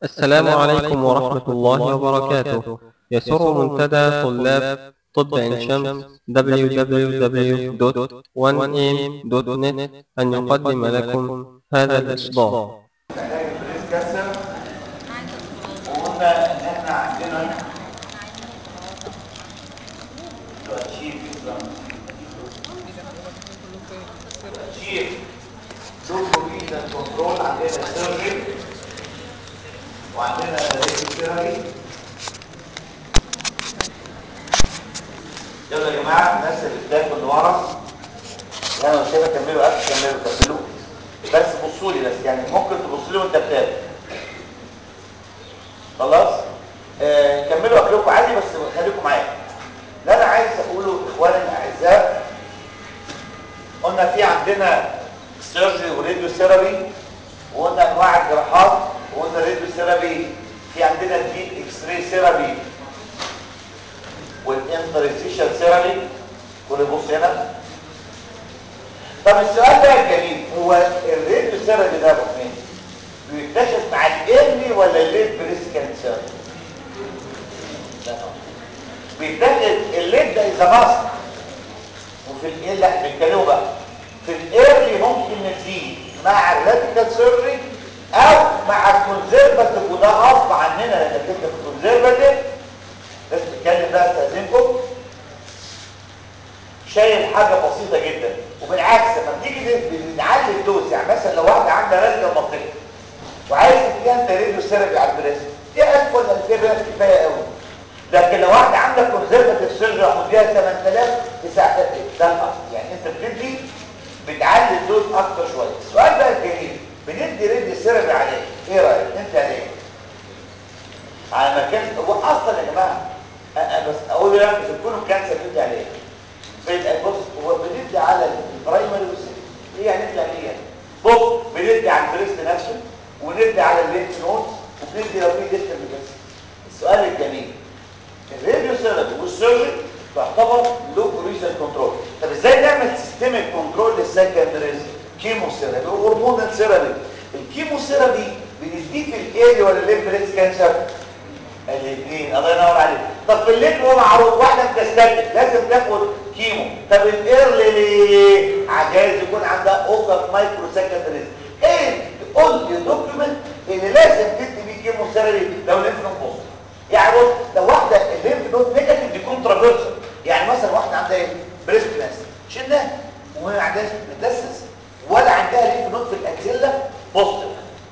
السلام عليكم ورحمة الله وبركاته يسر منتدى طلاب طب عين شمس www.1am.net أن يقدم لكم هذا الإصدار علاج البريست كانسر وقلنا ان احنا عندنا تأشير تأشير لوكوميتا كنترول عندنا سيرجري وعندنا ريكوثيرابي يلا يا جماعه الناس اللي بتاكل اللي ورا انا مش هبقى كملوا اكل كملوا كملوا بس بصوا لي بس يعني ممكن تبصوا لي وانت بتاكل خلاص آه كملوا اكلكم عادي بس خليكم معايا اللي انا عايز اقوله اخواني الاعزاء قلنا في عندنا سيرجري وراديو ثيرابي وقلنا انواع الجراحات وقلنا راديو ثيرابي في عندنا الديب اكس راي ثيرابي والانترستيشن ثيرابي كل بص هنا طب السؤال بقى الجميل هو الراديو ثيرابي ده ابو مين بيكتشف مع الايرلي ولا الليت بريست كانسر بيكتشف الليت ده اذا مصر وفي الايه لا بيتكلموا بقى في الايرلي ممكن نزيد مع الراديكال سيرجري او مع الكونزرفاتيف وده غصب عننا لانك انت في الكونزرفاتيف لازم تتكلم بقى استاذنكم شايل حاجه بسيطه جدا وبالعكس لما بتيجي نعلي الدوز يعني مثلا لو واحده عندها راديكال منطقي وعايز تديها انت راديو ثيرابي على البريست دي 1000 ولا 2000 كفايه قوي لكن لو واحده عندك كونزرفاتيف سيرجري هتديها 8000 9000 ده الاصل يعني انت بتدي بتعلي الدوز اكتر شويه السؤال بقى الجميل بندي راديو ثيرابي عليه ايه رايك انت عليه على مكان هو اصلا يا جماعه أنا بس اقول لك في الكون كانسر بندي عليه بص هو بندي على البرايمري والسكندري ايه يعني ندي عليه يعني بص بندي على البريست نفسه وندي على اللينف نود وبندي لو في ديستال بس السؤال الجميل الراديو ثيرابي والسيرجري تعتبر لو ريجن كنترول طب ازاي نعمل سيستميك كنترول للسكندريز كيمو ثيرابي وهرمونال ثيرابي الكيمو ثيرابي بنديه في الايري ولا الليمف بريست كانسر الاثنين الله ينور عليك طب في الليل هو معروف واحده بتستنتج لازم تاخد كيمو طب الايرلي ليه عجايز يكون عندها اوكر مايكرو سكندريز ايه تقول لي دوكيومنت اللي لازم تدي بيه كيمو ثيرابي لو الليمف نود بوست يعني بص لو واحده الليمف نود نيجاتيف دي كونترافيرسال يعني مثلا واحده عندها ايه بريست كانسر شلناها وما عندهاش متاسس ولا عندها ليمف نود في الاكزيلا بوزيتيف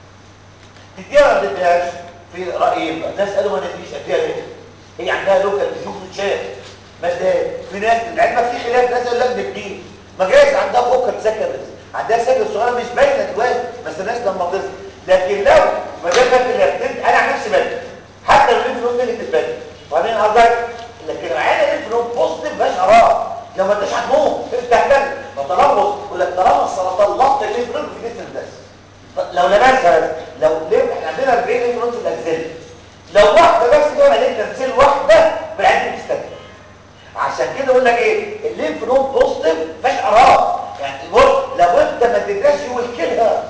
تديها ما تديهاش في رايين بقى ناس قالوا ما نديش اديها ليه هي عندها لوكال ديزيز وتشاف بس في ناس العلم في خلاف ناس قال لك نديه ما جايز عندها فوكال سكندرز عندها سكند صغيره مش باينه دلوقتي بس الناس لما تصل لكن لو ما جاش في انا عن نفسي بدي حتى لو الليمف نود نيجاتيف بدي وبعدين قصدك لكن معانا الليمف نود بوزيتيف مفيهاش قرار لو ما انتش هتموت انت هتكلم فطالما يقول لك طالما السرطان لط الليمف نود في جسم بس لو لمسها لو ليه احنا عندنا 40 ليمف نود في الاجزاء لو واحده بس كده مليت تمثيل واحده بالعدد تستكمل عشان كده اقول لك ايه الليمف نود بوزيتيف مفيش قرار يعني بص لو انت ما اديتهاش يوكلها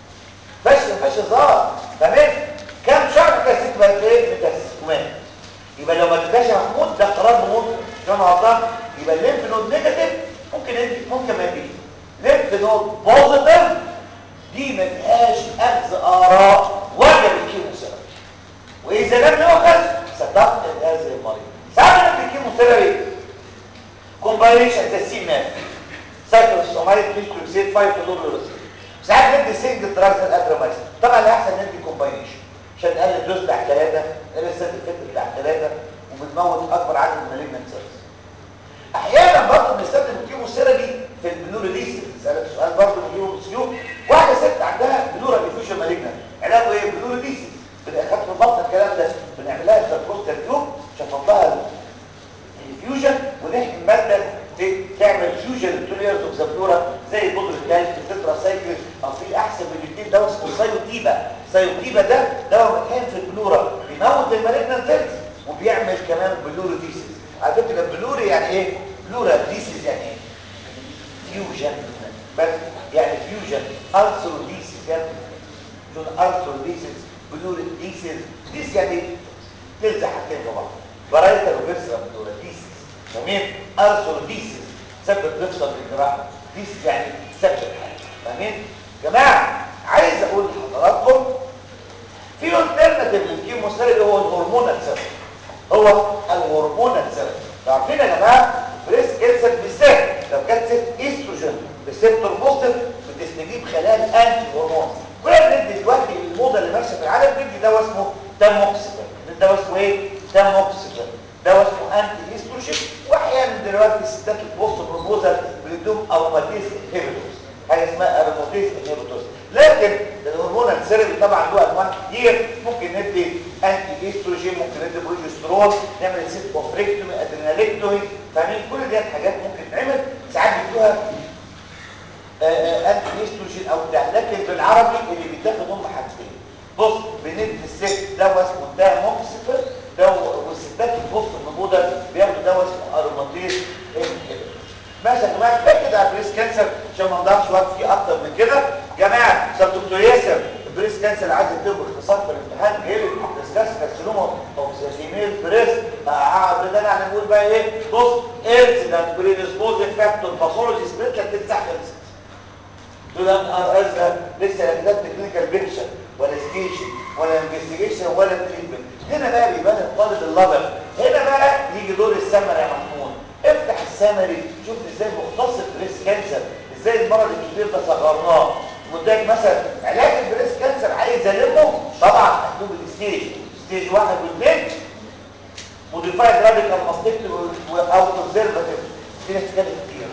فش فش هزار تمام كام شهر كده ست بقت ايه متاسس كمان يبقى لو ما اديتهاش يا محمود ده قرار بموت عشان غلطان يبقى الليمف نود نيجاتيف ممكن ادي ممكن ما اديش ليمف نود بوزيتيف دي ما فيهاش اخذ اراء ولا بالكيموثيرابي واذا لم يؤخذ صدقت هذا المريض ساعات بالكيموثيرابي كومباينيشن تسيم مات سايكلوسومايد ميثيوكسيد 5 فلوروسيد ساعات ندي سنجل دراجز الادرامايسين طبعا الاحسن ندي كومباينيشن عشان نقلل الدوز بتاع ثلاثه نقلل السد الفت بتاع ثلاثه وبتموت اكبر عدد من المالجنت سيلز احيانا برضه بنستخدم الكيموثيرابي في البلوريديسيس اسالك سؤال برضه بنجيبه بسيوف واحده ست عندها بلورا ديفيوجن مالجنت علاجه ايه بلوريديسيس بنأخذ في البطن الكلام ده بنعمل لها تركوستر تيوب شفط لها الفيوجن ونحقن ماده تعمل فيوجن توليرز اوف ذا بلورا زي بودر الكالس التترا سايكل او في احسن من الاثنين دواء اسمه سايوتيبا سايوتيبا ده دواء متحقن في البلورا بيموت المالجنت سيلز وبيعمل كمان بلوريديسيس على فكره البلوري يعني ايه بلورا ديسيس يعني ايه فيوجن بس يعني فيوجن ارثروديسيس يعني جون ارثروديسيس بنقول ديسز ديس يعني تلزق حاجتين في بعض برايتال وفيرسال بنقول ديسز فاهمين ارسل ديسز ثبت تفصل بالجراحه ديسز يعني ثبت حاجه فاهمين جماعه عايز اقول لحضراتكم في الترناتيف للكيموثيرابي هو الهرمونال ثيرابي هو الهرمونال ثيرابي عارفين يا جماعه بريست كانسر بالذات لو كانت ست ايستروجين ريسبتور بوزيتيف بتستجيب خلال انتي هرمون كنا بندي دلوقتي الموضه اللي ماشيه في العالم بندي دواء اسمه تاموكسيفين الدواء اسمه ايه تاموكسيفين دواء اسمه انتي ايستروجين واحيانا دلوقتي الستات البوست بروبوزال بيدوم اروماتيز انهبيتورز حاجه اسمها اروماتيز انهبيتورز لكن الهرمونال ثيرابي طبعا له انواع كتير ممكن ندي انتي ايستروجين ممكن ندي بروجسترون نعمل سيت اوفريكتومي ادرينالكتومي فاهمين كل دي حاجات ممكن تعمل ساعات بيدوها انتي ايستروجين او بتاع لكن بالعربي اللي بيتاخد هم حاجتين بص بندي الست دواء اسمه تاموكسيفين دواء والستات البوست الموجوده بياخدوا دواء اسمه اروماتيز انهبيتور ماشي يا جماعه كفايه كده على البريست كانسر عشان ما نضيعش وقت فيه اكتر من كده جماعه طب دكتور ياسر البريست كانسر عايز يكتب باختصار في الامتحان جاي لي ديسكاس كارسينوما اوف ذا فيميل بريست هقعد ده يعني نقول بقى ايه بص انسيدنت بريديسبوزنج فاكتور باثولوجي سبريت لك تفتح خلصت دول ار اس لسه لا كتبت كلينيكال بيكشر ولا ستيشن ولا انفستيجيشن ولا تريتمنت هنا بقى بيبان الطالب اللبن هنا بقى يجي دور السمر يا محمود افتح السمري شوف ازاي مختص بريست كانسر ازاي المرض الكبير ده صغرناه مديك مثلا علاج البريست كانسر عايز المه طبعا مكتوب الستيج ستيج واحد واثنين موديفايد راديكال ماستكتومي او كونزرفاتيف في ناس كده كتير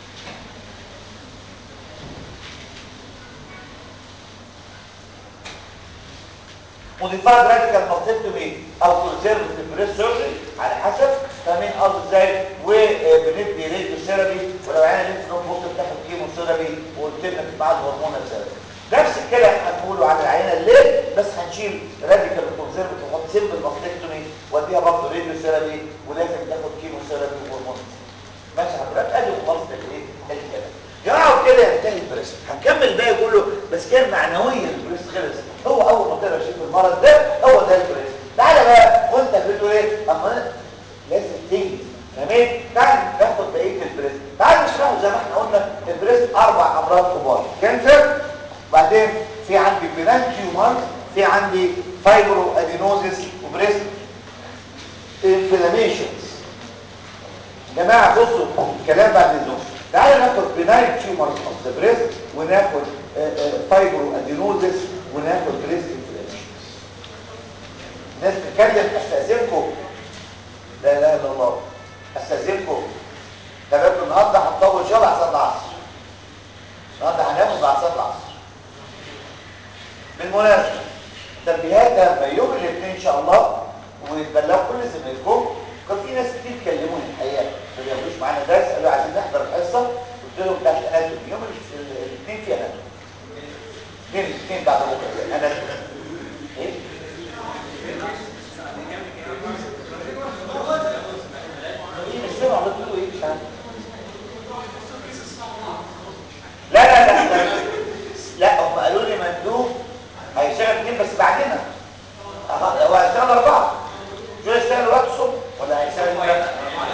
موديفايد راديكال ماستكتومي او كونزرفاتيف بريست سيرجري على حسب فاهمين قصدي ازاي وبندي راديو ثيرابي ولو عينا لينف نود ممكن تاخد كيمو ثيرابي وقلت لك مع الهرمون ثيرابي نفس الكلام هنقوله على العينه الليل بس هنشيل راديكال كونزرفاتيف ونحط سيمبل ماستكتومي واديها برضه راديو ثيرابي ولازم تاخد كيمو ثيرابي وهرمون ماشي حضرتك ادي خلاصه الايه الكلام يقعد كده ينتهي البريست هنكمل باقي كله بس كان معنويا البريست خلص هو اول ما تقرا شيء في المرض ده هو ده البريست تعالى بقى وانت بتقول ايه اما لازم تيجي تمام تعال ناخد بقيه البريست تعال نشرحه زي ما احنا قلنا البريست اربع امراض كبار كانسر وبعدين في عندي بلان تيومر في عندي فايبرو ادينوزيس وبريست انفلاميشنز جماعه بصوا الكلام بعد النوم تعالوا ناخد بناين تيومر اوف ذا بريست وناخد فايبرو ادينوزيس وناخد بريست انفلاميشنز الناس بتتكلم استاذنكم لا اله الا الله استاذنكم تمام النهارده هنطول ان شاء الله على صلاه العصر النهارده هناخد بعد صلاه العصر بالمناسبه تنبيهات لما يوم الاثنين ان شاء الله وتبلغوا كل زمايلكم كان في ناس كتير كلموني الحقيقه ما بياخدوش معانا درس قالوا عايزين نحضر الحصه قلت لهم بتاعت اناتومي يوم الاثنين في اناتومي اثنين الاثنين بعد بكره اناتومي ايه مش سامع قلت له ايه مش عارف لا لا لا لا لا هم قالوا لي مندوب هيشتغل اثنين بس بعدنا هو هيشتغل اربعه شو هيشتغل وقت الصبح ولا هيشتغل وقت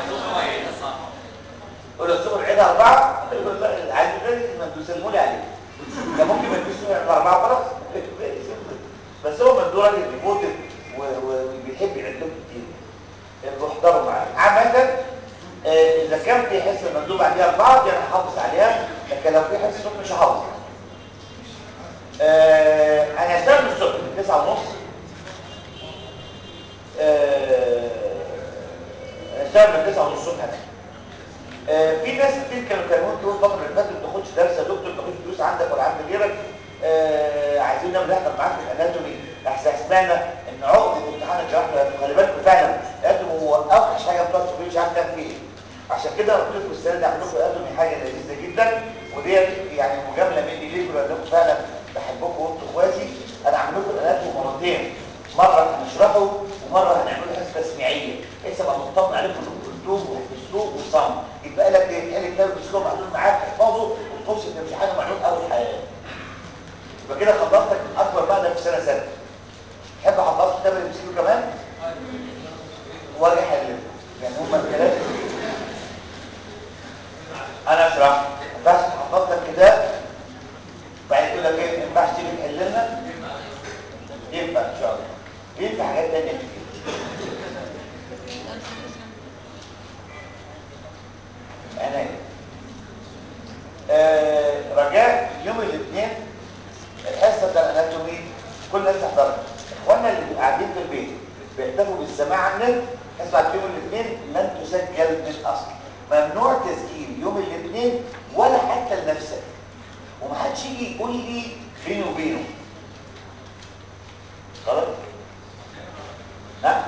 قول الصبح عيد اربعه يقول لا عايز مندوب سلموا لي عليه ده ممكن ما يدوش اربعه خلاص بس هو مندوب راجل ديفوتد وبيحب يعد لهم كتير بيحضروا معاه عامه آه، اذا كان في حصه مندوب عليها اربعه دي انا هحافظ عليها لكن لو في حصه الصبح مش هحافظ آه، انا هشتغل من الصبح من 9 ونص هشتغل من 9 ونص الصبح هنا آه، في ناس كتير كانوا كلموني طول الفتره اللي فاتت ما تاخدش درس يا دكتور ما تاخدش دروس عندك ولا عند غيرك آه، عايزين نعمل نحضر معاك في الاناتومي احسن سمعنا ان عقده امتحان الجراحه خلي بالكم فعلا الاناتومي هو اوحش حاجه بتوع الصبح مش عارف تعمل فيه ايه عشان كده قلت لكم السنه دي اعمل لكم الاناتومي حاجه لذيذه جدا وديت يعني مجامله مني ليكم لانكم فعلا بحبكم وانتم اخواتي انا عامل لكم الاناتومي مرتين مره هنشرحه ومره هنعمله حصه تسميعيه بحيث ابقى مطمن عليكم انكم قلتوه وحفظتوه وصم يبقى لك ايه تحل كتاب الاسلوب معلوم معاك تحفظه وتخش في امتحان معلوم اول حياه يبقى كده خلصتك من اكبر ماده في سنه سنه واجي احللها يعني هما الثلاثه انا اشرح بس هحفظ لك كده بعد كده كده ما ينفعش تيجي تحل لنا ينفع ان شاء الله ينفع حاجات تانية كتير انا آه رجاء يوم الاثنين الحصه بتاع الاناتومي كل الناس تحضرها اخواننا اللي قاعدين في البيت بيحتفوا بالسماع عن النت حصه يوم الاثنين لن تسجل من الاصل ممنوع تسجيل يوم الاثنين ولا حتى لنفسك ومحدش يجي يقول لي بيني وبينه خلاص نعم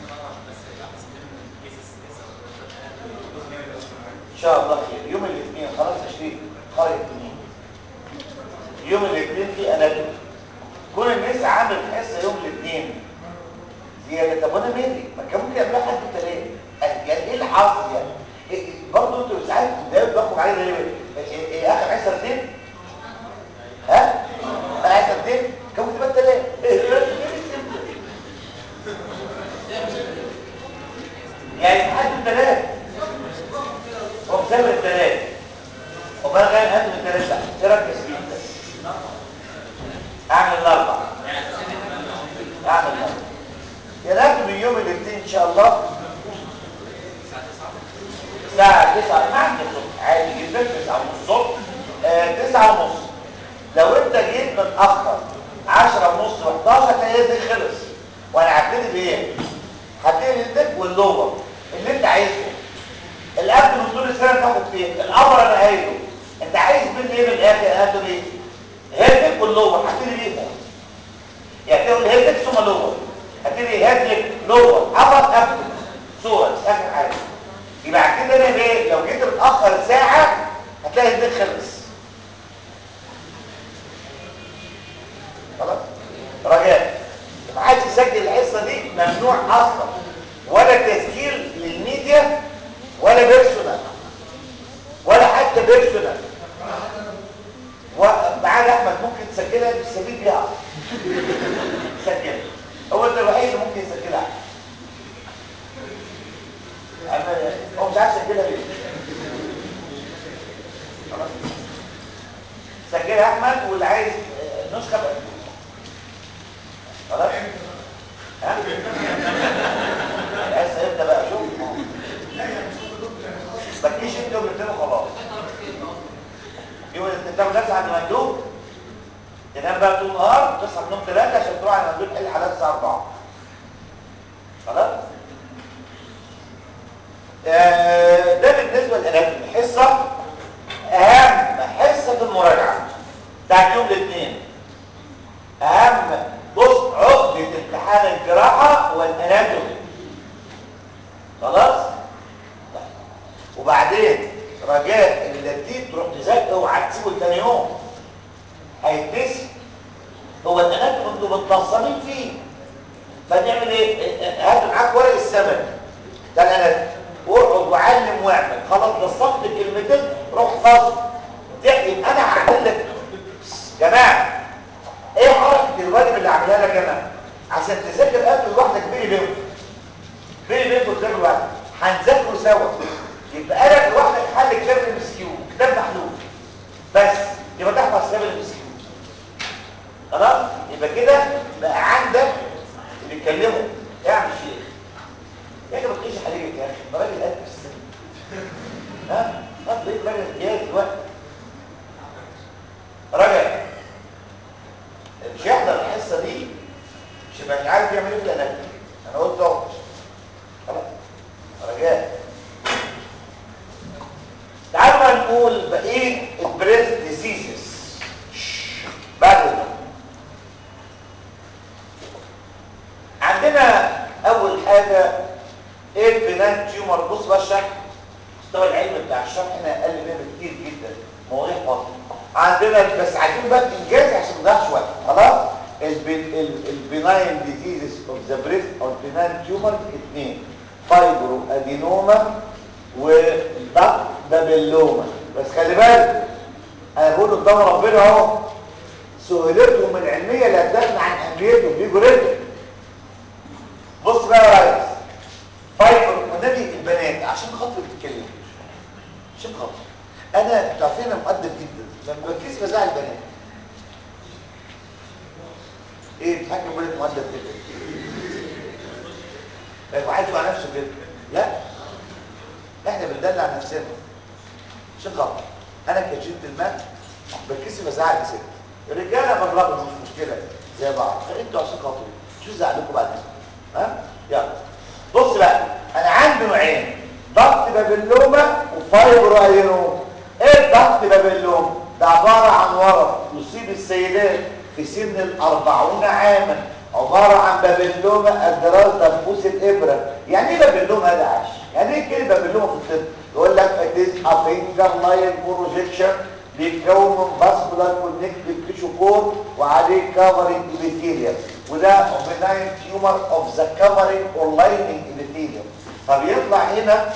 ان شاء الله خير يوم الاثنين خلاص تشريف خارج الاثنين يوم الاثنين في اناتومي كون الناس عامل حصه يوم الاثنين زياده طب وانا مالي ما كان ممكن يعملها حد تلاقي يعني ايه اللي حاصل يعني إيه- برضه انتوا ساعات ده بحكم عليه ليه إيه- إيه اخر حصه اثنين ها اخر حصه اثنين كان ممكن تبقى ثلاثه يعني حد ثلاثه هو مسافر الثلاث وبقى غير هات من الثلاث لا تركز فيه اعمل الاربع اعمل الاربع ينام من يوم الاثنين ان شاء الله الساعة 9 ما عندي الصبح عادي جدا 9 ونص الصبح آه 9 ونص لو انت جيت متأخر 10 ونص و11 هتلاقي يدك خلص وانا هبتدي بايه؟ هبتدي يدك واللور اللي انت عايزه القبل من طول السنه تاخد فين الامر انا قايله انت عايز مني ايه من الاخر هاتوا ايه هيدك واللور هبتدي بيهم يعني تقول هيدك ثم لور هبتدي هيدك لور ابط قبل صوره مش اخر حاجه يبقى كده انا ايه لو جيت متاخر ساعه هتلاقي هيدك خلص خلاص رجاء ما حدش يسجل الحصه دي ممنوع اصلا ولا تسجيل للميديا ولا بيرسونال ولا حتى بيرسونال ومعانا احمد ممكن تسجلها بالسبيل بيها سجلها هو انت الوحيد اللي ممكن يسجلها أما- هو مش عارف يسجلها ليه خلاص سجلها يا احمد واللي عايز آه، نسخه بقى خلاص ها عايز يبدا بقى شوف ما تجيش انت وبتنام خلاص يقول انت بتعمل نفس عند مندوب تنام بقى طول النهار تصحى من النوم 3 عشان تروح على مندوب تحل حالات الساعه 4 خلاص آه، ده بالنسبه للاناتومي حصه اهم حصه في المراجعه بتاعت يوم الاثنين اهم بص عقده امتحان الجراحه والاناتومي خلاص وبعدين رجاء اللي تروح تذاكر اوعى تسيبه لتاني يوم هيتنسي هو الاناتومي انتوا متنظمين فيه فنعمل ايه هات معاك ورق السمك ده الاناتومي واقعد وعلم واعمل خلاص نصفت كلمتين روح فاضي يبقى انا هعمل لك جماعه ايه حركه الواجب اللي عاملها لك انا عشان تذاكر قبل لوحدك بيني بينكم بيني بينكم تذاكروا لوحدك هنذاكروا سوا يبقى انا لوحدك حل كتاب المسكيو كتاب محلول بس يبقى تحفظ كتاب المسكيو خلاص يبقى كده بقى عندك اللي بيتكلموا اعمل شيء يا اخي ما تقيش عليك يا اخي ده راجل قد في السن ها ها تلاقيك راجل جاي دلوقتي راجل مش يحضر الحصه دي مش يبقى مش عارف يعمل ايه في الاناتومي انا قلت اهو خلاص رجاء تعالوا بقى نقول بقيه البريست ديزيزز بعد ده عندنا اول حاجه ايه البنان تيومر بص بقى الشرح مستوى العلم بتاع الشرح هنا اقل منه كتير جدا مواضيع فاضيه عندنا بس عايزين بقى انجاز عشان ما نضيعش وقت خلاص البناين ديزيزز اوف ذا بريست او البناين تيومر اثنين فايبرو ادينوما والضغط بابيلوما بس خلي بالك انا بقول قدام ربنا اهو سهولتهم العلميه لا تغني عن اهميتهم دي جريتهم بص بقى يا ريس المؤدب كده يعني واحد مع نفسه كده لا احنا بندلع نفسنا عشان خاطر انا كشربت الماء بتكسب ازعل ست الرجاله بضربهم مش مشكله زي بعض انتوا عشان خاطر شو زعلكم بعد كده ها يلا بص بقى انا عندي نوعين ضغط بابلوما وفايبرو ايرون ايه الضغط بابلوما ده عباره عن ورم يصيب السيدات في سن الأربعون عاما عباره عن بابلوما الدراس دبوس الابره يعني ايه بابلوما ده عاش يعني ايه كلمه بابلوما في الطب يقول لك it is a finger line projection بيتكون من فاسكولار كونكتيف تيشو كور وعليه كفرنج ابيثيليوم وده اوبناين تيومر اوف ذا كفرنج اور لايننج ابيثيليوم فبيطلع هنا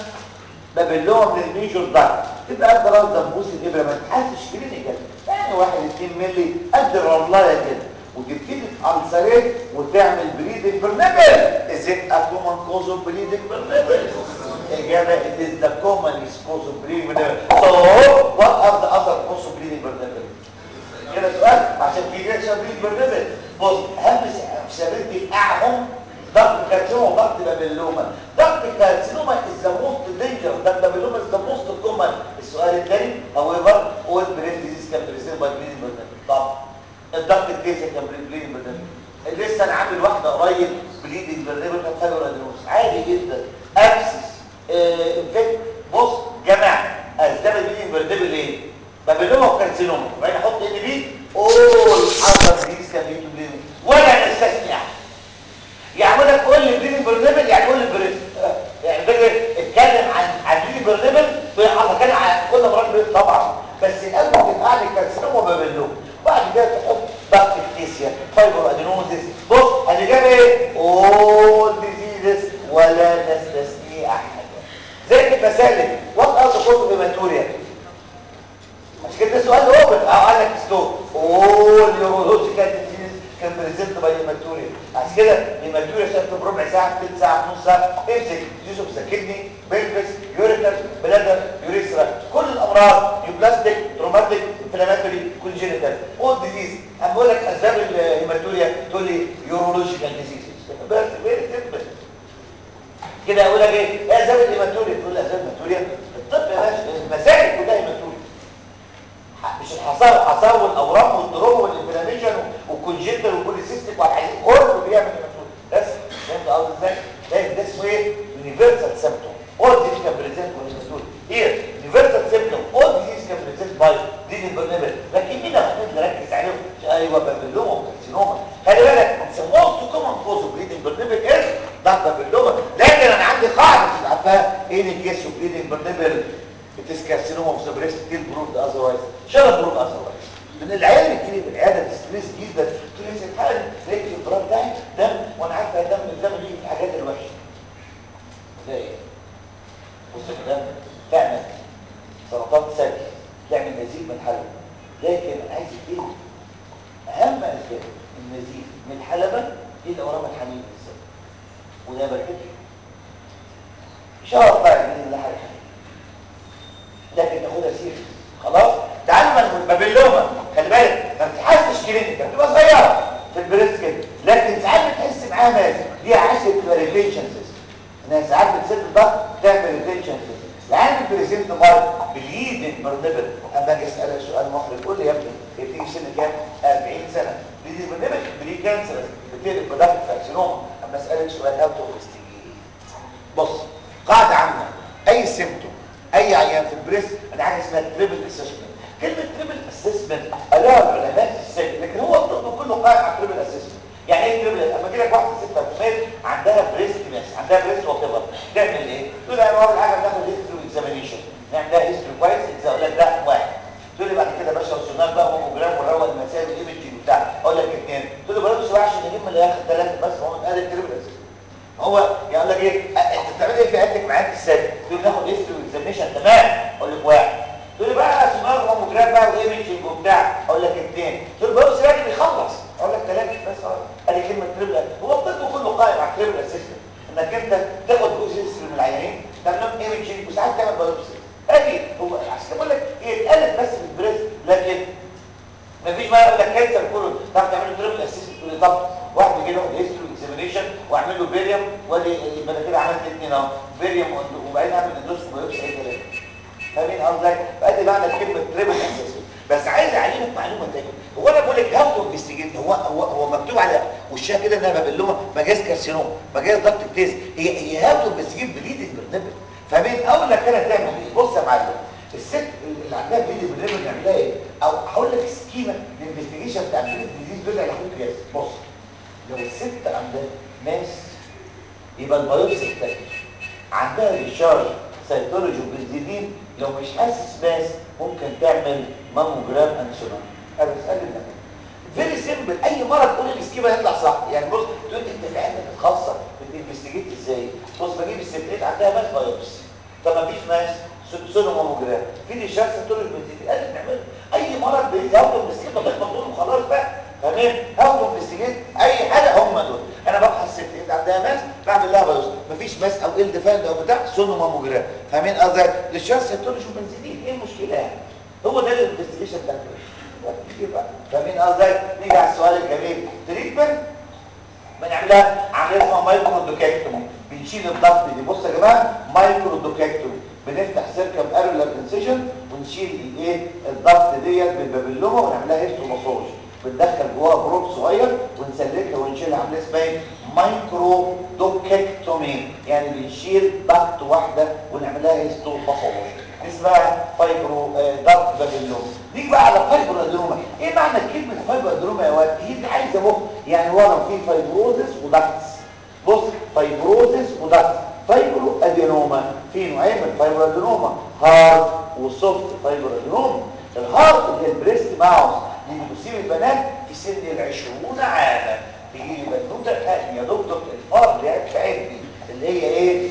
بابلوما من الميجور داكت تبقى قد راس دبوس الابره ما تحسش كلينيكال يعني 1 2 مللي قد الرملايه كده وتبتدي تألسريت وتعمل بليدنج برنبل is it a common cause of bleeding برنبل إجابة it is the commonest cause of bleeding برنبل so what are the other cause of bleeding برنبل كده سؤال عشان في جاي شابين برنبل بص أهم سبب بتاعهم ضغط كارسينوما وضغط بابلوما ضغط كارسينوما is the most dangerous ضغط بابلوما is the most common السؤال الثاني however all brain disease can present by bleeding برنبل طبعا الضغط الكيسي كان بليدنج بالنبل لسه انا عامل واحده قريب بليدنج بالنبل كان فايبر ادينوس عادي جدا ابسس انفكت بص جماعه اسباب البليدنج بالنبل ايه بابلوما وكارسينوما وبعدين احط ان بي اول اذر ديز كان بليدنج ولا نستثني احد يعني لك قول لي بليدنج بالنبل يعني قول لي بريد يعني بقى اتكلم عن عن بليدنج بالنبل في كان عن كل مرات طبعا بس الاول تبقى لي كارسينوما وبابلوما بعد كده تحط ضغط الكيسيا فايبر ادينوزيس بص هنجيب ايه اول ديزيزز ولا نستثني احد زي المسالك وات ار ذا كوز هيماتوريا مش كده سؤال اوبن او قال لك ستور اول نيورولوجيكال ديزيز كان بريزنت باي هيماتوريا عشان كده الهيماتوريا شافت بربع ساعه ثلث ساعه نص ساعه امسك يوسف سكدني بلبس يوريتر بلادر يوريثرا كل الامراض نيوبلاستيك تروماتيك انفلاماتوري كونجينيتال اول ديزيز انا بقول لك اسباب الهيماتوريا تقول لي يورولوجيكال ديزيز بس فيري سيمبل كده اقول لك ايه ايه اسباب الهيماتوريا تقول لي اسباب الهيماتوريا الطب يا باشا المسائل كلها هيماتوريا مش الحصار الحصار والاورام والدروما والانفلاميشن والكونجنتال والبوليسيستيك والعايزين كله بيعمل هيماتوريا بس فهمت قصدي ازاي ده ده اسمه ايه يونيفرسال سيمبتوم all disease can present with hematuria here universal symptom all disease can present by bleeding بالنبل لكن مين المفروض نركز عليهم ايوه بابلوما وكارسينوما خلي بالك the most common cause of bleeding بالنبل is ضغط بابلوما لكن انا عندي قاعده مش عارفاها ايه الكيس اوف bleeding بالنبل it is carcinoma of the breast still proved otherwise شرط proved otherwise من العيال اللي بتيجي في العياده ستريس جدا تقول لي يا حاجه لقيت في البراء بتاعي دم وانا عارفه دم الدم بيجي في الحاجات الوحشه زي ايه بص كده تعمل سرطان ثدي تعمل نزيف من الحلبة لكن انا عايز ايه اهم اسباب النزيف من الحلبة دي الاورام الحميد بالذات وده بركتش مش هعرف بقى باذن الله حاجه لكن ناخدها سيريس خلاص تعالوا بقى بابلوما خلي بالك ما بتحسش كلينيكال بتبقى صغيره في البريست كده لكن ساعات بتحس معاها ناس دي عايشه تبقى ريتنشن سيستم انها ساعات بتسد الضغط تعمل ريتنشن سيستم العيان البريزنت مارك بليدنج برنبل اما اجي اسالك سؤال محرج قول لي يا ابني هي بتيجي في سن كام 40 سنه بليدنج برنبل بري كانسر بتقلب بضغط كارسينوما اما اسالك سؤال هاو تو بص قاعده عامه اي سيمتوم اي عيان في البريس انا عايز اسمها تريبل اسسمنت كلمه تريبل اسسمنت قالها العلماء في السجن لكن هو الطب كله قائم على تريبل اسسمنت يعني ايه تريبل اما اجي لك واحده ست مات عندها بريست ماس عندها بريست وات ايفر تعمل ايه تقول لها اول حاجه بناخد هيستوري اكزامينيشن نعمل لها هيستوري كويس اقول لك ده واحد تقول لي بعد كده باشا وسونار بقى وموجرام ونروق المسائل والايمجنج وبتاع اقول لك اثنين تقول لي بلاش سبعه عشان نجيب من الاخر ثلاثه بس هو قال التريبل اسسمنت هو يقول لك ايه انت بتعمل ايه في عيادتك معاك السد تقول ناخد هيستوري اكزامينيشن تمام اقول لك واحد تقول لي بقى سونار وموجرام بقى وايمجنج وبتاع اقول لك اثنين تقول لي بص يعني بيخلص اقول لك ثلاثه بس اه ادي كلمه تريبل هو الطب كله قائم على التريبل اسيستنت انك انت تاخد جزء من العيانين تعمل لهم ايمجنج وساعات تعمل بايوبسي ادي هو عشان بقول لك هي اتقالت بس في البريست لكن مفيش بقى يقول لك كانسر كله تعرف تعمل تريبل اسيستنت تقول لي طب واحد اجي له هيستوري اكزامينيشن واعمل له فيريوم وادي يبقى انا كده عملت اثنين اهو فيريوم وبعدين اعمل اندوسكوب ما يبقاش اي كلام فاهمين قصدي فادي معنى كلمه تريبل اسيس بس عايز اعلمك معلومه تانية هو انا بقول لك هاو تو انفستيجيت هو هو هو مكتوب على وشها كده انها بابلوما مجاز كارسينوم مجاز ضغط تيز هي هي هاو تو انفستيجيت بليدنج بالنبل فاهمين اول لك انا تعمل ايه بص يا معلم الست اللي عندها بليدنج بالنبل نعملها ايه او هقول لك سكيما الانفستيجيشن بتاع البليد ديزيز بدا لاخوك ياسر بص لو الست عندها ماس يبقى البيوبسي بتاعتها عندها ريشارج سيتولوجي وبنزيدين لو مش حاسس ماس ممكن تعمل ماموجرام انسولين انا بسال النبي فيري سيمبل اي مرض تقول السكيما يطلع صح يعني بص تقول انت في عندك الخاصه بتنفستيجيت ازاي بص بجيب الستات عندها ماس بايوبسي طب ما فيش ماس سونو ماموجرام في ريشارج سيتولوجي وبنزيدين قال نعمل اي مرض بيزود السكيما تخبط دول وخلاص بقى تمام هاخد انفستيجيت اي حاجه هم دول انا ببحث الست انت عندها ماس بعمل لها بايوس مفيش ماس او ال ديفاند او بتاع سونو ماموجرام فاهمين قصدي للشخص سيتولوجي وبنزيدين ايه المشكله يعني هو ده الانفستيجيشن بتاعك فاهمين قصدي نيجي على السؤال الجميل تريتمنت بنعملها عمليه اسمها مايكرو دوكاكتومي بنشيل الضغط دي بصوا يا جماعه مايكرو دوكاكتومي بنفتح سيركم ارولار انسيجن ونشيل الايه الضغط ديت بالبابلوما ونعملها هيستوماسوج بندخل جواها بروب صغير ونسلكها ونشيلها عمليه اسمها ايه مايكرو دوكاكتومي يعني بنشيل ضغط واحده ونعملها هيستوماسوج اسمها فايبرو ضغط بابلوما نيجي بقى على فايبرو ادروما ايه معنى كلمه فايبرو ادروما يا واد هي دي عايزه مخ يعني ورا في فايبروزس وضغط بص فايبروزس وضغط فايبرو ادينوما في نوعين من الفايبرو ادينوما هارد وسوفت فايبرو ادينوما الهارد اللي هي البريست ماوس دي بتصيب البنات في سن العشرون عاما تيجي لي بنوته تاني يا دكتور الفار لعب في عيني اللي هي ايه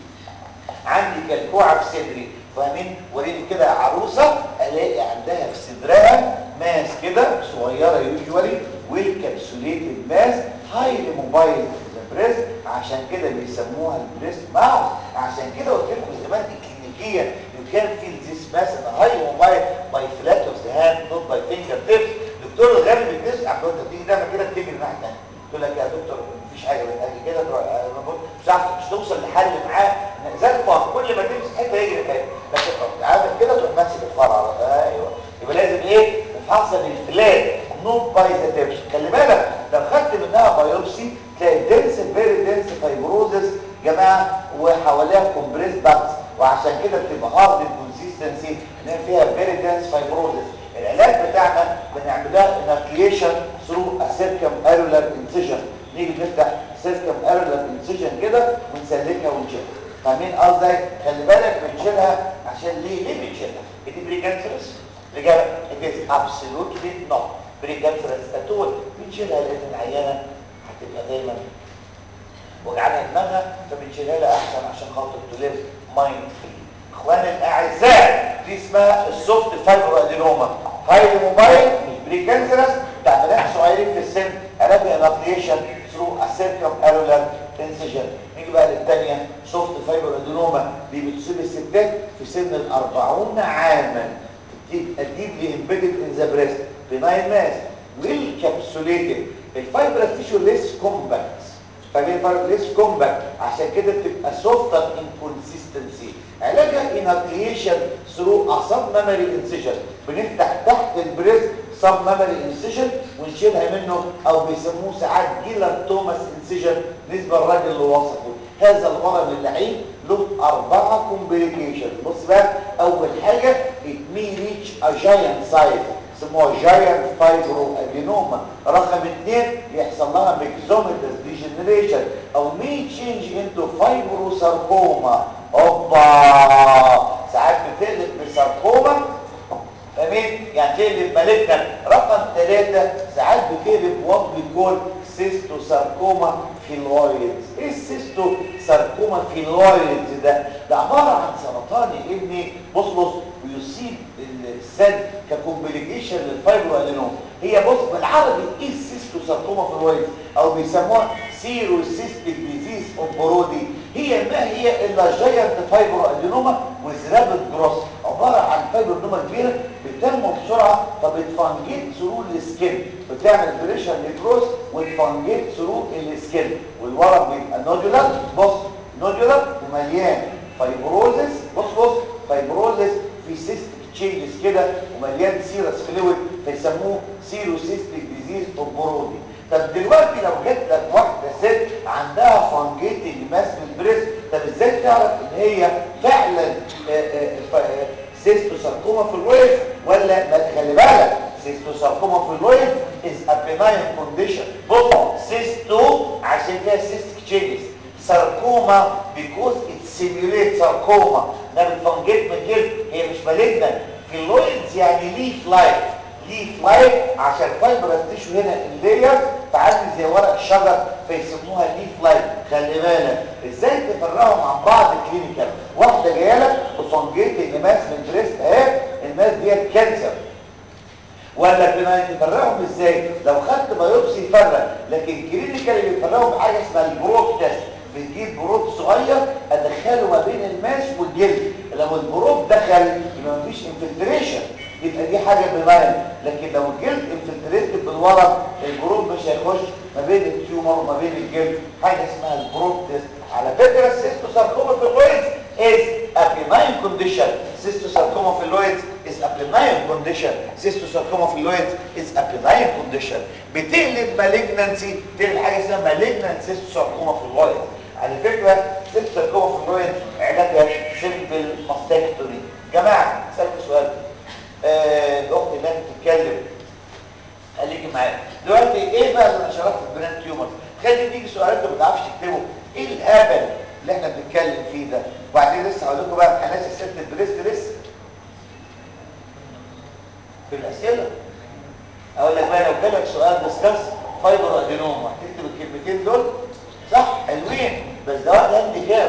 عندي كلكوعه في صدري فاهمين وريني كده عروسه الاقي عندها في صدرها ماس كده صغيره يوجوالي والكبسوليتد ماس هايلي موبايل بريست عشان كده بيسموها البريست ماوس عشان كده قلت لكم زمان اكلينيكيا يو كان فيل ذيس ماس ان هاي موبايل باي فلات اوف ذا هاند نوت باي فينجر تيبس دكتور الغالب بيدرس عم انت تيجي دايما كده بتجري الناحيه الثانيه تقول لك يا دكتور مفيش حاجه بين اجي كده تروح مش عارف مش توصل لحل معاه زي الفار كل ما تمسك حته يجري فيها لكن عامل كده تروح ماسك الفار على ايوه يبقى لازم ايه نفحصها بالفلات نوت باي ذا تيبس خلي بالك لو خدت منها بايوبسي تلاقي دنس فيري دنس فايبروزس جماعه وحواليها كومبريس داكتس وعشان كده بتبقى هارد الكونسيستنسي ان فيها فيري دنس فايبروزس العلاج بتاعنا بنعملها انكليشن ثرو اسيركم ارولار انسيجن نيجي نفتح سيركم ارولار انسيجن كده ونسلكها ونشيلها فاهمين قصدي خلي بالك بنشيلها عشان ليه ليه بنشيلها دي بريكانسرس الاجابه it is absolutely not بريكانسرس اتول بنشيلها لان العيانه هتبقى دايما وجعانها دماغها فبنشيلها لها احسن عشان خاطر تلف مايند فري اخواني الاعزاء دي اسمها السوفت فايبرو ادينوما هاي موبايل مش بريكانسرس تعملها صغيرين في السن علاج انابليشن ثرو اسيركم ارولار انسجن نيجي بقى للثانيه سوفت فايبرو ادينوما دي بتصيب الستات في سن ال 40 عاما ديبلي امبيدد ان ذا بريست بناين ماس والكابسوليتد الفايبرس تيشو ليس كومباكت فاهمين الفرق ليس كومباكت عشان كده بتبقى سوفتر انكونسيستنسي علاجها انابليشن ثرو اصاب ميموري انسيجن بنفتح تحت البريست سب ميموري انسيجن ونشيلها منه او بيسموه ساعات جيلر توماس انسيجن بالنسبه للراجل اللي وصفه هذا المرض اللعين له اربعه كومبليكيشن بص بقى اول حاجه ات مي ريتش ا جاينت سايز اسمها جاينت فايبرو ادينوما رقم اثنين يحصل لها ميكزوميتس ديجنريشن او مي تشينج انتو فايبرو ساركوما اوبا ساعات بتقلب بساركوما تمام يعني تقلب مالتنا رقم ثلاثة ساعات بتقلب وات بيكول سيستو ساركوما فيلويدز ايه السيستو ساركوما فيلويدز ده ده عبارة عن سرطان يا ابني بص بص ويصيب السد ككومبليكيشن للفايبرو ادينوم هي بص بالعربي ايه السيستو ساركوما فيلويدز او بيسموها سيرو سيستيك ديزيز اوف برودي هي ما هي الا جاينت فايبرو ادينوما وزرابت جروس عباره عن فايبر نومه كبيره بتنمو بسرعه فبتفنجيت ثرو السكين بتعمل بريشر نيكروز وتفنجيت ثرو السكين والورم بيبقى نودولار بص نودولار ومليان فايبروزس بص بص فايبروزس في سيستم تشينجز كده ومليان سيرس فلويد فيسموه سيروسيستيك ديزيز اوف برودي طب دلوقتي لو جت لك واحده ست عندها فانجيتنج ماس بالبريست طب ازاي تعرف ان هي فعلا سيستوساركوما في الويف ولا ما خلي بالك سيستوساركوما في الويف از ا بيناين كونديشن بص سيستو عشان فيها سيستيك تشينجز ساركوما because it simulates sarcoma ده بتفنجيت من الجلد هي مش مالجنة في اللويدز يعني ليف لايف ليف لايف عشان فايبرس تيشو هنا اللير تعدي زي ورق الشجر فيسموها ليف لايف خلي بالك ازاي تفرقهم عن بعض كلينيكال واحده جايه لك بفنجيت ماس من بريست اهي الماس ديت كانسر ولا بما تفرقهم ازاي لو خدت بايوبسي يفرق لكن كلينيكال بيفرقهم بحاجه اسمها البروك تيست بتجيب بروب صغير ادخله ما بين الماس والجلد لو البروب دخل يبقى مفيش انفلتريشن يبقى دي حاجه بمعنى لكن لو الجلد انفلتريتد بالورم البروب مش هيخش ما بين التيومر وما بين الجلد حاجه اسمها البروب تيست على فكره السيستوساركوما في اللويدز is a benign condition cystosarcoma phylloids is a benign condition cystosarcoma phylloids is a benign condition بتقلب malignancy تقلب حاجه اسمها malignant cystosarcoma phylloids على فكرة ست ساركوما في الرويد علاجها سيمبل ماستكتومي جماعة سألكوا سؤال آه، الأخت اللي أنت بتتكلم قال لي معايا دلوقتي إيه بقى اللي نشرات البرين تيومر خلي تيجي سؤال أنت ما بتعرفش تكتبه إيه الهبل اللي إحنا بنتكلم فيه ده وبعدين لسه هقول لكم بقى ما حلناش الست البريست لسه في الأسئلة أقول لك بقى لو جالك سؤال ديسكاس فايبر أدينوما هتكتب الكلمتين دول صح حلوين بس ده وقت هندي كام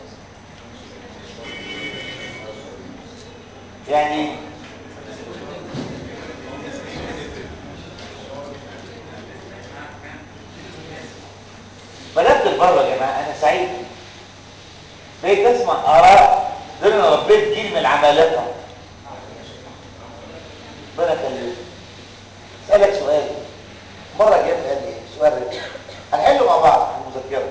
يعني بلغت بره يا جماعه انا سعيد بقيت اسمع اراء دول انا ربيت جيل من العمالقه ربنا يخليك اسالك سؤال مره جاب قال لي سؤال رجل. هنحله مع بعض في المذكره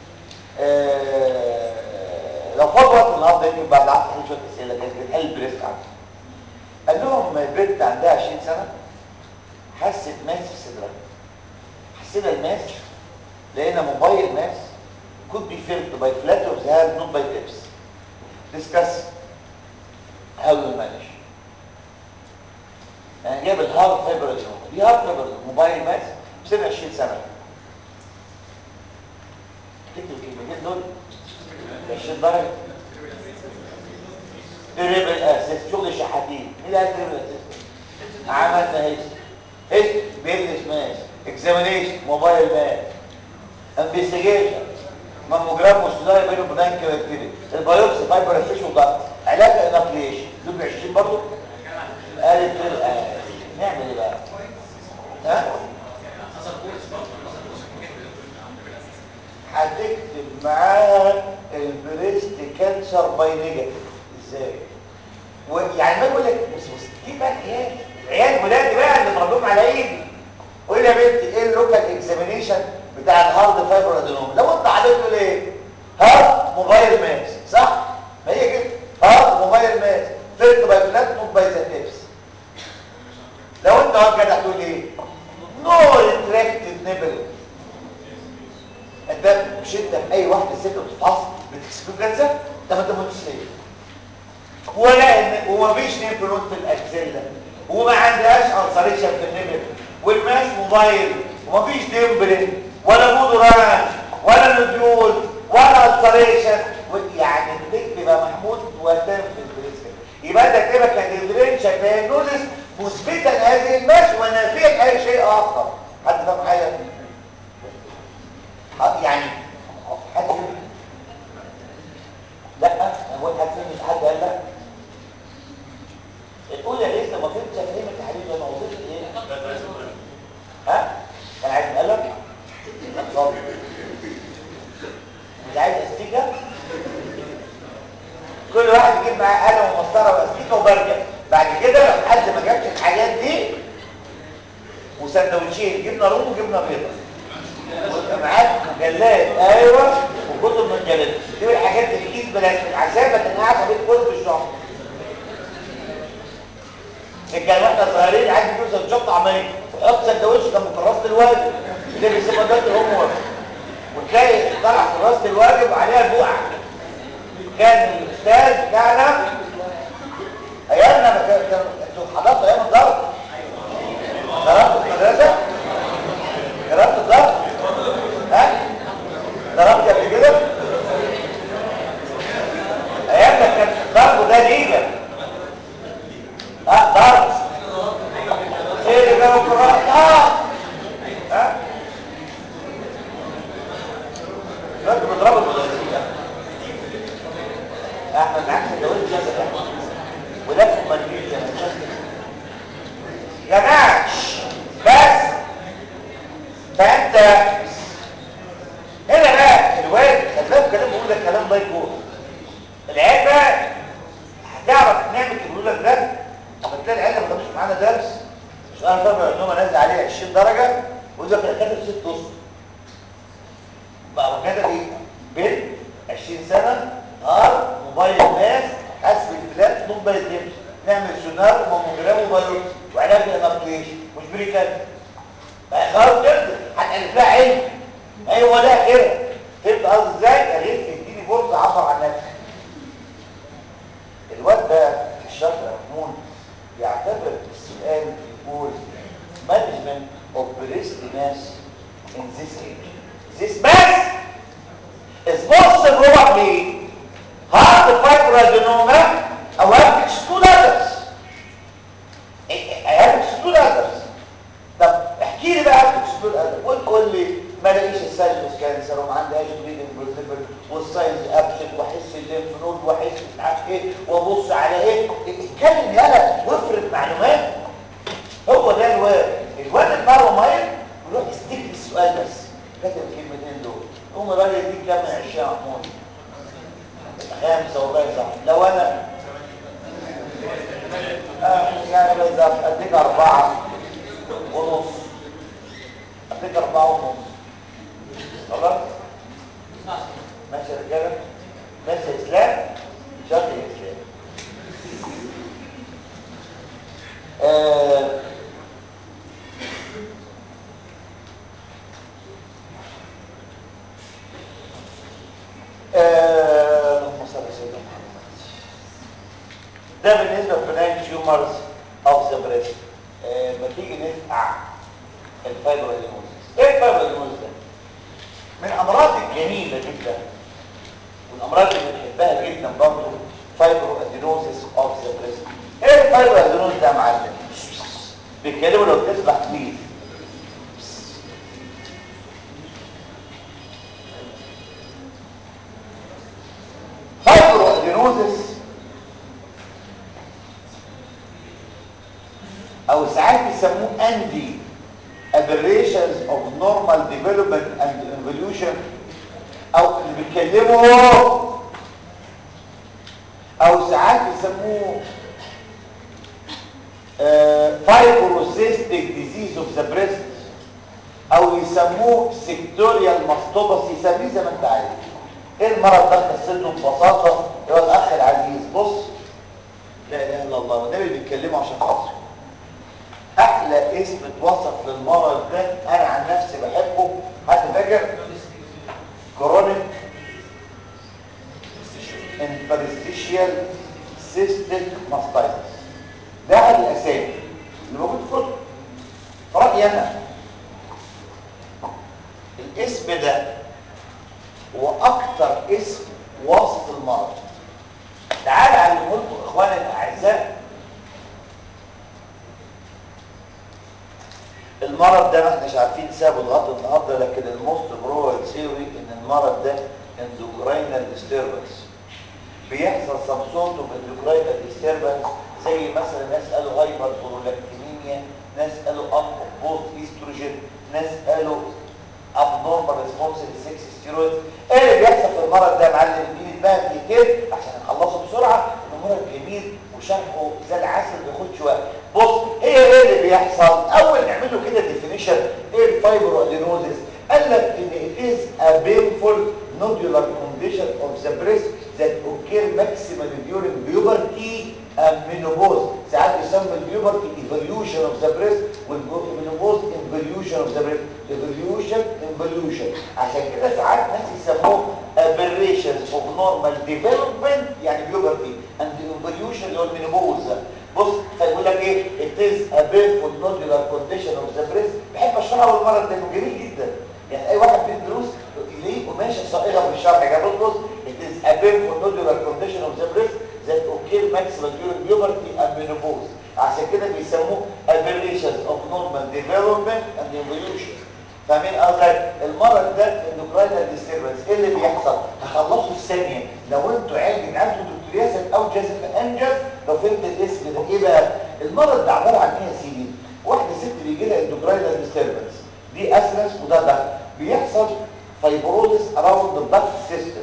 آه لو فاض وقت النهارده يمكن بعد عصر نحل شويه اسئله كانت بتحل البريست عندي قال لهم البنت عندها 20 سنه حست ماس في صدرها حسينا الماس لقينا موبايل ماس could be filled by flat of the hand not by tips discuss how you manage يعني جاب الهارد فايبر دي هارد فايبر موبايل ماس بسن 20 سنه تكتب الكلمتين دول 20 درجه تريبل اسيست شغل شحاتين مين اللي قال تريبل اسيست عملنا هيست هيست بيزنس ماس اكزامينيشن موبايل ماس انفستيجيشن ماموجرام وسوداي بينه وبين كاركتيري البيوبسي فايبر فيش وضغط علاج انابليشن دول 20 برضه قالت آه. نعمل ايه بقى ها هتكتب معاها البريست كانسر باي نيجاتيف ازاي ويعني ما بقول لك بص بص دي بقى العيال العيال ولادي بقى اللي ضربهم على ايدي قول يا بنتي ايه اللوكال اكزامينيشن بتاع الهارد فايبر ادينوم لو انت عملت له ايه هارد موبايل ماس صح ما هي كده هارد موبايل ماس فيرت باي فلات نوت باي ذا تيبس لو انت هارد كده هتقول ايه نو ريتراكتد نيبل انت مش انت في اي واحده ست بتتفحص بتكسب كانسر ده ما تموتش ليه ولا ان ومفيش نيمفلوت في الاكسيلا وما عندهاش انسريشن في النمر والماس موبايل ومفيش ديمبرين ولا بودران ولا نوديول ولا انسريشن يعني بتكتب يا محمود وتنفذ بريسك يبقى انت كده كديفرنشال دايجنوزس مثبتا هذه الماس ونافيا اي شيء اخر حد فاهم حاجه يعني حد فهم لا انا بقول حد فهم حد قال لا الاولى لسه ما فهمتش افهمك يا حبيبي انا وصلت ايه ها كان عايز قلم اتفضل مش عايز استيكه كل واحد يجيب معاه قلم ومسطره واستيكه وبرجع بعد كده لو حد ما جابش الحاجات دي وسندوتشين جبنه روم وجبنه بيضاء ويبقى معاك مجلات ايوه وكتب من مجلات دي الحاجات اللي في ايد بلاستيك عشان ما تنقعش بيت كله في الشنطه كان واحنا صغيرين عايز يجيب سندوتشات طعميه ويحط سندوتش جنب كراسه الواجب اللي بيسموها دلوقتي الهوم ورك وتلاقي طلع كراسه الواجب عليها بقعه كان الاستاذ بتاعنا ايامنا ما كان كان- انتوا حضرتوا ايام الضرب ضربت في المدرسه ضربت الضرب ها ضربت قبل كده ايامنا كان الضرب ده ليجا ها ضرب ايه اللي جابوا القرآن اه ها دلوقتي بيضربوا المدرسين احمد معاك سندوتش جزء ولفوا منديل يا جماعه بس فانت هنا بقى الواد خلاف كلام بقول لك كلام ضايق جوه العيال بقى هتعرف نعمه اللي لك ده اما تلاقي العيال ما خدوش معانا درس سؤال فاهم ان هم نازل عليه 20 درجه ويقول لك انا كاتب ست اسطر بقى كاتب ايه؟ بنت 20 سنه نهار موبايل ناس حسب البلاد موبايل تمشي نعمل سونار وماموجرام وبيوت وعلاج الامابليشن مش بريكات بقى خلاص كده هتقلب لها عين ايوه ده كده فهمت قصدي ازاي؟ يا ريت تديني فرصه اعبر عن نفسي الواد ده في الشرح محمود يعتبر السؤال يقول management of breast mass in this age. This mass is most probably hard fibroadenoma or have exclude others. I have exclude others. طب احكي لي بقى عن exclude others. قول قول لي ما لاقيش السايلوس كانسر وما عندهاش بليدنج بروزيبل والساينز ابشن واحس الليمف نود واحس مش عارف ايه وابص على ايه اتكلم يالا وافرد معلومات هو ده الواد الواد المره مايل يروح يستيك السؤال بس كاتب الكلمتين دول قوم الراجل يديك كام من 20 محمود خامسه والله صح لو انا آه يعني بالظبط اديك اربعه ونص اديك اربعه ونص خلاص ماشي يا رجاله ماشي يا اسلام شاطر يا اسلام آه آه، اللهم صل على سيدنا محمد ده بالنسبه لبناين تيومرز اوف ذا بريست ما تيجي نفقع الفايبروادينوزس ايه الفايبروادينوزس ده من الامراض الجميله جدا والامراض اللي بنحبها جدا برضه فايبروادينوزس اوف ذا بريست ايه الفايبروادينوزس ده يا معلم بيتكلموا لو تسمع بليز فايبروادينوزس او ساعات بيسموه اندي aberrations of normal development and evolution او اللي بيتكلموا او ساعات بيسموه fibrocystic disease of the breast او يسموه sectorial mastopathy يسميه زي ما انت عايز ايه المرض ده قصته ببساطه هو الاخ العزيز بص لا اله الا الله والنبي بيتكلموا عشان خاطري احلى اسم اتوصف للمرض ده انا عن نفسي بحبه حد فاكر كرونيك انترستيشيال سيستيك ماستايتس ده الاسامي اللي موجود في الكتب رايي انا الاسم ده هو اكتر اسم وصف المرض تعال اعلمه لكم اخواني الاعزاء المرض ده ما احناش عارفين سببه لغايه النهارده لكن الموست بروبابل ثيوري ان المرض ده اندوكراينال ديستربنس بيحصل سبسونت باندوكراينال ديستربنس زي مثلا ناس قالوا هايبر برولاكتينيميا ناس قالوا اب بوست ايستروجين ناس قالوا ابنورمال ريسبونس للسكس ستيرويد ايه اللي بيحصل في المرض ده يا معلم اديني بقى دقيقتين عشان نخلص اخلصه بسرعه المرض جميل وشرحه زي العسل ما بياخدش وقت بص ايه ايه اللي بيحصل اول نعمل له كده ديفينيشن ايه الفايبرو ادينوزيس قال لك ان it is a painful nodular condition of the breast that occur maximally during puberty and menopause ساعات يسمى البيوبرتي evolution of the breast والمينوبوز involution of the breast evolution involution عشان كده ساعات ناس يسموه aberrations of normal development يعني puberty and involution اللي هو المينوبوز بص فيقول لك ايه it is a painful nodular condition of the breast بحب اشرحها اول مره لانه جميل جدا يعني اي واحد بيدرس ليه قماشه صائغه في الشرح يا جماعه بص it is a painful nodular condition of the breast that occur maximum during puberty and menopause عشان كده بيسموه aberrations of normal development and evolution فاهمين قصدك المرض ده اندوكراينال ديستربنس ايه اللي بيحصل هخلصه في ثانيه لو انتوا عيال عندكم دكتور ياسر او جاسم انجز لو فهمت الاسم ده ايه بقى المرض ده عباره عن ايه يا سيدي واحده ست بيجي لها اندوكراينال ديستربنس دي اسلس وده ضغط بيحصل فايبروزس اراوند الضغط سيستم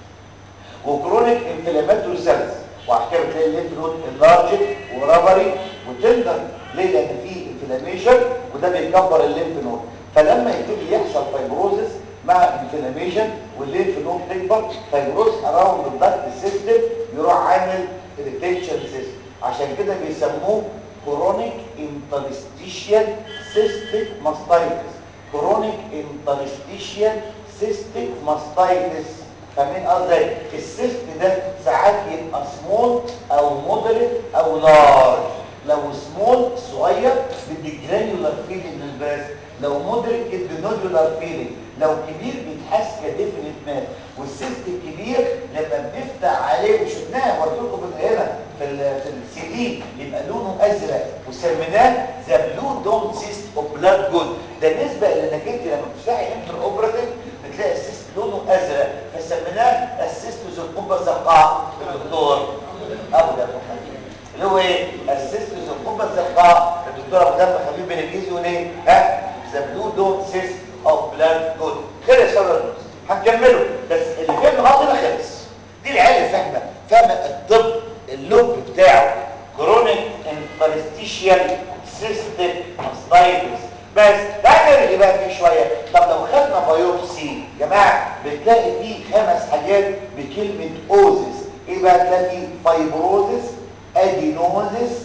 وكرونيك انفلاماتوري سيلز وعشان كده بتلاقي الليمف نود انلارجد ورابري وتندر ليه لان في انفلاميشن وده بيكبر الليمف نود فلما يبتدي يحصل فايبروزس مع انفلاميشن والليمف نود تكبر فايبروز اراوند الضغط سيستم يروح عامل ريتنشن سيستم عشان كده بيسموه كرونيك انترستيشيال سيستيك ماستايتس كرونيك انترستيشيال سيستيك ماستايتس فاهمين قصدي السيست ده ساعات يبقى سمول او مودريت او لارج لو سمول صغير بدي جرانيولار فيلينج للبريست لو مودريت يدي نودولار فيلينج لو كبير بيتحس كديفينيت مات والسيست الكبير لما بنفتح عليه وشفناه وريت لكم هنا في ال في السي دي يبقى لونه ازرق وسميناه ذا بلو دوم سيست اوف بلاد جود ده نسبه لانك انت لما بتفتحي انتر اوبراتيف بتلاقي السيست لونه ازرق فسميناه السيست ذو القبه الزرقاء الدكتور ابو دم خفيف اللي هو ايه السيست ذو القبه الزرقاء الدكتور ابو دم خفيف بالانجليزي يقول ايه ها ذا بلو دوم سيست اوف بلاد جود خلص خلاص هنكمله بس اللي فهم غلط ده خلص دي العيال اللي فاهمه فاهمه الطب اللب بتاعه كرونيك انترستيشيال سيستم ماستايتس بس تعالى نرجع بقى فيه شويه طب لو خدنا بايوبسي يا جماعه بتلاقي فيه خمس حاجات بكلمه اوزس ايه بقى تلاقي فيه فايبروزس ادينوزس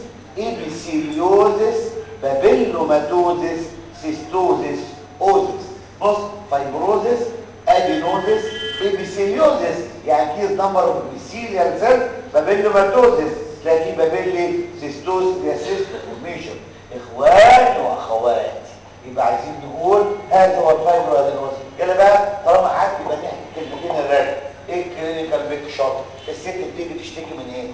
ايبيثيليوزس بابيلوماتوزس سيستوزس اوزس بص فايبروزس ادينوزس ايبيثيليوزس يعني كيس نمبر اوف ابيثيليال سيل بابيلوماتوزس تلاقي فيه بابيلي سيستوز يا سيست فورميشن اخوان واخوات يبقى عايزين نقول هذا هو الفايبرو ادينوز يلا بقى طالما قعدت يبقى نحكي كلمتين الراجل ايه الكلينيكال بيكشر الست بتيجي تشتكي من ايه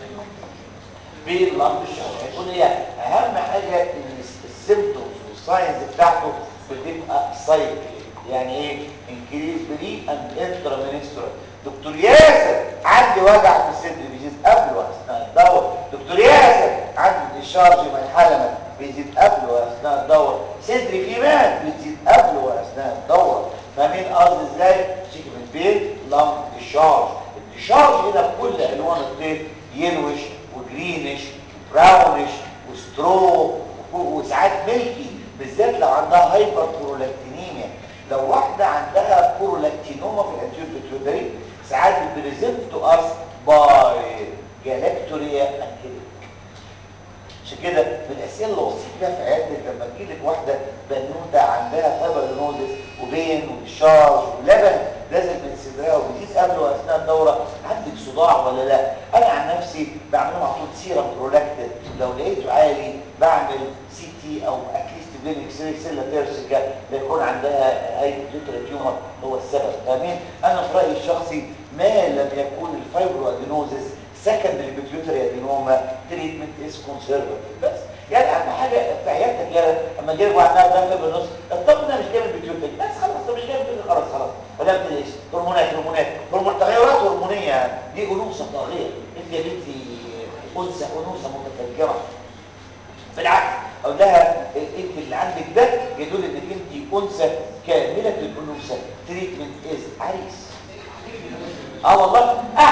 باللمب الشهر هيكون هي اهم حاجه ان السيمبتومز والساينز بتاعته بتبقى سايكل يعني ايه انكريز بري اند انترا منسترال دكتور ياسر عندي وجع في الصدر بيزيد قبل واثناء الدواء دكتور ياسر عندي ديشارج من الحلمه بيزيد قبل واثناء الدواء صدري فيه مات بيزيد قبل واثناء الدواء فاهمين قصدي ازاي شيك من البيت لم ديشارج الديشارج هنا بكل الوان الطيف يلوش وجرينش براونش وسترو وساعات ملكي بالذات لو عندها هايبر برولاكتينيميا لو واحده عندها برولاكتينوما في الانتيور بيتيوتري ساعات بريزنت تو اس باي جالاكتوريا اند عشان كده من الاسئله اللي وصيت بيها في عيادتك لما تجي لك واحده بنوته عندها فايبرينوزس وبين وديشارج ولبن نازل من صدرها وبيزيد قبل واثناء الدوره عندك صداع ولا لا؟ انا عن نفسي بعمله على طول سيرم برولاكتين لو لقيته عالي بعمل سي تي او اتليست بين اكس راي سيلا تيرسيكا بيكون عندها هاي بيوترا تيومر هو السبب فاهمين؟ انا في رايي الشخصي ما لم يكون الفايبرو ادينوزس سكندري بيتيوتري ادينوما تريتمنت از كونسرفاتيف بس يعني اهم حاجه في عيادتك يا اما جاي واحد عندها في النص الطب ده مش جاي من بيتيوتري بس خلاص ده مش جاي من خلاص خلاص ولا بتلاقيش هرمونات هرمونات هرمون تغيرات هرمونيه دي انوثه طاغيه انت يا بنتي انثى انوثه متفجره بالعكس اقول لها انت اللي عندك ده يدل انك انت انثى كامله الانوثه تريتمنت از عريس اه والله احلى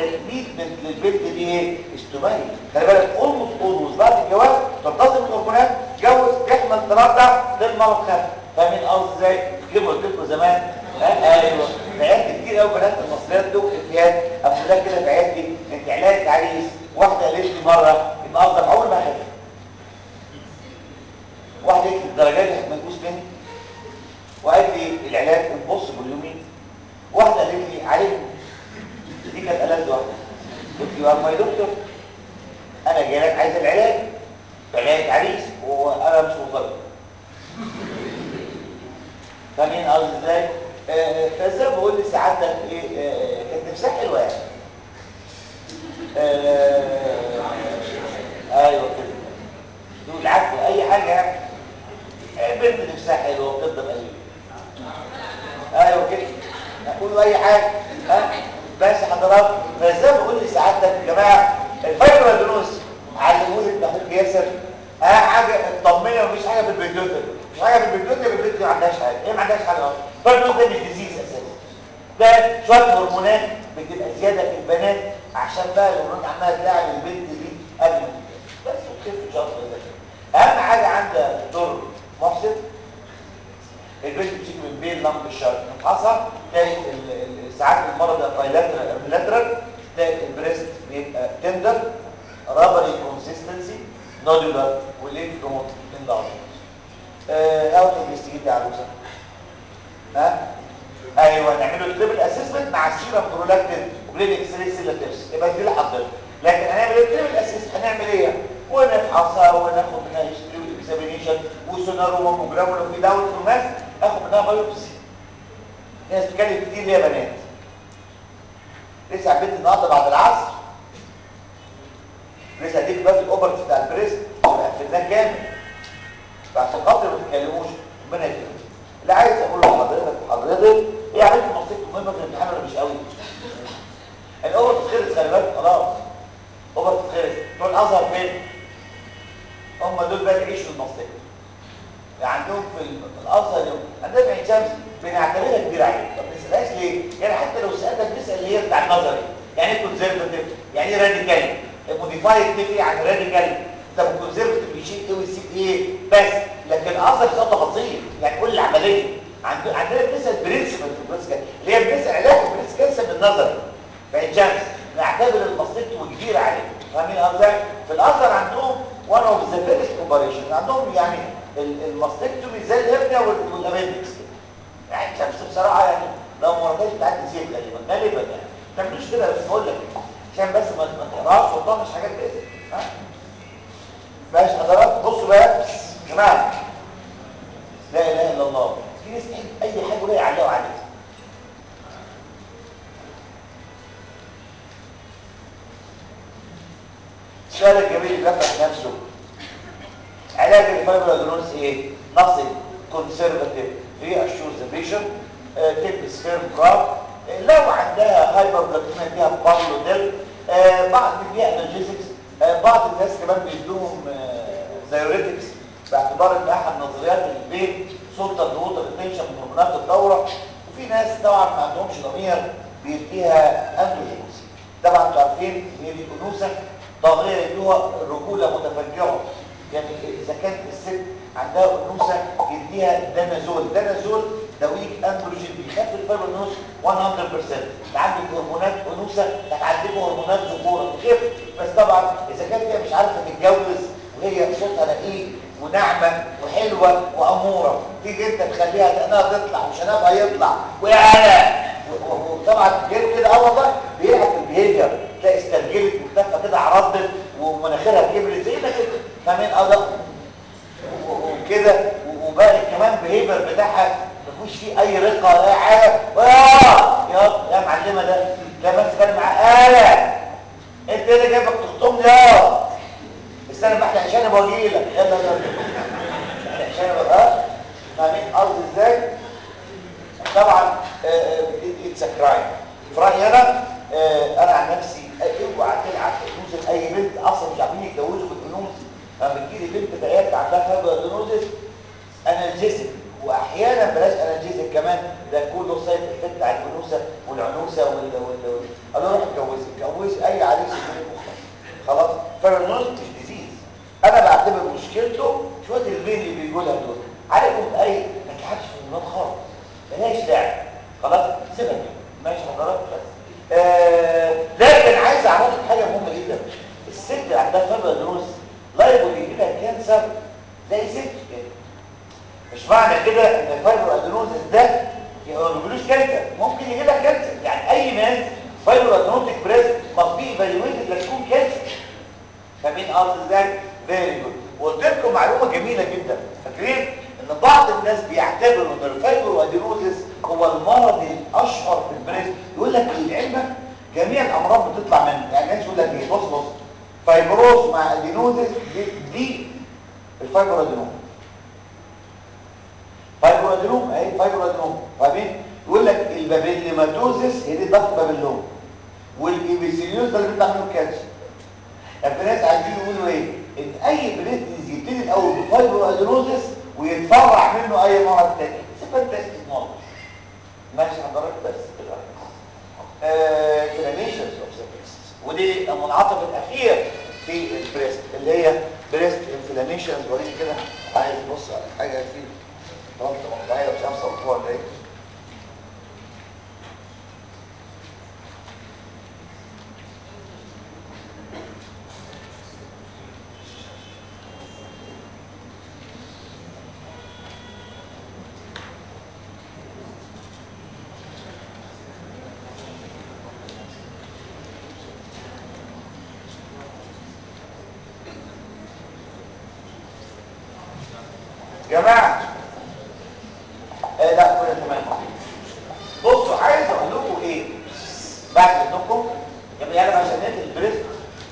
تريتمنت للبنت دي ايه استومائي خلي بالك اولموست اولموست بعد الجواز تنتظم الهرمونات تتجوز تحمل ترضع تلمع وتخف فاهمين قصدي ازاي كده قلت لكم زمان اه ايوه عيادتي كتير قوي بنات المصريات دول افيات اقول لها كده في عيادتي انت علاج عريس واحده قالت لي مره يبقى افضل عمري ما اخف واحده قالت لي الدرجات دي هتمنقوس مني وقالت لي العلاج امبوسيبل يومين واحده قالت لي عليك دي كانت ألذ واحده قلت له يا ماي دكتور انا جاي لك عايز العلاج علاج عريس وانا مش مطالب فاهمين قصدي ازاي آه، فزي ما بقول لسعادتك ايه آه، كانت نفسها حلوه يعني آه، ايوه كده دول العكس اي حاجه يعني آه، بنت نفسها حلوه وبتفضل قليله ايوه كده نقول اي حاجه ها بس حضرتك فازاي بقول لسعادتك يا جماعه الفايبرادونوس علموني ابن اخوك ياسر اه حاجه اطمني مفيش حاجه في البيتوتر مش حاجه في البيتوتر البيتوتر ما عندهاش حاجه هي ما عندهاش حاجه اصلا الفايبرادونوس ده مش ديزيز اساسا ده شويه هرمونات بتبقى زياده في البنات عشان بقى الهرمونات عماله تلاعب البنت دي اجمل بس وكيف ان شاء الله ده اهم حاجه عند الدكتور محسن البنت بتيجي من بين لمب الشرق نفحصها تلاقي ال- ال- ساعات المرض بايلاترال لاترال تلاقي البريست بيبقى تندر رابري كونسيستنسي نودولار وليف نود انلارج اوت انفستيجيت يا عروسه ها ايوه نعمله التريبل اسسمنت مع السيرم برولاكتين وبرين اكس راي سيلاتيرس يبقى دي لحضرتك لكن هنعمل التريبل اسيست هنعمل ايه ونفحصها وناخد منها هيستوري اكزامينيشن وسونار وماموجرام ولو في داون في الماس اخد منها بايوبسي ناس بتتكلم كتير يا بنات لسه عبيت النهارده بعد العصر لسه هديك بقى الاوبرت بتاع البريست قفلناه كامل فعشان خاطر ما تتكلموش ربنا يكرمك اللي عايز اقوله لحضرتك وحضرتك ايه عملت مصيبه مهمه في الامتحان ولا مش قوي الاوبرت خلص خلي بالك خلاص اوبرت خلص بتوع الازهر فين هم دول بقى يعيشوا المصيبه يعني عندهم في ال- في الازهر يوم عندنا في عين شمس بنعتبرها كبيره عليك طب ما نسالهاش ليه؟ يعني حتى لو سالتك تسال اللي هي بتاع النظري يعني ايه كونزرفتيف؟ يعني ايه راديكال؟ موديفايد تفرق عن راديكال طب الكونزرفتيف بيشيل ايه ويسيب ايه بس لكن الازهر سؤال تفاصيل يعني كل العمليه عند- عندنا بنسال برنسبل في البريس كانسر اللي هي بنسال علاج البريس كانسر بالنظري في عين شمس نعتبر المصيبه كبيره عليك فاهمين قصدي؟ في الازهر عندهم one of the first operation عندهم يعني ال- الماستكتومي زي الهرنيا وال- والابندكس يعني شمس بصراحه يعني لو ما رضيتش تعدي زيت غالبا غالبا يعني ما تعملوش كده بس بقول لك عشان بس ما ما تقراش وتطنش حاجات كده ها ماشي حضرات بصوا بقى يا جماعه لا اله الا الله في ناس تحب اي حاجه ولا يعلقوا عليها السؤال الجميل اللي فتح نفسه علاج الفايبرادونوز ايه؟ نصل كونسرفاتيف ري اشور ذا بيشن تلبس فيرم كراب لو عندها هايبر بلاكيميا فيها بارلوديل آه، بعض فيها انرجيزكس بعض الناس كمان بيدوهم دايوريتكس باعتبار ان احد نظريات البيت سلطه الوتر ريتنشن من هرمونات الدوره وفي ناس طبعا ما عندهمش ضمير بيديها اندروجينز طبعا انتوا عارفين هي دي انوثه طاغيه يدوها الرجوله متفجره يعني اذا كانت الست عندها انوثه يديها دانازول دانازول ده ويك اندروجين بيخفف الفايبرنوس 100% اللي عندك هرمونات انوثه هتعديكوا هرمونات ذكوره تخف بس طبعا اذا كانت هي مش عارفه تتجوز وهي صوتها رقيق وناعمه وحلوه واموره تيجي انت تخليها دقنها تطلع وشنبها يطلع ويعلى وطبعا غير كده اه والله بيلعب في البيهيفير تلاقي استرجلت وكتافها كده عرضت ومناخيرها كبرت زي ما كده فاهمين اه وكده وباقي كمان بيهيفير بتاعها ما فيهوش فيه اي رقه ولا اي حاجه يا يا معلمه ده لا بس كان معاه آلة انت ايه اللي جايبك تخطمني يا استنى ما احنا عشان ابقى لك يلا يلا عشان ابقى فاهمين قصدي ازاي طبعا اتس كرايم في رايي انا آه، انا عن نفسي اوعى تلعب فلوس اي بنت اصلا مش عارفين يتجوزوا بالفلوس لما بتجيلي بنت بقيت عندها فايبرادونوزس انالجيسيك واحيانا بلاش انالجيزك كمان ده يكون له سايد افكت على الانوثه والعنوسه وال وال وال انا روح اتجوزي اتجوزي اي عريس يجيلك خلاص فالنوز مش ديزيز انا بعتبر مشكلته شويه البين اللي بيجوا لها دول عليكم اي ما تلعبش في النوم خالص بلاش لعب خلاص سيبها كده ماشي حضرتك بس آه لكن عايز اعرفك حاجه مهمه جدا الست اللي عندها فبر دروس لايبل يجي لها كانسر زي ست كده مش معنى كده ان الفايبرو ادينوزس ده ما بيقولوش كانسر ممكن يجي لها كانسر يعني اي ناس فايبرو ادينوتيك بريست must be evaluated لتكون كانسر فاهمين قصدي ازاي فيري جود وقلت لكم معلومه جميله جدا فاكرين ان بعض الناس بيعتبروا ان الفايبرو ادينوزس هو المرض الاشهر في البريست يقول لك لعلمك جميع الامراض بتطلع منه يعني الناس يقول لك ايه بص بص فايبروز مع ادينوزس دي, دي الفايبرو ادينوز فايبرو ادينوم اهي فايبرو ادينوم فاهمين يقول لك البابيلوماتوزس هي دي ضغط بابيلوم والايبيسيليوز ده اللي بيطلع منه الكالسيوم يعني في ناس عايزين يقولوا ايه ان اي بريستنز يبتدي الاول بفايبرو ادينوزس ويتفرع منه اي مرض تاني سيبها انت استثمار ماشي حضرتك بس كده انفلاميشنز اوف ذا بريست ودي المنعطف الاخير في البريست اللي هي بريست انفلاميشنز وريني كده عايز بص على حاجه فيه غلطه موضوعيه مش عارف صوتها ولا ايه جماعه آه لا كده تمام بصوا عايز اقول لكم ايه بعد اذنكم يبقى انا عشان نقل البريست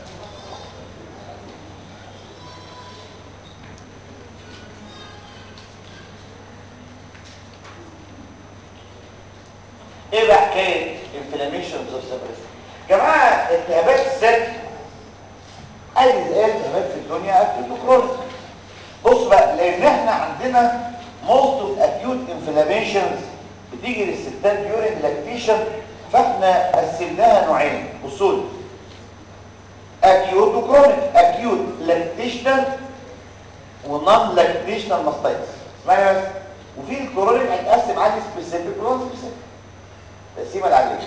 ايه بقى حكايه انفلاميشنز اوف ذا بريست جماعه التهابات الثدي اي التهابات في الدنيا اكيد كرونيك بص بقى لان احنا عندنا most of acute inflammations بتيجي للستات during lactation فاحنا قسمناها نوعين اصول acute وكرونيك acute lactational ونون lactational mastitis اسمعي بس وفي الكرونيك هيتقسم عادي سبيسيفيك ونون سبيسيفيك تقسيمه العاديه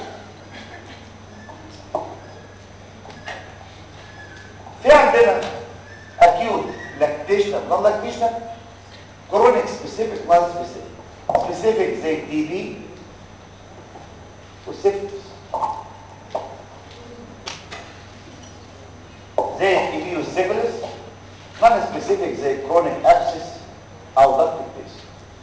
في عندنا acute lactational non lactational chronic specific non specific specific زي التي بي والسيفتس زي التي بي والسيفلس non specific زي chronic abscess او ductal base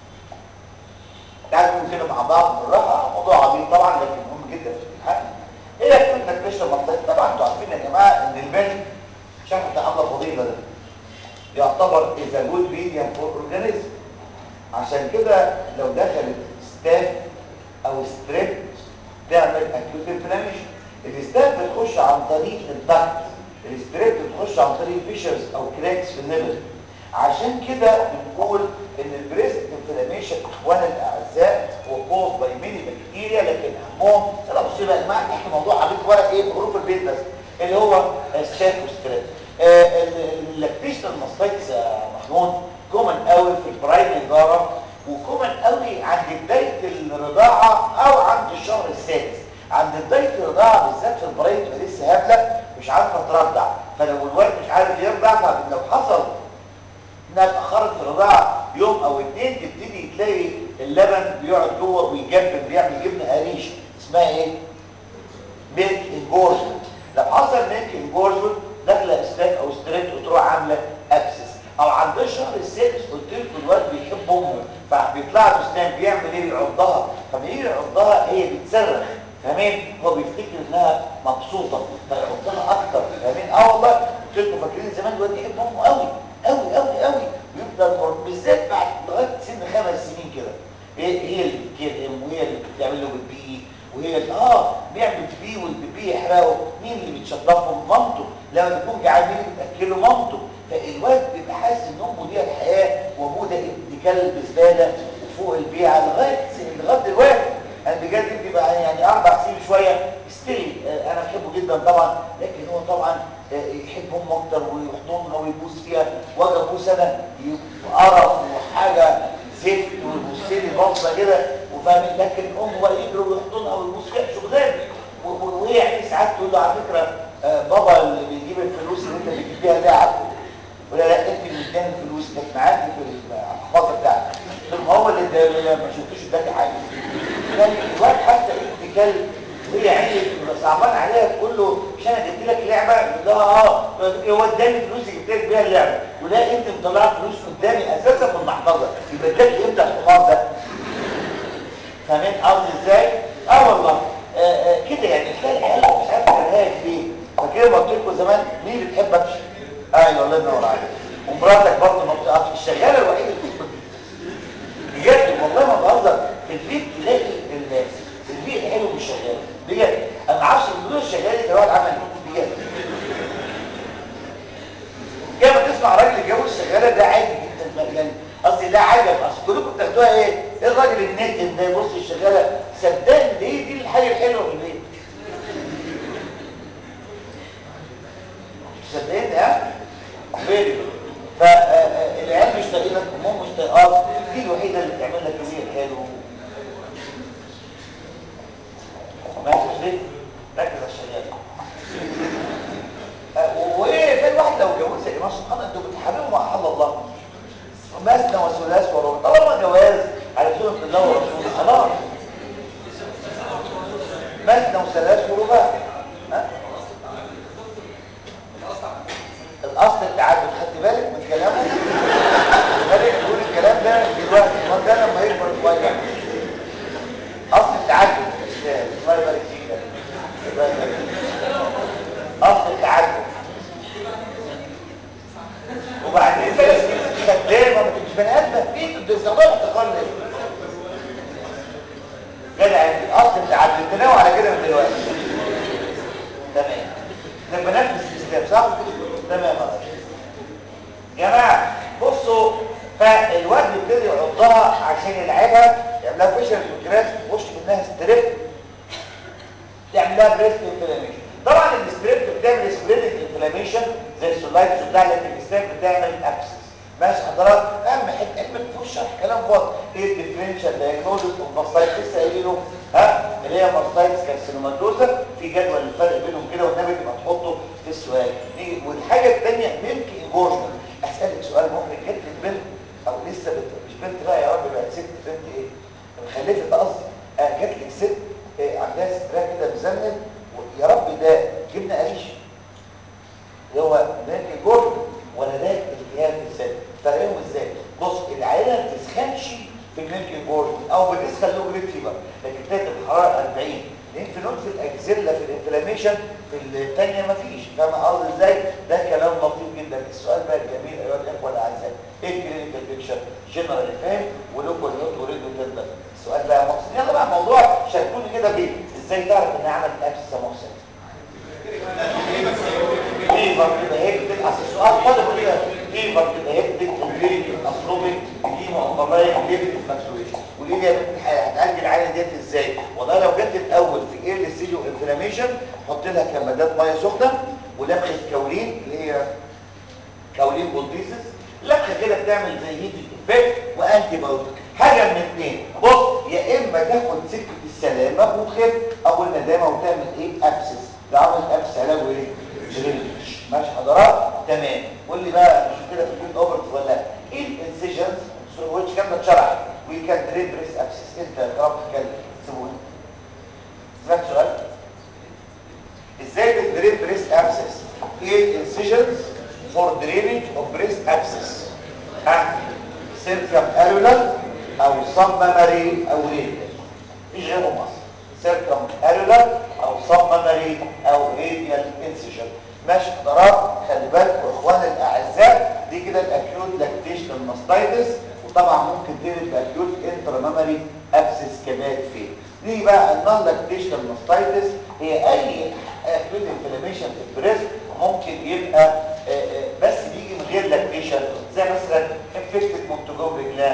تعالوا كده مع بعض بالراحه موضوع عظيم طبعا لكن مهم جدا في الامتحان ايه acute lactation non طبعا انتوا عارفين يا جماعه ان البنت شرح عامله فضيله ده يعتبر is a good medium for organism عشان كده لو دخلت ستاف او ستريب تعمل acute inflammation الستاف بتخش عن طريق الضغط الستريب بتخش عن طريق فيشرز او كراكس في النبل عشان كده بنقول ان البريست انفلاميشن اخوانا الاعزاء هو كوز باي ميني بكتيريا لكن اهمهم انا بصوا بقى يا جماعه احنا موضوع عبيط ورق ايه بحروف البيت بس اللي هو ستاف وستريب اللاكتيشنال ماستايتس يا محمود كومن قوي في البرايم اداره وكومن قوي عند بدايه الرضاعه او عند الشهر السادس عند بدايه الرضاعه بالذات في البرايم تبقى لسه هبله مش عارفه ترضع فلو الولد مش عارف يرضع فلو حصل انها اتاخرت في الرضاعه يوم او اتنين تبتدي تلاقي اللبن بيقعد جوه ويجبن بيعمل جبنه قريش اسمها ايه؟ ميلك انجورجمنت لو حصل ميلك انجورجمنت داخله اسلاك او ستريت وتروح عامله ابسس او عند الشهر السادس قلت لكم الواد بيحب امه فبيطلع له اسنان بيعمل ايه بيعضها فما يجي يعضها هي بتصرخ فاهمين هو بيفتكر انها مبسوطه فيعضها اكتر فاهمين اه والله قلت لكم فاكرين زمان الواد يحب امه قوي قوي قوي قوي ويفضل بالذات بعد لغايه سن خمس سنين كده هي هي اللي بتكلم وهي اللي بتعمل له بالبي وهي اللي اه بيعمل بي والبيبي يحرقه مين اللي بتشطفه مامته لما تكون جعان مين اللي بتاكله مامته فالواد بيبقى حاسس ان امه دي الحياه وابوه ده ابن كلب زباله فوق البيعه لغايه لغايه دلوقتي انا بجد ابني بقى يعني اربع سنين شويه ستيل انا بحبه جدا طبعا لكن هو طبعا آه، يحب امه اكتر ويحضنها ويبوس فيها واجي ابوس انا يبقى قرف وحاجه زفت ويبص لي بصه كده وفاهمين لكن امه بقى يجري ويحضنها ويبوس فيها شغلانه و- و- وهي يعني ساعات تقول له على فكره آه، بابا اللي بيجيب الفلوس اللي انت بتجيب بيها لعب ولا لا انت اللي اداني الفلوس كانت معاكي في المحفظه بتاعتك طب ما هو اللي اداني ما شفتوش اداكي حاجه يعني الواد حتى ابن كلب وهي عيني صعبان عليها تقول له مش انا جبت لك لعبه يقول لها اه هو اداني فلوس جبت لك بيها اللعبه ولا انت مطلعه فلوس قدامي اساسا من المحفظه يبقى اداك امتى الحمار ده فاهمين قصدي ازاي اه والله آه آه كده يعني تلاقي العيال مش عارف كرهاك ليه فكده ما قلت لكم زمان مين اللي بتحب امشي ايوه الله ينور عليك ومراتك برضه ما بتقفش الشغاله الوحيده اللي بتحبك بجد والله ما بهزر في البيت تلاقي ال- البيت حلو مش شغال بجد انا ما اعرفش بدون الشغال ده الواحد عمل ايه بجد كما تسمع راجل يتجوز شغاله ده عادي جدا يعني قصدي ده عجب اصل كلكم بتاخدوها ايه ايه الراجل النتن ده يبص الشغاله صدقني دي دي الحاجه الحلوه في البيت صدقني ها فيري فالعيال مش طايقينك امهم مش طايقاك دي الوحيده اللي بتعمل لك كبير حلو ماشي ليه ركز على الشغال آه، وايه في الواحد لو جوز يا جماعه سبحان الله انتوا بتحاربوا مع حل الله مثنى وثلاث وربع طالما جواز على سنه الله ورسوله خلاص مثنى وثلاث ورباع ها الاصل التعدد خدت بالك من كلامه بالك يقول الكلام ده دلوقتي ما ده لما يكبر شويه اصل التعدد الله يبارك فيك يا الله يبارك فيك. اصل التعدد وبعدين بلاش كلمه خدامه ما تبقاش بني ادم في بتستخدمها احتقار ليه جدع انت اصل التعدد تناوي على كده من دلوقتي تمام لما نفذ الاسلام صح تمام يا رجل. جماعه بصوا فالواد بيبتدي يعضها عشان يلعبها يعملها فيشر كراس يخش منها ستريب تعملها بريست انفلاميشن طبعا الستريب بتعمل سبليتنج انفلاميشن زي السولايتس بتاع لكن الستريب بتعمل ابسس ماشي حضرات اهم حته علم في شرح كلام فاضي ايه الديفرنشال دايجنوزس اوف ماستايتس لسه قايلينه ها اللي هي ماستايتس كارسينوماتوزا في جدول الفرق بينهم كده والنبي تبقى تحطه في السؤال دي والحاجه الثانيه ميلك انجورجمنت اسالك سؤال محرج جت البنت او لسه بنت مش بنت بقى يا رب بقت ست بنت ايه خلفت قصدي آه جات لك ست آه عندها صدرها كده مزمن ويا رب ده جبنه قريش اللي هو ميلك انجورجمنت ولا ده التهاب في الصدر فرقهم ازاي بص العيله ما بتسخنش في الميلك انجورجمنت او بتسخن له جريد فيبر لكن بتاعت الحراره 40 الانفلون في الاكزيلا في الانفلاميشن في الثانيه ما فيش فاهم قصدي ازاي ده كلام لطيف جدا السؤال بقى الجميل ايها الاخوه الاعزاء ايه الكلينيكال بيكشر جنرال فاهم ولوكال نوت وريدو تندر السؤال بقى يا محسن يلا بقى موضوع شاركوني كده بيه ازاي تعرف ان عملت ابسس يا محسن فيفر كده هيكتب اصل السؤال طالب كده فيفر كده هيكتب امبليك افروبيك دي مؤمرايه ليفت فلكتويشن وليه يا بنت هتعالج العينه ديت ازاي والله لو جت الاول في ايه السيلو انفلاميشن حط لها كمادات ميه سخنه ولبخه كولين اللي هي كولين بولديسس لبخه كده بتعمل زي هيت افكت وانتي بايوتيك حاجه من اثنين بص يا اما تاخد سكه السلامه وتخف او الندامه وتعمل ايه ابسس ده عمل ابسس علاجه ايه درينج ماشي حضرات تمام قول لي بقى مش كده في الجود اوفرت ولا ايه الانسيجنز ويتش كان اتشرح وي كان درين بريس ابسس انت يا رب تتكلم سيبوني سمعت سؤال ازاي بتدرين بريس ابسس ايه الانسيجنز فور درينج اوف بريس ابسس ها سيركم ارولر او سبمري او ريديال مفيش غيرهم اصلا سيركم ارولر او سبمري او ريديال انسيجن ماشي حضرات خلي بالكم اخواني الاعزاء دي كده الاكيوت لاكتيشنال ماستايتس وطبعا ممكن تقلب باكيوت انترمامري ابسس كمان فيه دي بقى النون لاكتيشنال ماستايتس هي اي اكيوت انفلاميشن في البريست ممكن يبقى آه، آه، بس بيجي من غير لاكتيشن زي مثلا انفكتد مونتوجوبري جلاند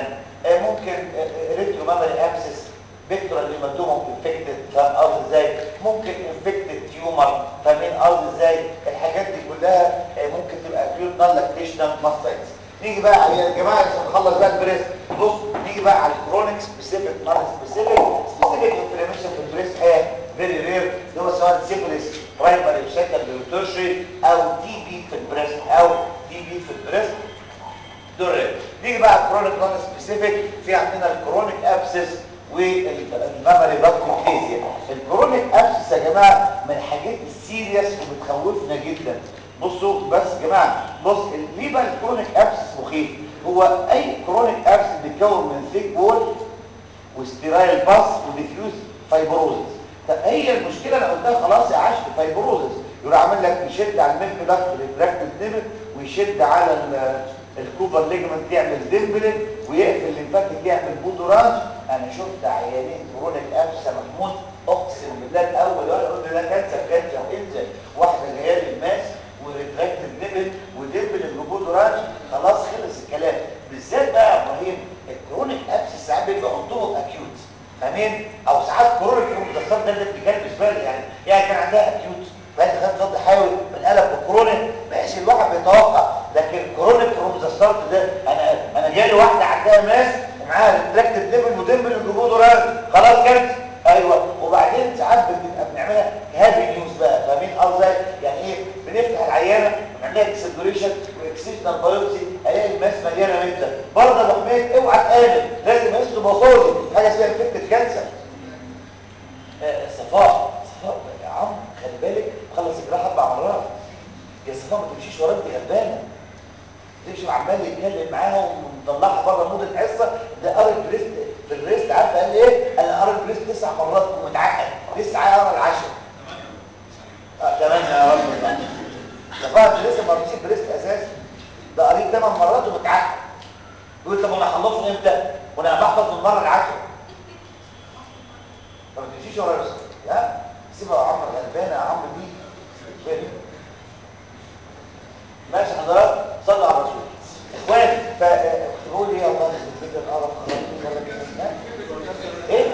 آه، ممكن ريترو مامري ابسس فيكتورال هيماتوما انفكتد فاهم قصدي ازاي ممكن انفكتد تيومر فاهمين قصدي ازاي الحاجات دي كلها آه، ممكن تبقى اكيوت نون لاكتيشنال ماستايتس نيجي بقى على- يا جماعه عشان نخلص بقى البريست بص نيجي بقى على الكرونيك سبيسيفيك نون سبيسيفيك سبيسيفيك انفلاميشن في البريست هي فيري رير اللي هو سواء سيفلس برايمري وسكندري وتيرشري او تي بي في البريست او تي بي في البريست دول نيجي بقى الكرونيك نون سبيسيفيك في عندنا الكرونيك ابسس والميموري بكتيريا الكرونيك ابسس يا جماعه من الحاجات السيريس وبتخوفنا جدا بصوا بس يا جماعه بص ليه بقى الكرونيك ابسس مخيف هو اي كرونيك ابسس بيتكون من ثيك وول وستيرايل باس وديفيوز فايبروزس طب هي المشكله انا قلتها خلاص يا عشق فايبروزس يروح عامل لك يشد على الميلك داكت ريتراكتد نيبل ويشد على ال- الكوبر ليجمنت يعمل ديمبلين ويقفل الليمفاتيك يعمل بودورانج انا شفت عيانين كرونيك ابسه محمود اقسم بالله الاول واحد يقول لي ده كانسر كانسر انزل واحده جايه لي الماس وريتراكتد نيبل وديمبلين وبودورانج خلاص خلص الكلام بالذات بقى يا ابراهيم الكرونيك ابسس ساعات بيبقى انطوه اكيوت فاهمين او ساعات كرونيك كروموزوم ده اللي كان بالنسبه لي يعني يعني كان عندها اكيوت بعد خد ضد حيوي من قلب الكرونيك ماشي الواحد بيتوقع لكن كرونيك كروموزوم ده انا انا جالي واحده عندها ماس ومعاها ريتراكتد ليفل وديمبل وجلوبودوران خلاص كانت ايوه وبعدين ساعات بنبقى بنعملها هابي نيوز بقى فاهمين قصدي يعني ايه بنفتح العيانه ونعملها اكسبلوريشن واكسجنال بايوبسي الاقي الماس مليانه مده برضه يا ابو حميد اوعى تقابل لازم هيستوباثولوجي حاجه اسمها انفكتد كانسر آه، صفاء صفاء يا عم خلي بالك خلص الجراحه اربع مرات يا صفاء ما تمشيش وراك دي غلبانه تمشي عمال يتكلم معاها ومطلعها بره مود الحصه ده قرا البريست في الريست عارفه قال ايه؟ انا قرا البريست تسع مرات ومتعقد لسه عايز اقرا العشر اه تمام يا رب الله صفاء انت لسه ما رحتيش البريست اساسا ده قريت ثمان مرات ومتعقد يقول طب انا هخلصه امتى؟ وانا بحفظ من المره العاشره فما تمشيش ورا نفسك ها سيبها يا عمرو غلبانه يا عمرو دي غلبانة. ماشي حضرتك صلوا على الرسول اخواني فاكتبوا لي يا الله الفكره القرف خلاص مره كده ايه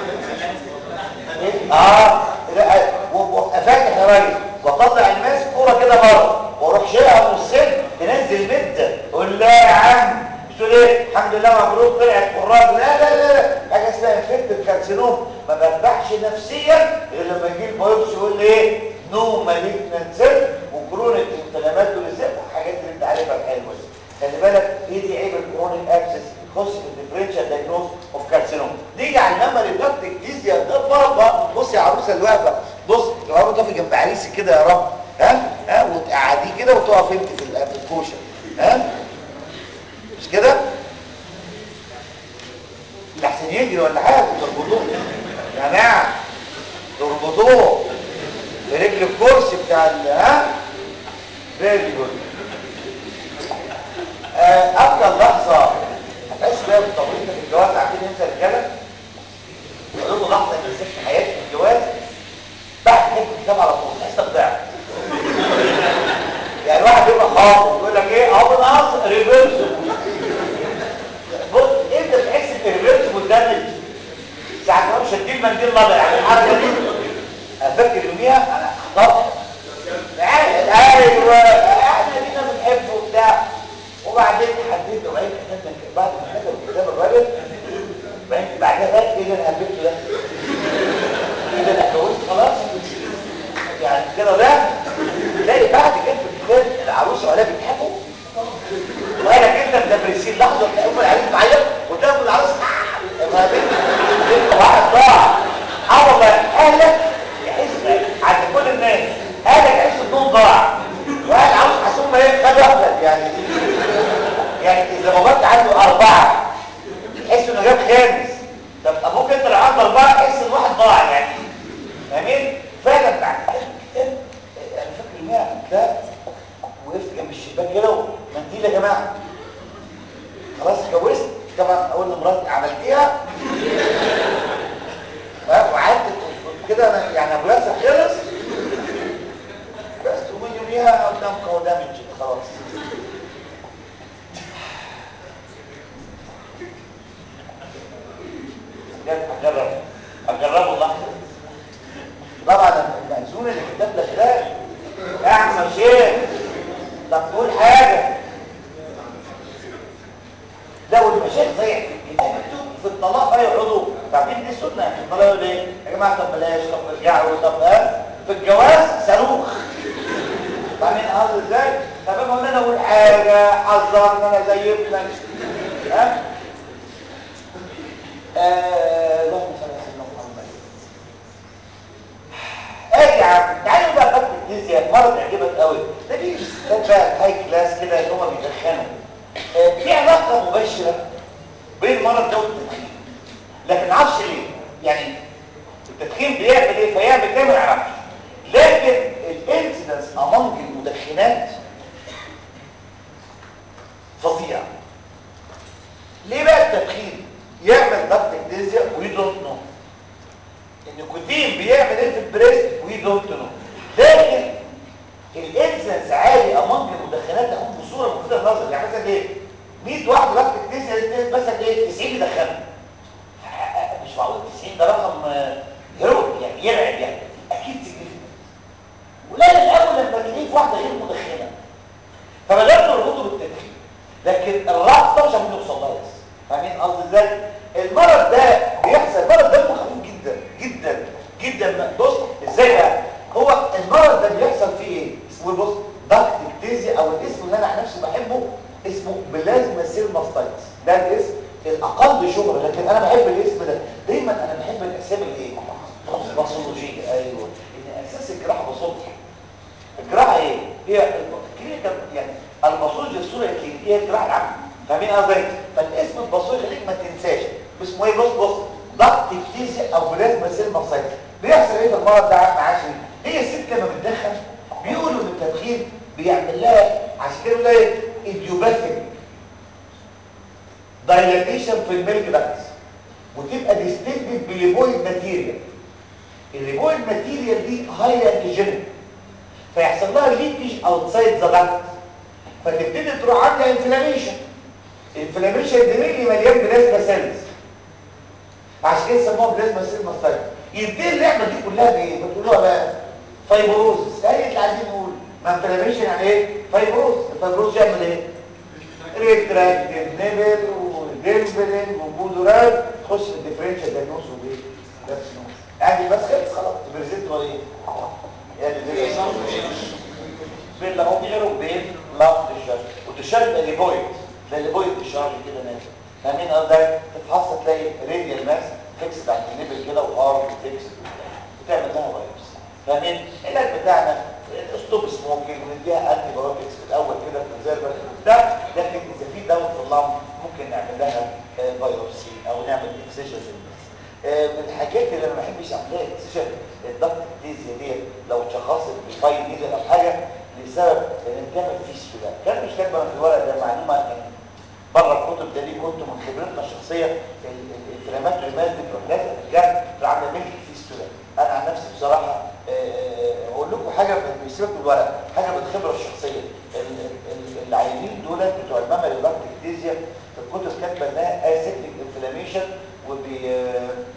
ايه اه لا وابقى فاتح يا راجل واطلع الماس كوره كده بره واروح شايلها من السن تنزل مده قول لا يا عم بتقول ايه الحمد لله مبروك طلعت قراب لا لا لا لا حاجه اسمها انفكتد كارسينوم ما برتاحش نفسيا غير لما يجي البيوبسي يقول لي ايه نو مالجنت سيل وكرونيك انفلامات ولزق الحاجات اللي انت عارفها الحلوه دي خلي بالك هي دي عيب الكرونيك ابسس خش في الديفرنشال دايجنوز اوف كارسينوم نيجي على الميموري دكت اكتيزيا ده بابا بص يا عروسه اللي واقفه بص لو انا تقفي جنب عريسي كده يا رب ها ها وتقعديه كده وتقف انت في ال- في الكوشه ها مش كده لحسن يجري ولا حاجه تربطوه يا جماعه تربطوه في رجل الكرسي بتاع ال ها فيري جود افضل لحظه هتحس بيها بالتمريض في الجواز عارفين انت الرجاله اقول لكم لحظه اللي في حياتي في الجواز بعد كتب الكتاب على طول تحس بضعف يعني الواحد بيبقى خاطب يقول لك ايه ابو ناصر ريفرسبل بص انت بتحس بالريفرسبل دامج ساعه ما شادين منديل الابيض يعني الحركه دي افكر يوميها انا اخترت ايوه احنا لينا بنحبه وبتاع وبعدين حددت وبعدين كتبنا بعد ما كتب كتاب الراجل بعدين بعدها بقى ايه اللي انا حبيته ده؟ ايه ده انا اتجوزت خلاص؟ يعني كده ده تلاقي بعد كده في الكتاب العروسه ولا بتحبه وقالك انت مدبرسين لحظه تلاقي ام العريس تعيط وتاخد العروس ما بين بين واحد ضاع اه والله اهلك يحس عند كل الناس اهلك يحس انهم ضاع واهل العروس حاسين ما هي خد واحده يعني يعني اذا باباك عنده اربعه يحس انه جاب خامس طب ابوك انت لو عنده اربعه يحس ان واحد ضاع يعني فاهمين؟ فعلا بعد كده الكتاب انا فاكر يوميها ده وقفت جنب الشباك كده ومنديل يا جماعه خلاص اتجوزت طبعا اول ما مراتي عملتيها ها، وقعدت كده انا يعني ابو ياسر خلص بس ومن يوميها قدامك هو دامج خلاص جماعه طب بلاش طب ارجعوا طب ها في الجواز صاروخ فاهمين قصدي ازاي؟ طب اما قلنا اقول حاجه حذرنا انا زي ابنك ها؟ آه، اللهم صل على سيدنا محمد ايه يا عم تعالوا بقى خدت الفيزياء مرض يعجبك قوي ده في ستات بقى هاي كلاس كده اللي هم بيدخنوا آه، في علاقه مباشره بين المرض ده والتدخين لكن ما اعرفش ليه يعني التدخين بيعمل ايه فيعمل ده ما نعرفش لكن الانسيدنس امونج المدخنات فظيع ليه بقى التدخين يعمل ضغط اكتيزيا وي دونت نو النيكوتين بيعمل ايه في البريست وي دونت نو لكن الانسيدنس عالي امونج المدخنات تكون بصوره مفيده للنظر يعني مثلا ايه 100 واحد ضغط اكتيزيا مثلا ايه 90 بيدخنوا مش معقول 90 ده رقم هيرويك يعني يرعب يعني اكيد سيجنيفيكانت ولا الاول لما تلاقيه في واحده غير مدخنه فبدات نربطه بالتدخين لكن الرأس ده مش هنقدر نوصل لها لسه فاهمين قصدي ازاي المرض ده بيحصل المرض ده خفيف جدا جدا جدا بص ازاي بقى هو المرض ده بيحصل فيه ايه اسمه إيه؟ بص ضغط اكتيزي او الاسم اللي انا عن نفسي بحبه اسمه بلازما سيل ماستايتس ده الاسم الاقل شهره لكن انا بحب الاسم ده دايما انا بحب الاسامي الايه باثولوجيه ايوه ان اساس الجراحه باثولوجي الجراحه ايه هي الكلينيكال يعني الباثولوجي الصوره الكلينيكيه هي الجراحه العامه فاهمين قصدي فالاسم الباثولوجي خليك ما تنساش اسمه ايه بص بص ضغط اكتيزي او بلازما سيل ماستايتس بيحصل ايه في المرض ده معاش هي الست لما بتدخن بيقولوا ان التدخين بيعمل لها عشان كده بيقولوا ايه ايديوباثيك دايلاتيشن في الميلك داكتس وتبقى ديستنكتد بليبويد ماتيريال الليبويد ماتيريال دي هاي انتيجينيك فيحصل لها ليكج اوتسايد ذا داكت فتبتدي تروح عامله انفلاميشن الانفلاميشن دي ملي مليان بلازما سيلز عشان كده سموها بلازما سيل ماستايت يبتدي اللعبه دي كلها بايه بتقولوها بقى فايبروز هي اللي عايزين نقول ما انفلاميشن يعني ايه فايبروز الفايبروز يعمل ايه ريتراكتيف نيبل وديمبلين وبودورات تخش في الديفرنشال دايجنوز وايه ده شنو يعني بس خلص خلاص بريزنت ولا ايه يعني بين لهم غيره بين لاف ديشارج والديشارج ده ليبويد ده ليبويد ديشارج كده نازل فاهمين قصدك تفحص تلاقي راديال ماس فيكس عند النيبل كده وار فيكس وتعمل لها فيروس فاهمين العلاج بتاعنا ستوب سموكينج ونديها انتي بايوتكس في الاول كده في الريزيرفر ده لكن اذا في دواء في اللنج ممكن نعمل لها بايوبسي او نعمل اكسجن من الحاجات اللي انا ما بحبش اعملها اكسجن الضغط التيزيا دي لو اتشخصت بفايل نيدل او حاجه لسبب ان بتعمل فيستولا كان مش كاتبه في الورق ده معلومه يعني بره الكتب ده ليه كنت من خبرتنا الشخصيه الانفلاماتوري ماس بتروح لازقه في الجرح بتروح عامله ملك فيستولا انا عن نفسي بصراحه اقول لكم حاجه بيسيبك من الورق حاجه بالخبره الشخصيه العيانين دول بتوع المامري ضغط التيزيا في الكتب كاتبه انها اسيتيك انفلاميشن وبي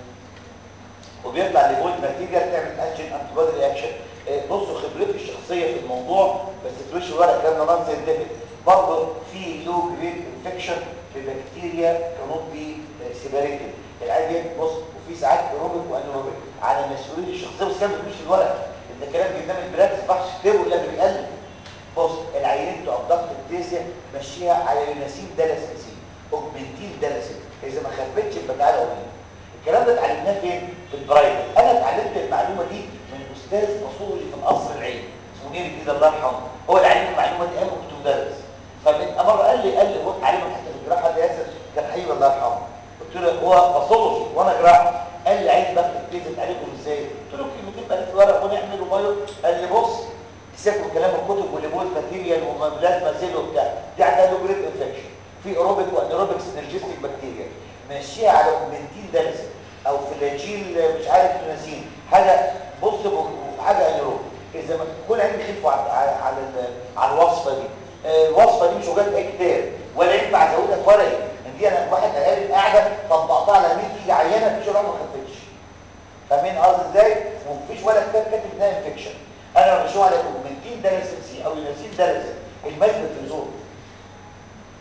وبيطلع ليبويد ماتيريال تعمل انجين انتي بودي رياكشن بصوا خبرتي الشخصيه في الموضوع بس ترويش الورق الكلام ده نون ساينتفك برضه في لو جريد انفكشن ببكتيريا كانوت بي سيبريتد العادي بص وفي ساعات ايروبيك وانيروبيك على مسؤوليه الشخصيه بس كان مش في الورق ده كلام قدام البراكتس ما ينفعش تكتبه الا بالقلب بص العينين بتوع ضغط التيزيا مشيها على يوناسين دالاسين اوجمنتين دالاسين اذا ما خفتش يبقى تعالى قول الكلام ده اتعلمناه فين في البرايفت انا اتعلمت المعلومه دي من استاذ باثولوجي في القصر العيني اسمه نير جديد الله يرحمه هو اللي علمني المعلومه دي انا كنت مدرس فمن مره قال لي قال لي هو اتعلم حتى في الجراحه ده ياسر كان حبيبي الله يرحمه قلت له هو باثولوجي وانا جراحه قال لي عايز بقى التيزه تعالجهم ازاي قلت له كلمتين بقى في الورق ونعمل وبايو قال لي بص سيبك من كلام الكتب والليبول ماتيريال وبلازما سيل وبتاع دي عندها لو جريد انفكشن في ايروبيك وانيروبيك سينرجستيك بكتيريا ماشيه على اوجمنتين دالسين او فلاجيل مش عارف تونسين حاجه بص حاجه انيروبيك اذا ما كل عين بيخفوا على على على الوصفه دي الوصفه دي مش وجدت اي كتاب ولا ينفع ازودها في ورقي دي انا واحد قال قاعده طبقتها على 100 تيجي عيانه مفيش ولا ما خفتش فاهمين قصدي ازاي ومفيش ولا كتاب كاتب انها انفكشن انا بشوف على اوجمنتين دالسين سي او يونسين دالسين الماده في الزور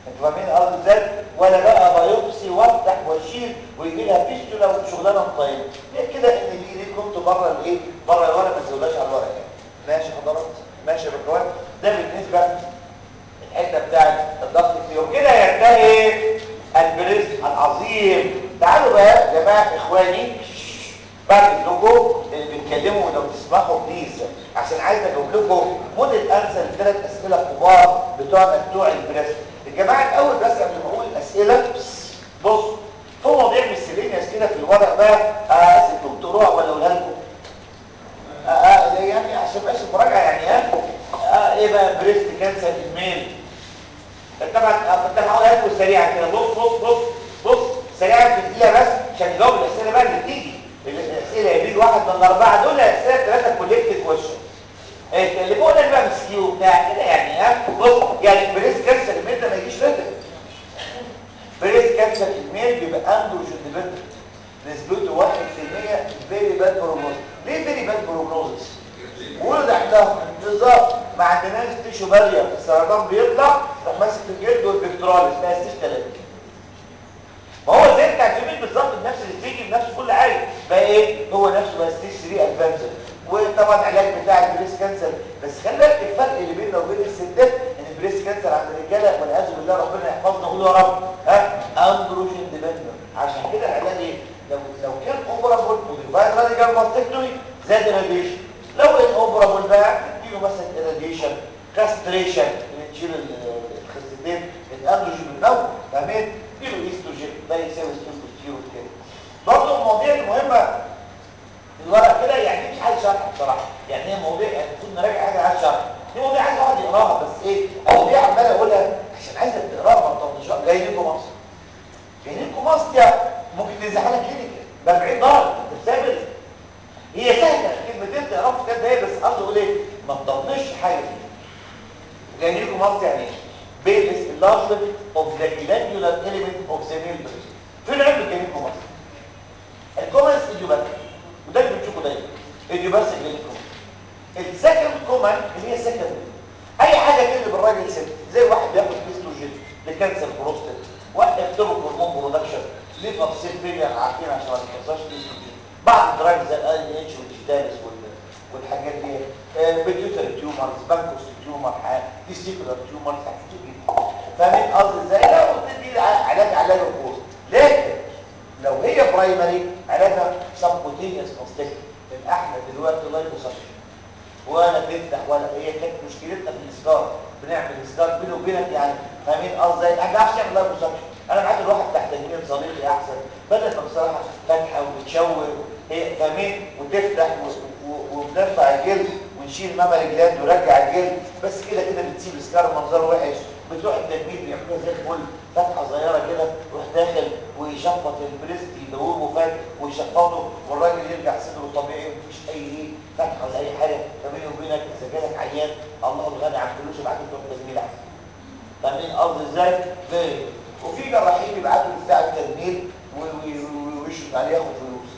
انتوا فاهمين الارض ازاي ولا بقى بايوبسي وافتح واشيل ويجي لها فيستولا وشغلانه طيبه ليه كده ان دي دي كنت بره الايه بره الورق ما تزودهاش على الورق يعني ماشي حضرتك ماشي يا بكوان ده بالنسبه الحته بتاعت الضغط اليوم كده ينتهي البريست العظيم تعالوا بقى يا جماعه اخواني بعد اذنكم اللي بيتكلموا لو تسمحوا بليز عشان عايز اجاوب لكم موديل انسر الثلاث اسئله كبار بتوعنا بتوع البريست يا جماعه الاول بس قبل ما اقول الاسئله بص في مواضيع مسلينيا كده في الورق بقى آه اسئله دكتوراه ولا اقولها لكم آه آه يعني عشان بقاش مراجعه يعني ها آه ايه بقى بريست كانسر الميل طبعا كنت هقولها لكم سريعا كده بص بص بص بص سريعا في دقيقه بس عشان نجاوب الاسئله بقى اللي بتيجي الاسئله يبيد واحد من الاربعه دول اسئله ثلاثه كوليكتيف كويشن اللي فوق ده بقى مسكيو بتاع كده يعني ها بص يعني بريس كانسر الميل ده ما يجيش رتب بريس كانسر الميل بيبقى اندروجين ديبندنت نسبته 1% فيري باد بروجنوز ليه فيري باد بروجنوز ولد عندها بالظبط ما عندناش تيشو بارير السرطان بيطلع يروح ماسك الجلد والبكتراليس ما يستيش ثلاثه ما هو زي بتاع الجميل بالظبط بنفس الستيج بنفس كل حاجه بقى ايه هو نفسه بقى ستيج 3 ادفانسد وطبعا العلاج بتاع البريس كانسر بس خلي بالك الفرق اللي بيننا وبين الستات ان البريس كانسر عند الرجاله والعياذ بالله ربنا يحفظنا قول يا رب ها اندروجين ديبندنت عشان كده العلاج ايه لو لو كان اوبرابل موديفايد راديكال ماستكتومي زاد الراديشن لو ان اوبرابل بقى نديله مثلا irradiation كاستريشن نشيل الخصيتين الاندروجين من الاول فاهمين نديله ايستروجين ده يساوي ستيرويد كده برضه المواضيع المهمه في الورق كده يعني مش عايز شرح بصراحه يعني هي مواضيع يعني المفروض نراجع حاجه عايز شرح دي مواضيع عايز واحد يقراها بس ايه مواضيع عمال اقولها عشان عايزك تقراها ما تطنشها جاي لكم مصر جاي لكم مصر ممكن تنزحها كلينيكال ب 40 دولار انت بتعمل هي سهله كلمتين تقراهم في كام دقيقه بس قصدي اقول ايه ما تطنش حاجه فيها جاي لكم مصر يعني ايه بيلس enlargement of the glandular element of the male breast في العلم جاي لكم مصر الكومنس ايديوباثيك وده اللي بنشوفه دايما ايديوباثيك للكومن السكند كومن اللي هي سكند اي حاجه كده بالراجل ست زي واحد بياخد استروجين لكانسر بروستات وقف توبك هرمون برودكشن ليفر سيل فيلير عارفين عشان ما تكسرش الاستروجين بعض الدرايفز زي ال اتش والجدالس والحاجات دي بيتيوتري تيومرز بانكوس تيومر تيستيكولار تيومرز فاهمين قصدي ازاي لا قلت دي علاج علاج الكورس لكن لو هي برايمري علاجها سبكوتينيوس ماستكتومي الاحلى دلوقتي لايبوسكشن ولا تفتح ولا هي كانت مشكلتنا في الاسكار بنعمل اسكار بيني وبينك يعني فاهمين قصدي انا ما بعرفش اعمل لايبوسكشن انا معاك الواحد تحت تجميل صديقي احسن بدل ما بصراحه فاتحه وبتشوه هي فاهمين وتفتح وبنرفع الجلد ونشيل ماما الجلد ونرجع الجلد بس كده كده بتسيب اسكار منظره وحش بتوع التجميل بيعملوها زي الفل فتحه صغيره كده يروح داخل ويشفط البريست يدوبه فات ويشفطه والراجل يرجع صدره طبيعي ومفيش اي ايه فتحه ولا اي حاجه فبيني وبينك اذا جالك عيان الله الغني عن فلوس يبعت بتوع التجميل احسن فاهمين قصدي ازاي؟ زي وفي جراحين يبعتوا بتاع التجميل ويشرط عليه ياخد فلوس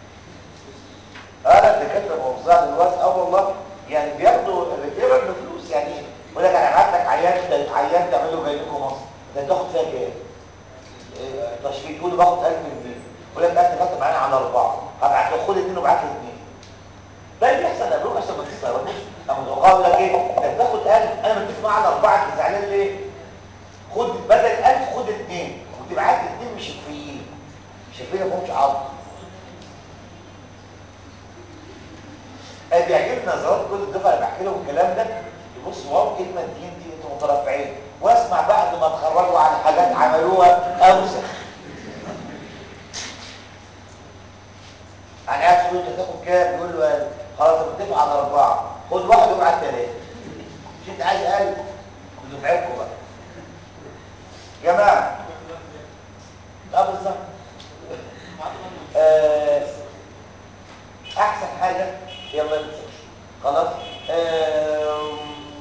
انا الدكاتره موزعه دلوقتي اه والله يعني بياخدوا الريفيرال بفلوس يعني يقول لك انا هبعت لك عيان عيان تعمله جاي لكم مصر ده تاخد فيها كام؟ تشفيط تقول باخد 1000 جنيه يقول لك انت خدت معانا على اربعه هبعت له خد اثنين وابعت لي اثنين ده اللي بيحصل قبلهم عشان ما تستغربوش اما متوقع لك ايه انت بتاخد 1000 انا متفق معاه على اربعه انت زعلان ليه؟ خد بدل 1000 خد اثنين وتبعت لي اثنين مش شفيين مش شفيين ما فيهمش عظم انا بيعجبني نظرات كل الدفعه اللي بحكي لهم الكلام ده يبصوا واو كلمه دين دي انتوا مترفعين واسمع بعد ما اتخرجوا على حاجات عملوها اوسخ يعني قاعد تقول انت تاخد كام يقول له خلاص متفق على اربعه خد واحد وابعت ثلاثه مش انت عايز اقل دفعتكم بقى جماعه اه بالظبط آه احسن حاجه يلا خلاص آه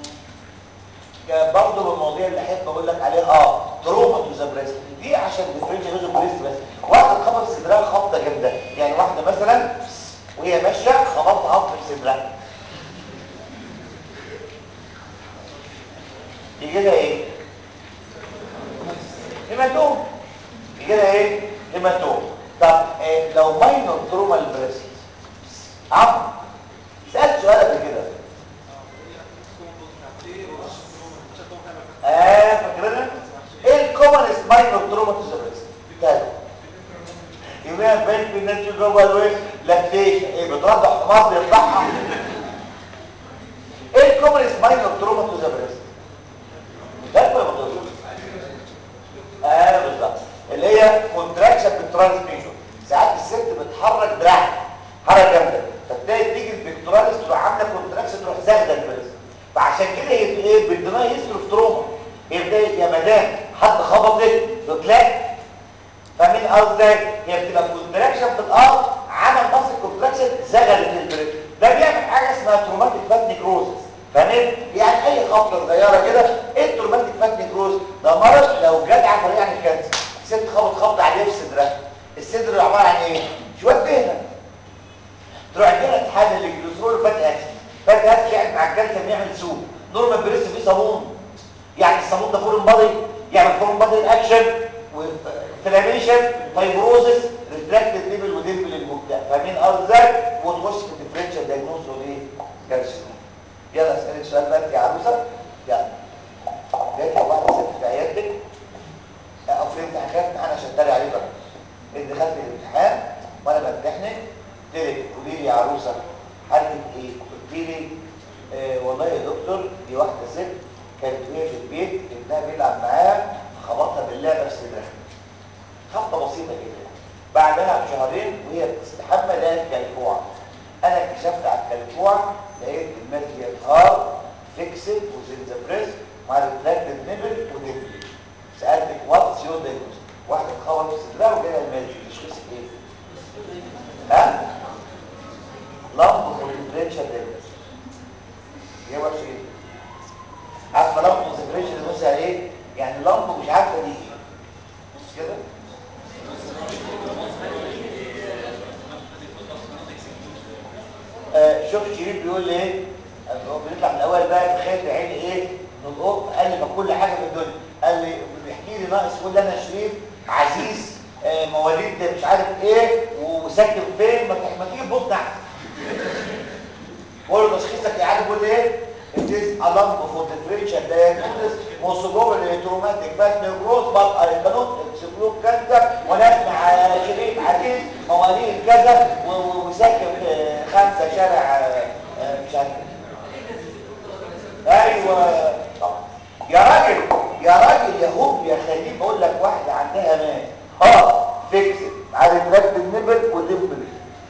برضه من المواضيع اللي احب اقول لك عليها اه تروما تو ذا بريست دي عشان ديفرنشال بريست بس واحده خبط صدرها خبطه جامده يعني واحده مثلا وهي ماشيه خبطت عظم في صدرها يجي لها ايه هيماتوم كده ايه هيماتوم طب إيه لو ماينور تروما البريست عم سألت سؤال قبل كده اه فاكرنا ايه الكومنس ماينور تروما تو ذا بريست تاني يبقى بين في الناس جوه الويس لاكتيشن ايه بتوضح حمار بيطلعها ايه الكومنس ماينور تروما تو ذا بريست ده ولا ما اه بالظبط اللي هي كونتراكشن بالترانسميشن ساعات الست بتحرك دراعها حركه جامده فتلاقي تيجي البكتوراليس تروح عامله كونتراكشن تروح زاغده البريست فعشان كده هي ايه بالدماغ يصرف تروما هي بدايه يا مدام حد خبطك بتلاقي فاهمين قصدي هي بتبقى كونتراكشن في الارض عمل ماسك كونتراكشن زغلت البريست ده بيعمل حاجه اسمها تروماتيك فات نيكروزس فاهمين يعني اي خبطه صغيره كده ايه التروماتيك فات نيكروز ده مرض لو جت عن طريق عن الكانسر الست خبط خبطه عليه في صدرها الصدر عباره عن ايه شويه دهنه تروح عندنا تحلل الجلوسرول فات اكس فات اكس يعني مع الكالسيوم يعمل سوب نورمال بريست فيه صابون يعني الصابون ده فورن بادي يعمل فورن بادي اكشن وانفلاميشن فايبروزس ريتراكتد ليبل وديمبل المبدع فاهمين قصدي ازاي وتخش في الديفرنشال دايجنوز وايه كالسيوم يلا اسالك سؤال بقى يا عروسه يلا جاي لو واحده ست في عيادتك او في امتحانات انا عشان اتريق عليه بقى انت دخلت الامتحان وانا بمتحنك قلت لك قولي لي يا عروسه حالتك ايه قلت لي آه والله يا دكتور دي واحده ست كانت وهي في البيت ابنها بيلعب معاها خبطها باللعبه في صدرها خبطه بسيطه جدا بعدها بشهرين وهي بتستحمى لقت كلكوعه انا كشفت على الكلكوعه لقيت المادية هار فيكسد وزنزبريس مع ريفلاكتد نيبل وديبل سألتك واتس يور دايجنوز واحدة اتخبط في صدرها وجالها المادية تشخيصك ايه؟ ها؟ لمب كونسنتريشن دايجنوز هي وحشة ايه؟ عارفة لمب كونسنتريشن بص على ايه؟ يعني لمب مش عارفة دي ايه بص كده آه شوف شريف بيقول لي ايه هو بيطلع من الاول بقى تخيل بعيني ايه نطق قال لي ما كل حاجه في الدنيا قال لي بيحكي لي ناقص يقول لي انا شريف عزيز آه مواليد مش عارف ايه وساكن فين ما ما تيجي تبص تحت بقول له تشخيصك يا عارف بيقول لي ايه It is a lump for differential diagnosis most probably traumatic fat necrosis but I cannot exclude cancer ولكن على شريف عزيز مواليد كذا وساكن في خمسة شارع مش عارف ايوه طبعا يا راجل يا راجل يا هوب يا خليل بقول لك واحده عندها مات اه فيكسد عارف ركب النبل ودبل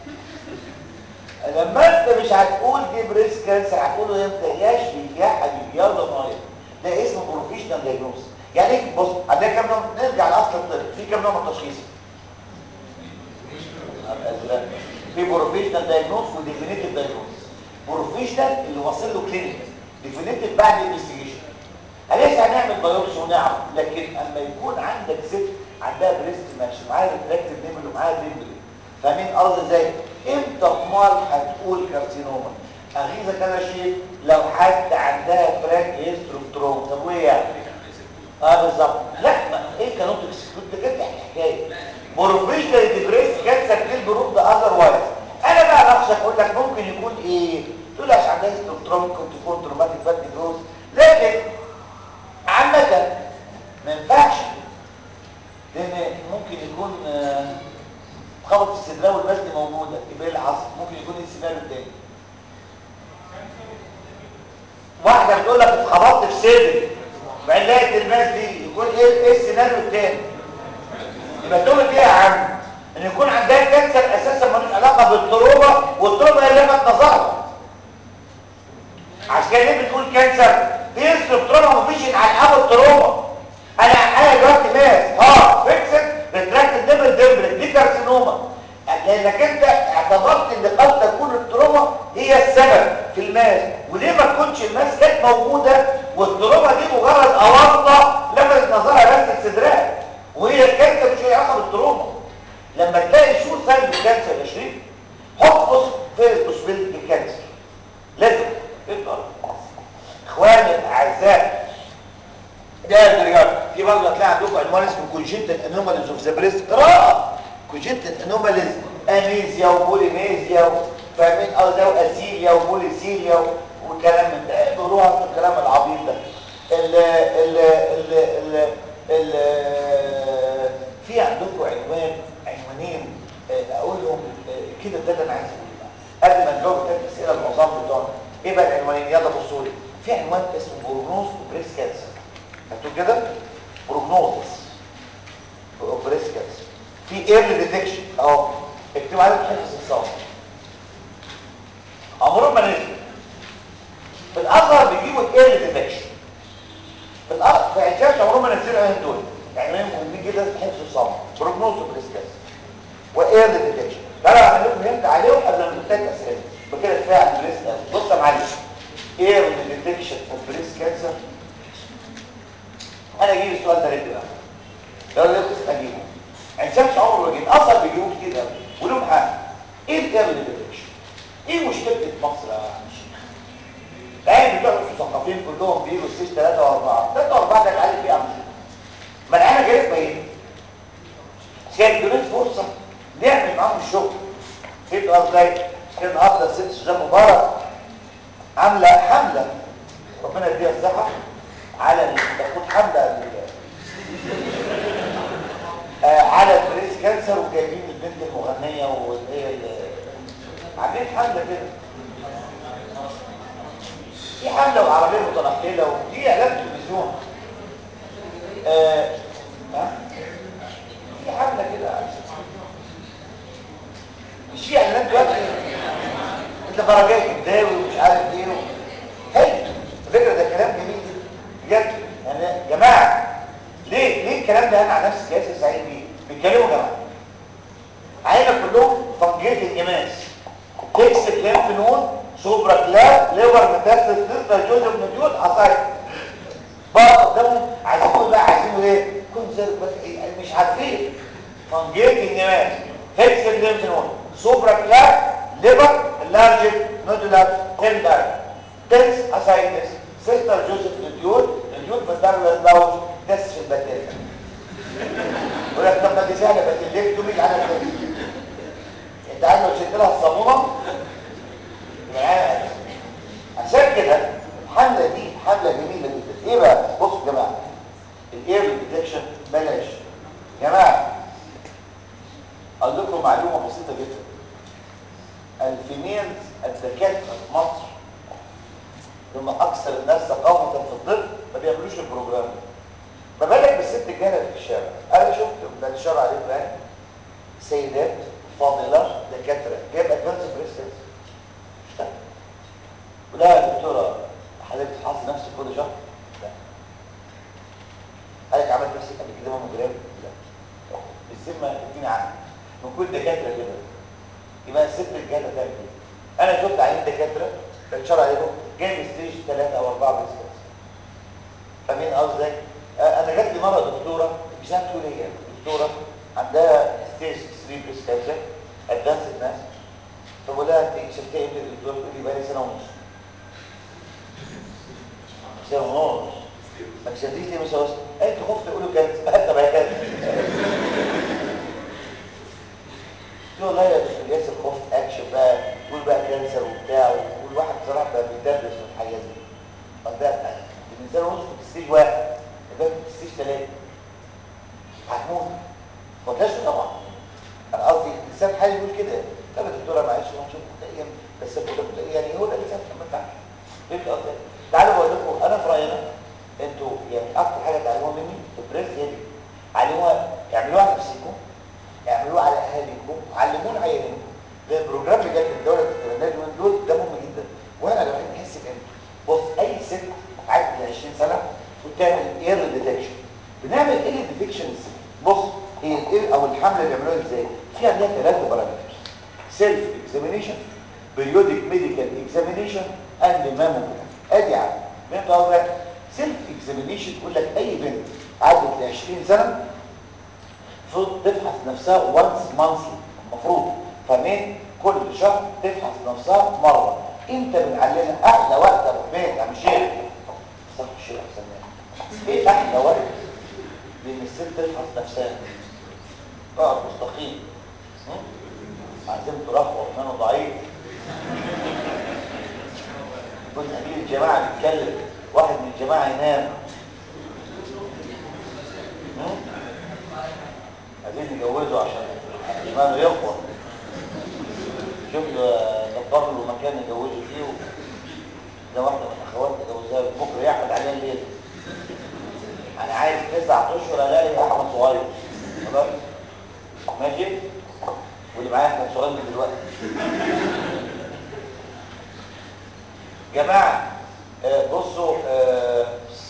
لما انت مش هتقول دي بريس كانسر هتقوله امتى يا شريك يا حبيبي يلا مايا ده اسمه بروفيشنال دايجنوز يعني ايه بص عندنا كام نوع نرجع لاصل الطب في كام نوع من التشخيص في بروفيشنال دايجنوز وديفينيتيف دايجنوز بروفيشنال اللي واصل له كلينيكال ديفينيتيف بعد الانفستيجيشن لسه هنعمل بايوبسي ونعرف لكن اما يكون عندك ست عندها بريست ماتش معاها ريفلكتيف نيمل ومعاها ديمبل فاهمين قصدي ازاي امتى امال هتقول كارسينوما اغيظه كده شيء لو حد عندها فراك هيستروفتروم طب وايه يعني اه بالظبط لا ما ايه كانوا كنت كده حكايه بروفيشنال ديبريس كانسر كيل بروف ده اذر وايز انا بقى ناقشك اقول لك ممكن يكون ايه تقول عشان عندها هيستروفتروم ممكن تكون تروماتيك فات نيكروز لكن عامه ما ينفعش لان ممكن يكون آه خبط في الصدر والمسد موجوده يبقى ايه اللي حصل ممكن يكون السيناريو الثاني واحده بتقول لك اتخبطت في صدري بعدين لقيت الماس دي يكون ايه ايه السيناريو الثاني يبقى تقول ايه يا عم ان يكون عندها كانسر اساسا ملوش علاقه بالتروما والتروما هي اللي لفت نظرها عشان كده ليه بتقول كانسر بيصرف تروما مفيش على الاول تروما انا انا جربت ماس ها فيكسد ريتراكتد دبل دبل دي كارسينوما لانك انت اعتبرت ان قد تكون التروما هي السبب في الماس وليه ما تكونش الماس كانت موجوده والتروما دي مجرد اواسطه لفت نظرها بس صدرها وهي الكانسر مش هي علاقه بالتروما لما تلاقي شو سبب الكانسر يا شريف حط بص فين البوسبيلتي بالكانسر لازم اقدر اخواني الاعزاء ده الرجال في برضه هتلاقي عندكم عنوان اسمه كونجنتال انوماليز اوف ذا بريست قراءه كونجنتال انوماليز اميزيا وبوليميزيا و- فاهمين اه زي اسيليا وبوليسيليا و- وكلام من ده بيقولوها في الكلام العبيط ده ال ال ال ال ال في عندكم عنوان عنوانين آه، اقولهم آه، كده ده اللي انا عايز اقوله بقى. قبل ما نجاوب الثلاث اسئله العظام بتوعنا ايه بقى العنوانين يلا بصوا لي في عنوان اسمه بروجنوز بريس كانسر مكتوب كده بروجنوز بريس كانسر في ايرلي ديتكشن اهو اكتب عليه حفظ الصوت عمرهم ما نزل في الازهر بيجيبوا الايرلي ديتكشن في الارض في عكاش عمرهم ما نزلوا عين دول يعني مهمين جدا في حفظ الصمت بروجنوز بريس كانسر وايرلي ديتكشن تعالوا اعمل لكم هنت عليهم قبل ما نبتدي اسئله بكده كفايه عن البريس كانسر بص يا معلم ايرلي ديتكشن اوف بريس كانسر انا اجيب السؤال ده ليه بقى لو لقيت اجيبه عين شمس عمره ما جيت اصلا بيجيبوه كتير قوي ولهم حق ايه الايرلي ديتكشن ايه مشكله مصر يا عم الشيخ العين بتوع المثقفين كلهم بيجوا ستيج 3 و4 3 و4 ده عارف ايه يا عم الشيخ ما العينه جايه باين كانت دولت فرصه نعمل معاهم الشغل فهمت قصدي كان افضل ست سوزان مبارك عامله حمله ربنا يديها الصحه على ال- تاخد حمله ال- آه، على البريس كانسر وجايبين البنت المغنيه واللي هي ال- عاملين حمله كده في حمله وعربيه متنقله ودي اعلان تلفزيون آه، ها؟ في حمله كده مش في اعلانات دلوقتي انت فرجات قدامي ومش عارف ايه حلو الفكره ده كلام جميل جدا بجد يعني يا جماعه ليه ليه الكلام ده انا على نفسي ياسر سعيد بيه بيتكلموا يا جماعه عينك كلهم فنجيت الجماس تكسب ليمف نون سوبرا كلاب ليفر ميتاستس تستا جوزيف نوديول عصاير بقى قدامهم عايزين يقولوا بقى عايزين يقولوا ايه كل ذلك بس إيه؟ مش عارفين فنجيت الجماس تكسب ليمف نون سوبرا كلاب ليفر لارج نودولار تندر تنس اسايتس سيستر جوزيف نوديول نوديول فدار لاوج دس في البكتيريا يقول لك طب ما دي سهله بس الليل تقول على الكرسي انت عايز لو شلت لها الصابونه يبقى معايا عشان كده الحمله دي حمله جميله جدا ايه بقى بصوا يا جماعه الاير ديتكشن بلاش يا جماعه اقول لكم معلومه بسيطه جدا الفيميلز الدكاتره في مصر هم اكثر الناس ثقافه في الطب ما بيعملوش البروجرام ده ما بالك بالست الجاهله اللي في الشارع انا شفت ده الشارع عليه بلان سيدات فاضلات دكاتره جايب ادفانس بريست ولا يا دكتوره حضرتك تفحصي نفسك كل شهر لا حضرتك عملت نفسك قبل كده ماموجرام لا بالذمه اديني عنها من كل دكاتره كده يبقى الست الجاهله تعمل ايه انا شفت عيين دكاتره الشارع عليهم جايب ستيج 3 او 4 بريست فاهمين قصدي آه، انا جات لي مره دكتوره مش عارف تقول ايه دكتوره عندها ستيج 3 بريست كانسر ادفانس ناس فبقول لها انت شفتي امتى الدكتور تقول لي بقى لي سنه ونص سنه ونص ما كشفتيش ليه مش هوصل انت خفت تقولوا كانسر طب هي كانسر قلت له والله يا دكتور ياسر خفت اكشف بقى تقول بقى كانسر وبتاع والواحد بصراحه بقى بيدرس من الحاجات دي طب ده من سنه ونص كنت ستيج واحد دلوقتي كنت ستيج ثلاثه هتموت ما قلتهاش طبعا انا قصدي الانسان حالي يقول كده طب يا دكتوره معلش ما نشوف مبدئيا بس الدكتور يعني هو ده الانسان ما ينفعش فهمت قصدي تعالوا بقول لكم انا في راينا انتوا يعني اكتر حاجه تعلموها مني البريس هي دي علموها اعملوها على نفسكم اعملوها على اهاليكم علمونا عيالكم ده البروجرام بجد الدوله بتتبناه اليومين دول ده مهم جدا واحنا لو نحس بامتى بص اي ست عدت ال 20 سنه وتعمل اير ديتكشن بنعمل اير ديتكشن ازاي بص هي الاير او الحمله اللي بيعملوها ازاي في عندنا ثلاثه بارامترز سيلف اكزامينيشن بريودك ميديكال اكزامينيشن اند ماموجرام ادي عم بنت قصدك سيلف اكزامينيشن يقول لك اي بنت عدت ل 20 سنه المفروض تفحص نفسها وانس مانثلي المفروض فمين كل شهر تفحص نفسها مره انت بنعلمها احلى وقت يا ابو حميد يا عم شيخ صح الشيخ احسن مني ايه احلى وقت نفسها تقف مستقيم عايزين ترفع ايمانه ضعيف كنت امين الجماعه بيتكلم واحد من الجماعه ينام هم؟ عايزين نجوزه عشان ايمانه يقوى شوف دبر له مكان يجوزه فيه ده واحده من اخواتنا جوزها بكره يعقد عليها الليل انا عايز تسع اشهر الاقي احمد صغير خلاص ماشي واللي معايا احمد صغير من دلوقتي جماعه آه بصوا آه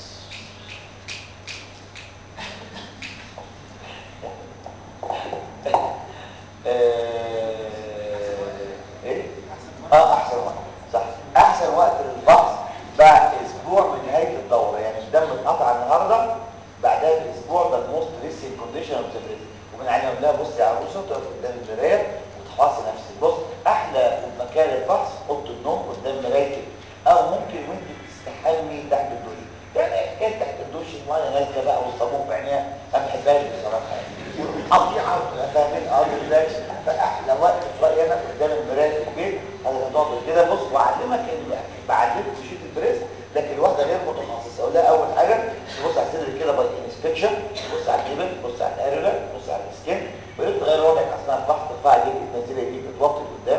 ايه اه احسن وقت صح احسن وقت للفحص بعد اسبوع من نهايه الدوره يعني الدم اتقطع النهارده بعدها باسبوع ده الموست ريسنج كونديشن اوف ذا ومن عليهم لا بص يا عروسه تقف قدام المرايه وتفحصي نفسك بص احلى مكان للفحص اوضه النوم قدام مرايتك او ممكن وانت بتستحمي تحت الدش يعني كانت تحت الدش الميه نازله بقى والصابون في عينيها ما بحبهاش بصراحه قطيعه فاهمين قصدي ازاي فاحلى وقت في رايي انا قدام المرايه في البيت هذا الموضوع كده بص واعلمك ان بعلمك في شيت البريس لكن واحده غير متخصصه اقول لها اول حاجه تبص على الصدر كده باي انسبكشن تبص على الجبل تبص على الاريولا تبص على السكين وانت تغير وضعك اثناء الفحص ترفع ايديك تنزل ايديك تتوطي لقدام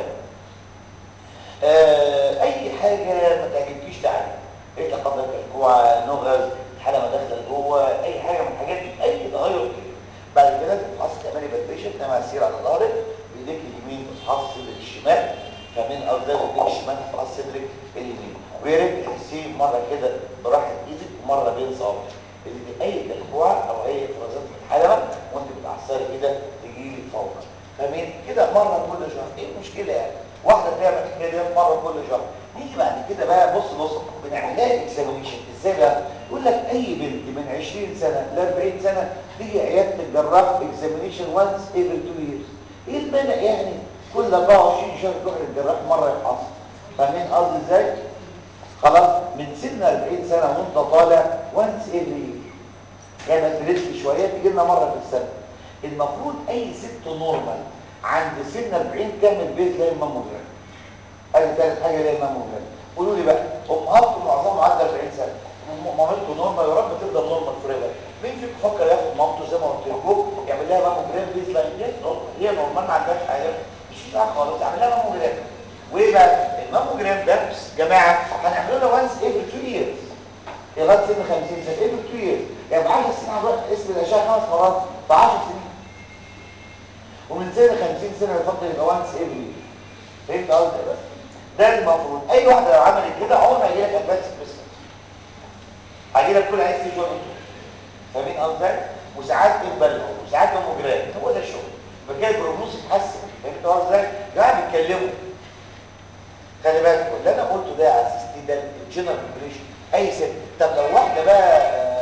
آه اي حاجه ما تعجبكيش تعالي ايه تقدر الكوع نغز حاله ما داخله لجوه اي حاجه من الحاجات دي اي تغير كده بعد كده تفحص تعملي بالبيشن تنام على السرير على ظهرك بايديك اليمين تفحص صدرك الشمال فمن ارضك بايديك الشمال تفحص صدرك اليمين ويا ريت تحسيه مره كده براحه ايدك ومره بين صوابعك اللي اي كلكوعه او اي افرازات متحلبه وانت بتعصري كده تجي لي فوق فمين كده مره كل شهر ايه المشكله يعني واحده تعمل كده مره كل شهر نيجي بعد كده بقى بص بص بنعمل لها اكزامينشن ازاي بقى يقول لك اي بنت من 20 سنه ل 40 سنه تيجي عياده الجراح اكزامينشن وانس ايفري 2 ييرز ايه المانع يعني كل 24 شهر تروح للجراح مره يفحص فاهمين قصدي ازاي خلاص من سن 40 سنه وانت طالع وانس ايفري يعني ما تدرسش شويه تيجي لنا مره في السنه المفروض اي ست نورمال عند سن 40 تعمل بيت لاين ماموجرام ادي ثالث حاجه ليه ماموجرام قولوا لي بقى امهاتكم معظمهم عدى 40 سنه مامتكم نورمال يا رب تفضل نورمال فوريفر مين فيكم فكر ياخد مامته زي ما قلت لكم يعمل لها ماموجرام بيت لاين يس هي نورمال ما عندهاش حاجه مش في حاجه خالص يعمل لها ماموجرام وايه بقى الماموجرام ده جماعه هنعمله له وانس افري 2 ييرز لغايه سن 50 سنه افري 2 ييرز يعني ب 10 سنين هنروح اسم الاشعه خمس مرات في 10 سنين ومن سن 50 سنه يفضل يبقى وانس افري فهمت قصدي بس ده المفروض اي واحده لو عملت كده عمر ما يجي لك ادفانس بريسكت هيجي لك كل عايز تيجي جوه فاهمين قصدي وساعات امبالغ وساعات ماموجرام هو ده الشغل فكده البروجنوز يتحسن فهمت قصدي ازاي جماعه بيتكلموا خلي بالك اللي انا قلته ده على اساس ده الجنرال بوبليشن اي ست طب لو واحده بقى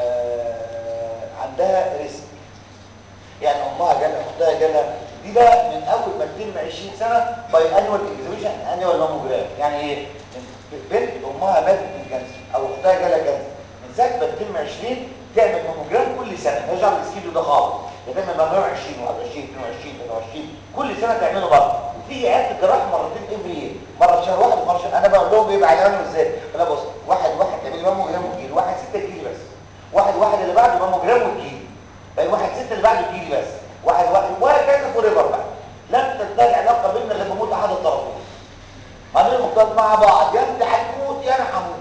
آه عندها ريسك يعني امها جالها اختها جالها دي بقى من اول ما تتم 20 سنه باي انوال اكزيبيشن انوال ماموجرام يعني ايه بنت امها ماتت من كانسر او اختها جالها كانسر من ساعه ما تتم 20 تعمل ماموجرام كل سنه مالهاش دعوه بالسكيدو ده خالص تعمل ماموجرام 20 21 22 23 كل سنه تعمله برضه وتيجي عياده الجراح مرتين افري مره في شهر واحد ومره شهر انا بقول لهم بيبقى علامه ازاي انا بص واحد واحد تعملي ماموجرام وتجيلي واحد 6 كيلو بس واحد واحد اللي بعده ماموجرام وتجيلي واحد 6 اللي بعده تجيلي بس واحد واحد وهكذا فور ايفر بقى لم تنتهي علاقه بيننا غير بموت احد الطرفين هنفضل مع بعض يا انت هتموت يا انا هموت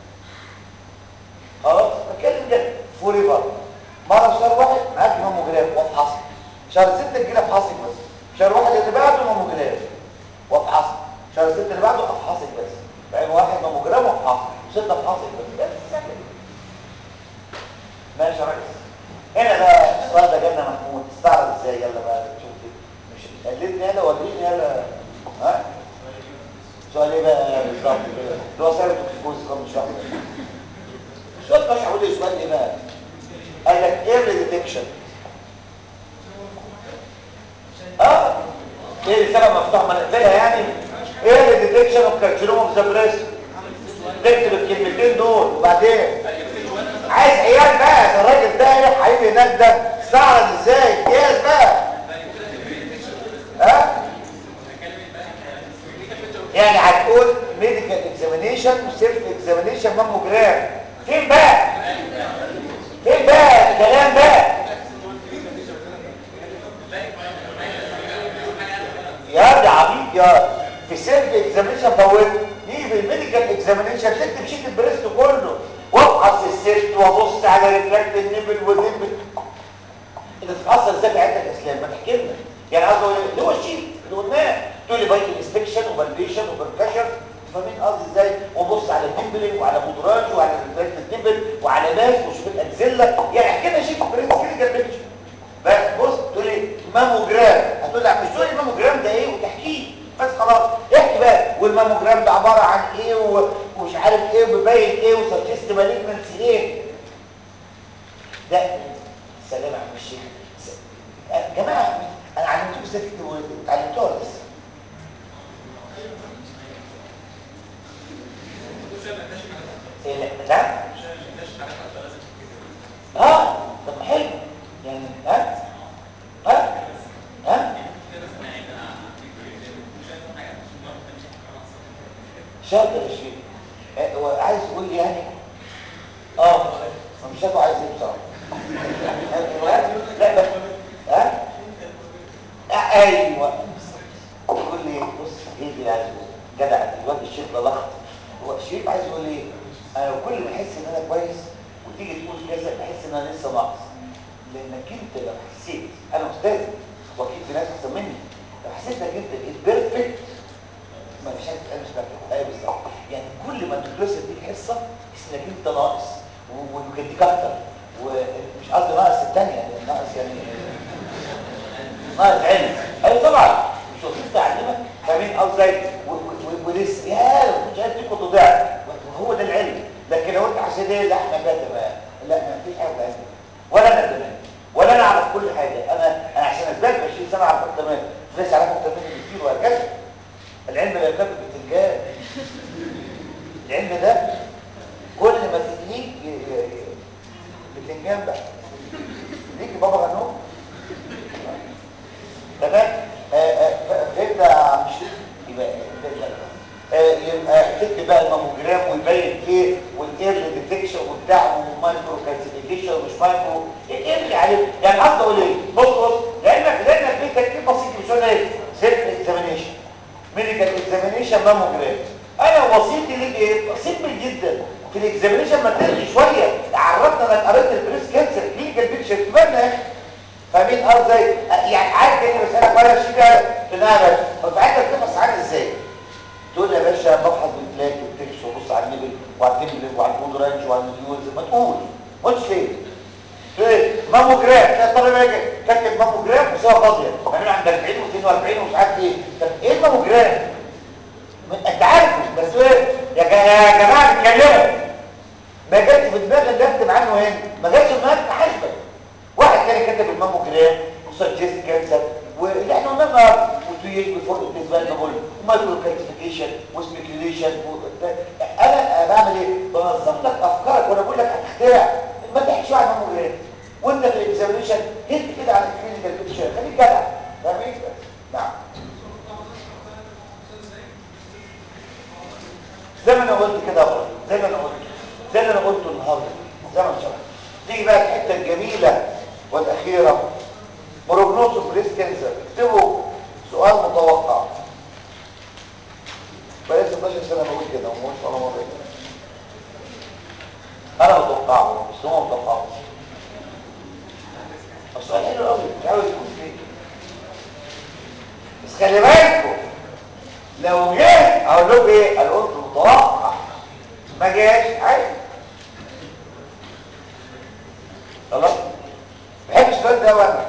خلاص بتكلم كده فور ايفر مره شهر واحد معاك ماموجرام وافحص شهر 6 تجي لي افحصك بس شهر واحد اللي بعده ماموجرام وافحص شهر 6 اللي بعده افحصك بس بعدين واحد ماموجرام وافحصك وسته افحصك بس بس ماشي يا ريس هنا بقى السؤال ده جالنا محمود استعرض ازاي يلا بقى شوف كده مش قلدني انا وريني يلا ها سؤال ايه بقى بالظبط كده اللي هو سابت الكوز كم مش واحد السؤال مش هقول لي سؤال ايه بقى قال لك ايرلي ديتكشن اه ايه السبب مفتوح ما نقفلها يعني ايرلي ديتكشن اوف كارسينوما اوف ذا بريست تكتب الكلمتين دول وبعدين عايز عيال بقى ده الراجل ده ايه حبيبي هناك ده استعرض ازاي جاهز بقى ها يعني هتقول ميديكال اكزامينيشن وسيلف اكزامينيشن ماموجرام فين بقى فين بقى الكلام ده يا دي عبيط يا في سيلف اكزامينيشن فوت نيجي في الميديكال اكزامينيشن تكتب شيت البريست كله وابحث السيرت وابص على ريفلكت النبل والنبل انت تتاثر ازاي في عندك اسلام ما تحكي لنا يعني عايز اقول اللي هو الشيت اللي قلناه تقول لي بايت انسبكشن وفاليديشن وبركشن فاهمين قصدي ازاي وابص على الديمبلنج وعلى مدراج وعلى ريفلكت الديمبل وعلى باس وشوف الانزله يعني احكي لنا شيت البريست كلينيكال بيكتشر بس بص تقول لي ماموجرام هتقول لي مش تقول لي الماموجرام ده ايه وتحكيه بس خلاص احكي بقى والماموجرام ده عباره عن ايه و- ومش عارف ايه وبيبين ايه وسجست مالجنسي ايه ده سلام يا عم الشيخ س- يا جماعه انا علمتكم ازاي تكتبوا اتعلمتوها ولا لسه إيه لا نعم اه طب ما حلو يعني ها ها ها شاطر يا شيخ آه، هو عايز يقول لي يعني اه هو مش شايفه عايز ايه بصراحه آه، لا بس ها آه، ايوه يقول لي بص ايه اللي عايز يقول جدع الواد الشيخ ده لخط هو الشيخ عايز يقول ايه انا كل ما احس ان انا كويس وتيجي تقول كذا بحس ان انا لسه ناقص لانك انت لو حسيت انا استاذ واكيد في ناس احسن مني لو حسيت انك انت البيرفكت ما فيش حاجه تتقال مش بيرفكت ايوه بالظبط يعني كل ما الدكتور يديك حصه تحس انك انت ناقص و- ويديك اكتر ومش قصدي ناقص الثانيه يعني ناقص يعني ناقص علم ايوه طبعا مش وظيفه تعليمك فاهمين قصدي و- و- ولسه يا لو كنت عارف كنت ضعت وهو ده العلم لكن لو انت حسيت ايه لا احنا كده لا ما فيش حاجه بتاعتنا ولا انا تمام ولا انا اعرف كل حاجه انا انا عشان اثبت 20 سنه اعرف تمام في ناس يعرفوا اكتر مني بكتير وهكذا العلم لا يكتب بالتنجان العلم ده كل ما تدليك ي- ي- ي- بالتنجان بقى ليك بابا غنوم تمام آه، آه، ف- فهمت يا عم الشيخ يبقى آه، يبقى تكتب بقى الماموجرام ويبين ايه والايرلي ديتكشن وبتاع ومايكرو كالسيفيكيشن ومش مايكرو ايه إيه اللي عليه يعني قصدي اقول ايه بص بص لانك لانك في تكتيك بسيط مش قلنا ايه سيلف اكزامينيشن ميديكال اكزامينيشن ماموجرام انا وصيتي ليك ايه سيمبل جدا في الاكزامينيشن ما ترغي شويه عرفنا انك قريت البريس كانسر كلينيكال بيكتشر كمان يا اخي فاهمين اه ازاي يعني عارف ايه مساله ولا شيء ده تنام بس فانت بتفحص عنها ازاي تقول يا باشا بفحص بالفلاك والتكس وبص على النبل وعلى النبل وعلى الفود رانش وعلى النيوز ما تقول ما تقولش ليه ايه ماموجرام لا طالب يجي كاتب ماموجرام وسيبها فاضيه بعدين عند 40 و42 ومش عارف ايه طب ايه الماموجرام انت عارف بس ايه يا جا- يا جماعه بيتكلموا ما جاتش في دماغي ان اكتب عنه هنا ما جاتش في دماغي حاسبك واحد تاني كتب الماموجرام وسجست كانسر واللي احنا قلنا النهارده وتويج بفوق ديفلوبل ومايكرو كالسيفيكيشن وسبيكيوليشن انا بعمل ايه؟ بنظم لك افكارك وانا بقول لك هتخترع ما تحكيش عن الماموجرام وانت في الاكزامينشن هد كده على الكلينيكال بيكتشر خليك جدع فاهمين؟ نعم زي ما انا قلت كده يا أخويا، زي ما انا قلت زي ما انا قلته النهارده زي ما انا شرحت تيجي بقى الحته الجميله والاخيره بروجنوز بريست كانسر اكتبوا سؤال متوقع بقالي 16 سنه بقول كده وما قلتش ولا مره كده انا متوقعه بس هو متوقعه السؤال حلو قوي مش عاوز يكون فيه بس خلي بالكم لو جه اقول لكم ايه انا قلت متوقع ما جاش عادي خلاص بحب السؤال ده وانا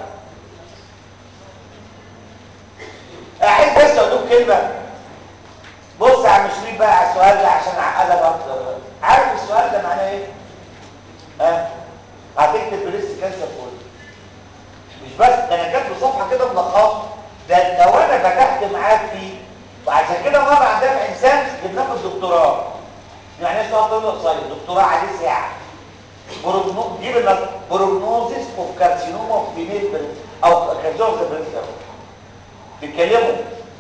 احب بس اقول لكم كلمه بص يا عم شريف بقى على السؤال ده عشان اعقدك اكتر عارف السؤال ده معناه ايه ها هتكتب بريست كانسر كله مش بس ده انا كاتبه صفحه كده ملخصه ده لو انا فتحت معاك فيه وعشان كده مره عندنا في انسان جبنا في الدكتوراه يعني ايه سؤال طويل قصير دكتوراه عليه ساعه بروجنو جيب النص بروجنوزيس اوف كارسينوما اوف فيميل بريست او كارسينوما اوف بريست بيتكلموا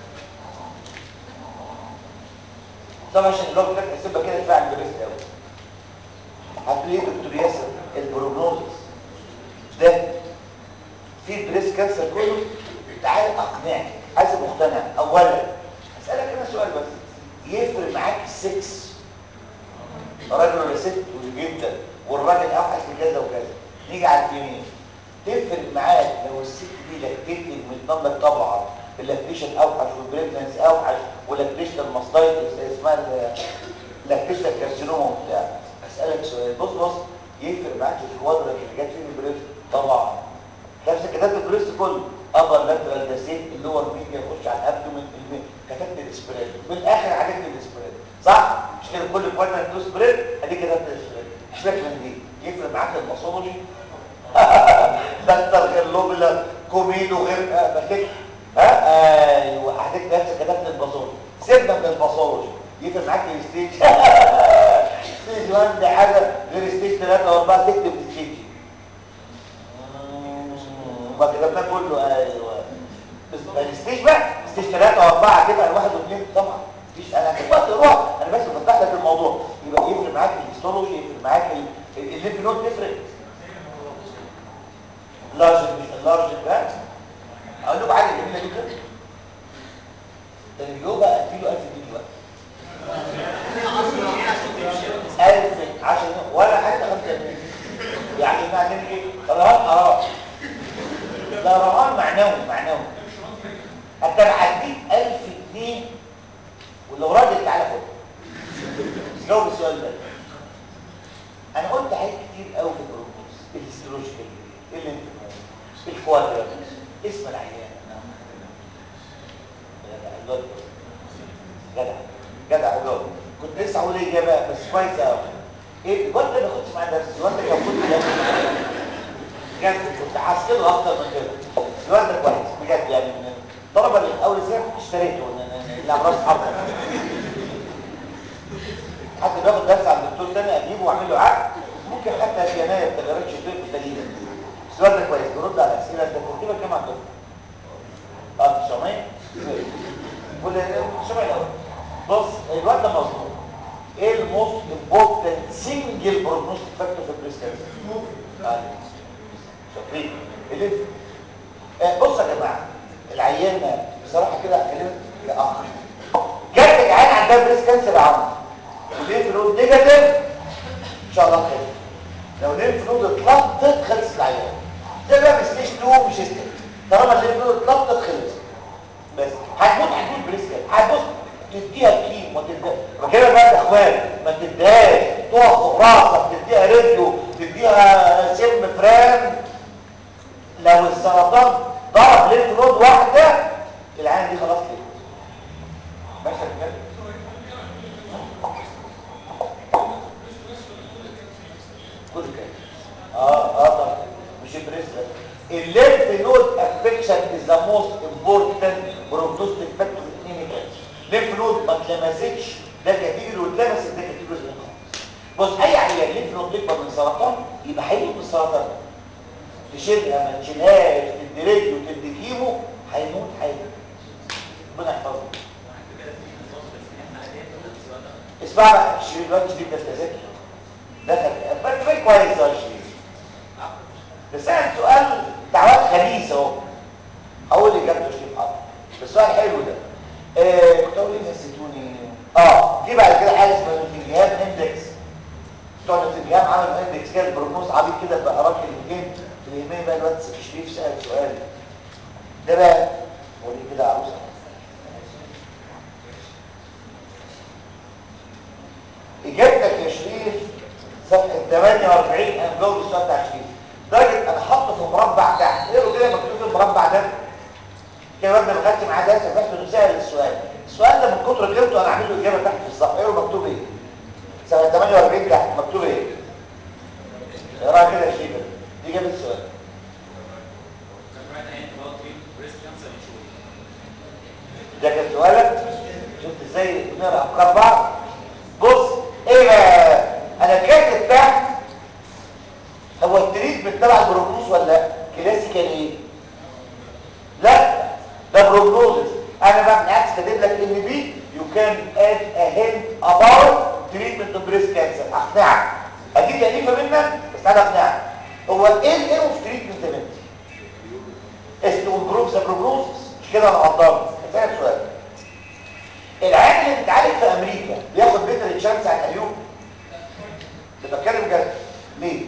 طبعا عشان لو كانت تحسبها كده تفعل البريست قوي هتقول ايه دكتور ياسر البروجنوزيس ده في بريست كانسر كله تعال اقنعك عايز مقتنع اولا اسالك انا سؤال بس يفرق معاك السكس راجل ولا ست جدا والراجل اوحش من كذا وكذا نيجي على اليمين تفرق معاك لو الست دي لاكتيتنج من لك طبعا اللاكتيشن اوحش والبريجننس اوحش واللاكتيشن الماستايتس اسمها اللاكتيشن كارسينوما وبتاع اسالك سؤال بص بص يفرق معاك الكوادرات اللي جت فيه البريست طبعا نفس كتابه البريست كله ابر لاترال داسيت اللور ميديا يخش على الابدومن كتبت الاسبريد بالاخر عدت الاسبريد صح مش كده كل كوادرات تو سبريد ادي كتبت الاسبريد مش من دي يفرق معاك الماسولوجي دكتور غير لوبلا كوميدو غير آه بكيك ها ايوه هتكتب نفس كتبت الباثولوجي سيبنا من الباثولوجي يفرق معاك الستيج ستيج 1 دي حاجه غير ستيج 3 و4 تكتب الستيج ما كتبناه كله ايوه بس الستيج بقى ستيج 3 و4 تبقى الواحد واثنين طبعا مفيش انا كنت وقت روح انا بس بفتح لك الموضوع يبقى يفرق معاك الهيستولوجي يفرق معاك الليمف نود تفرق لارج مش اللارج ده اقول لكم حاجه جميله جدا ده اليوم بقى اديله 1000 جنيه بقى 1000 عشان ولا حتى 5 جنيه يعني معناه ايه رهان اه ده رهان معنوي معنوي انت هديك 1000 جنيه ولو راجل تعالى خد جاوب السؤال ده انا قلت حاجات كتير قوي في البروجنوز الهيستولوجيكال الانتماس الكوادرات اسم العيان جدع جدع وجاوب كنت لسه هقول ايه اجابه بس كويس قوي ايه الواد ده ما كنتش معاه درس الواد ده كان كنت بجد كنت حاسكله اكتر من كده الواد ده كويس بجد يعني من الطلبه اللي اول سنه اشتريته الامراض حرب حد بياخد درس عند دكتور تاني اجيبه واعمل له عقد ممكن حتى في يناير ما تغيرش الطب الدليل السؤال ده كويس بيرد على الاسئله انت ترتيبك كام عندكم؟ اه 900 ولا 900 الاول بص الواد ده مظبوط ايه الموست امبورتنت سنجل بروجنوستيك فاكتور في البريست كانسر؟ شاطرين اللي آه بص يا جماعه العيان بصراحه كده هكلمك كاخ جات لك عيان عندها بريست كانسر يا عم وليه نود نيجاتيف ان شاء الله خير لو ليمف نود اتلطت خلص العيان ده بقى ستيج 2 مش ستيج طالما الليمف نود اتلطت خلص بس هتموت هتموت بريست كانسر هتبص تديها كيم وتديها فكده بقى يا اخوان ما تديهاش تقف راسك تديها راديو تديها سم فران لو السرطان ضرب ليمف نود واحده العين دي خلاص كده ماشي كده كل كده اه اه طبعا مش البريس الليمف نود افكشن از ذا موست امبورتنت بروجنوستيك فاكتور ان اني كانسر ليمف نود ما اتلمستش ده كاتيجوري واتلمست ده كاتيجوري بص اي عيان ليمف نود بيكبر من سرطان يبقى هيموت من السرطان تشيلها ما تشيلهاش تدي راديو تدي كيمو هيموت هيموت ربنا يحفظه اسمع بقى الشريف الواد الشريف ده تذاكر دخل بس بقى كويس يا شريف بس انا سؤال دعوات خبيثه اهو هقول اجابته يا شريف حاضر بس سؤال حلو ده آه كنت اقول ايه نسيتوني اه في بعد كده حاجه اسمها نوتنجهام اندكس بتوع نوتنجهام عملوا اندكس كده بروجنوز عبيط كده بأراك الاثنين اللي يهمني بقى الواد شريف سأل سؤال ده بقى وريني كده عروسه اجابتك يا شريف صفحه 48 انا مجاوب السؤال بتاع شريف درجه انا حاطه في مربع تحت اقروا كده مكتوب في المربع ده كده برضه ما خدتش معاه درس فاحنا نسال السؤال السؤال ده من كتر قيمته انا عامل له اجابه تحت في الصفحه اقروا مكتوب ايه سنه 48 تحت مكتوب ايه اقراها كده يا شريف دي اجابه السؤال ده كان سؤالك شفت ازاي بنقرا افكار بعض بص ايه بقى انا كاتب تحت بريست كانسر اقنعك اديك تقريبا منك بس انا اقنعك هو ايه الايه اوف تريتمنت يا بنتي اسمه امبروف ذا بروجنوسيس مش كده انا غلطان اسالك سؤال العيان اللي بيتعالج في امريكا بياخد بيتر تشانس عن ايوب ده بتكلم جد ليه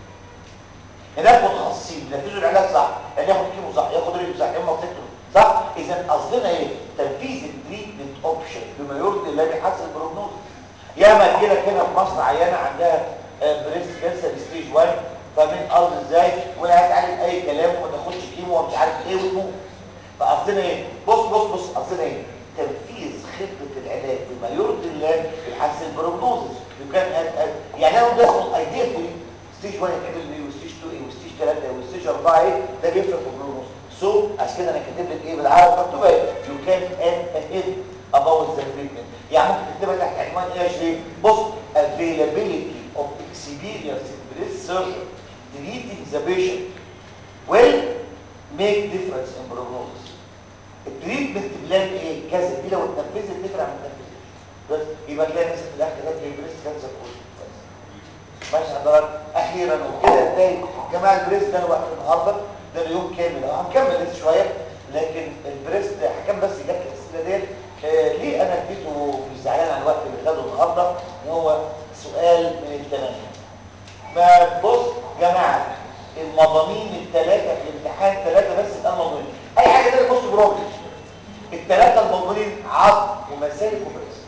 هناك متخصصين بينفذوا العلاج صح يعني ياخد كيمو صح ياخد ريب صح ياخد مطيكتو صح اذا قصدنا ايه تنفيذ التريتمنت اوبشن بما يرضي الله بيحسن البروجنوز ياما تجي لك هنا في مصر عيانه عندها بريست كانسر ستيج 1 فاهمين قصدي ازاي وهي هتعالج اي كلام وما تاخدش كيمو ومش عارف ايه وتموت فقصدنا ايه بص بص بص قصدنا ايه تنفيذ خطه العلاج بما يرضي الله بيحسن البروجنوزس يمكن يعني انا ده اسمه ايديا ستيج 1 يتعمل ايه وستيج 2 ايه وستيج 3 ايه وستيج 4 ايه ده بيفرق في البروجنوز سو عشان كده انا كاتب لك ايه بالعربي مكتوب ايه يو كان اد اهيد اباوت ذا تريتمنت يعني ممكن تكتبها تحت عنوان ايه يا شريف بص availability of experience in breast surgery treating the patient will make difference in prognosis التريتمنت بلان ايه كذا دي لو اتنفذت تفرق عن التنفيذ بس يبقى تلاقي نفسك في الاخر كتبت ايه بريست كانسر كله ماشي حضرتك اخيرا وكده انتهي جماعه البريست ده وقت النهارده ده اليوم كامل اه هنكمل لسه شويه لكن البريست حكام بس جت الاسئله ديت آه ليه انا اديته مش زعلان على الوقت اللي خده النهارده ان هو سؤال من الثمانيه ما بص جماعه المضامين الثلاثه في الامتحان ثلاثه بس الان مضمونين اي حاجه تانية بص بروبلم الثلاثه المضمونين عظم ومسالك وبريست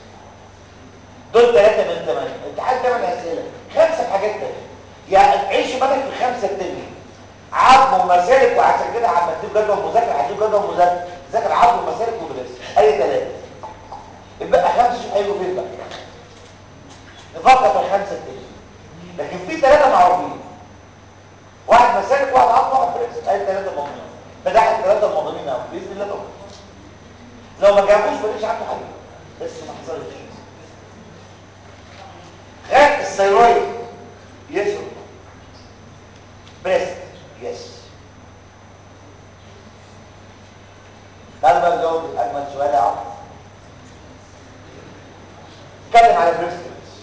دول ثلاثه من ثمانيه الامتحان ثمان اسئله خمسه حاجات تانية يعني عيش بالك في خمسه التانيين عظم ومسالك وعشان كده عم تجيب جدول مذاكره هتجيب جدول مذاكره ذاكر عظم ومسالك وبريست اي ثلاثه يبقى خمسه شوف هيجوا فين بقى نفكر في الخمسه التانيين لكن في ثلاثه معروفين واحد مسالك واحد عظم واحد بريست اي ثلاثه مضمونين فده الثلاثه المضمونين اهو باذن الله طبعا لو ما جابوش ماليش عنده حل بس ما حصلش خد الثيرويد يس بريست يس تعالوا بقى نجاوب اجمل سؤال يا عم اتكلم على بريست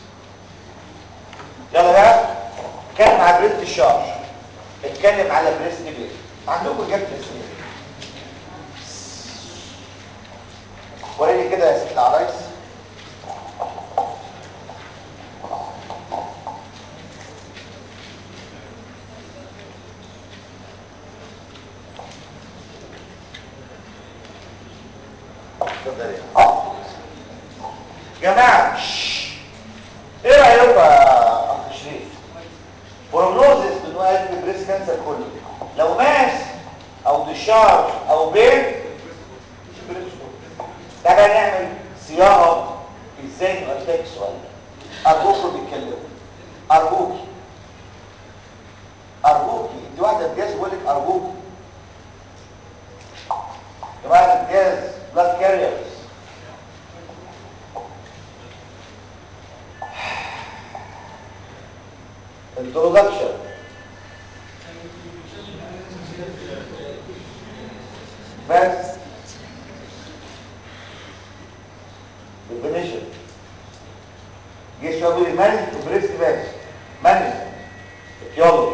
يلا بقى اتكلم على بريست الشارج اتكلم على بريست بيت عندكم جاب بريست وريني كده يا ست العرايس جماعة ايه رأيكم يا اخ شريف بروجنوزس بنوع البريس كانسر كله لو ماس او ديشارج او بين ده بقى نعمل صياغه ازاي نرتب السؤال ده ارجوكم بيتكلموا ارجوكي ارجوكي انت واحده امتياز بقول لك ارجوكي جماعه امتياز بلاد كاريرز introduction best definition جه شويه بيقول مانج بريست باس مانج etiology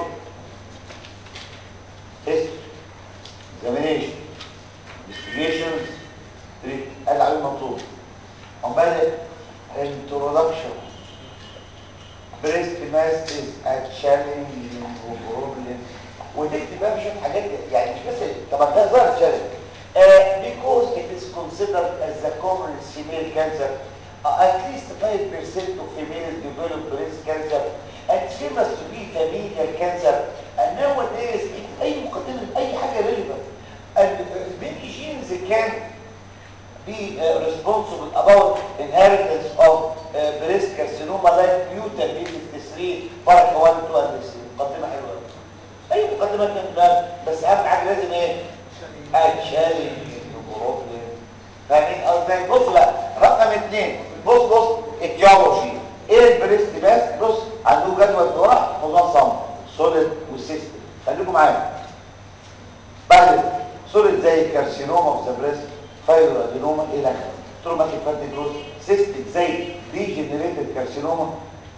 history examination investigations treatment قال عليه المطلوب عمال introduction breast mass is a challenge problem وتكتب بقى شويه حاجات يعني مش بس طبعا ده ظاهر challenge uh, because it is considered as the common female cancer uh, at least 5% of females develop breast cancer and famous to be familial cancer and nowadays اي مقدمه اي حاجه relevant and uh, many genes can be uh, responsible about inheritance of uh, breast carcinoma like mutant B53 فرق 1 2 and 3 مقدمه حلوه قوي اي مقدمه كانت بس اهم حاجه لازم ايه اتشالنج بروبلم فاهمين قصدي بص بقى رقم اثنين بص بص الجيولوجي ايه البريست باس بص عنده جدول دورة منظم سوليد وسيستم خليكم معايا بعد سوليد زي كارسينوما اوف ذا بريست فايرو ادينوما الى اخره تروماتيك فاتيكوز سيستم زي ديجنريتد كارسينوما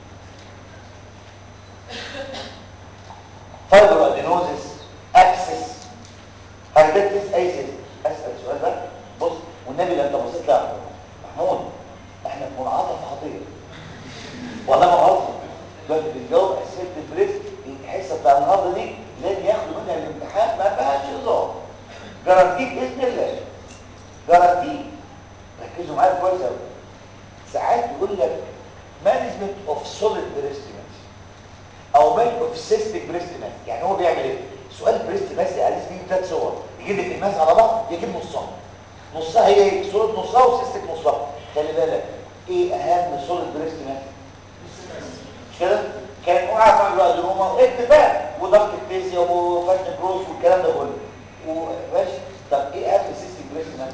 فايبرو ادينوزس ابسس هل ده تس اي سيستم اسال السؤال ده بص والنبي لو انت بصيت لها محمود احنا في منعطف خطير والله ما غلط دلوقتي بنجاوب اسئله البريست الحصه بتاع النهارده دي لازم ياخدوا منها الامتحان ما فيهاش هزار جرانتيك باذن الله جرانتيك ركزوا معايا كويس قوي ساعات يقول لك مانجمنت اوف سوليد بريست او مانجمنت اوف سيستيك بريست يعني هو بيعمل ايه سؤال بريست ماس عليه فيه ثلاث صور يجيب لك الماس على بعض يجيب نصها نصها هي ايه سوليد نصها وسيستيك نصها خلي بالك ايه اهم سوليد بريست ماس مش كده كان وقع مع الادروما واتفاق وضغط التيزيا وفتح بروس والكلام ده كله وماشي طب ايه اهم سيستيك بريست ماس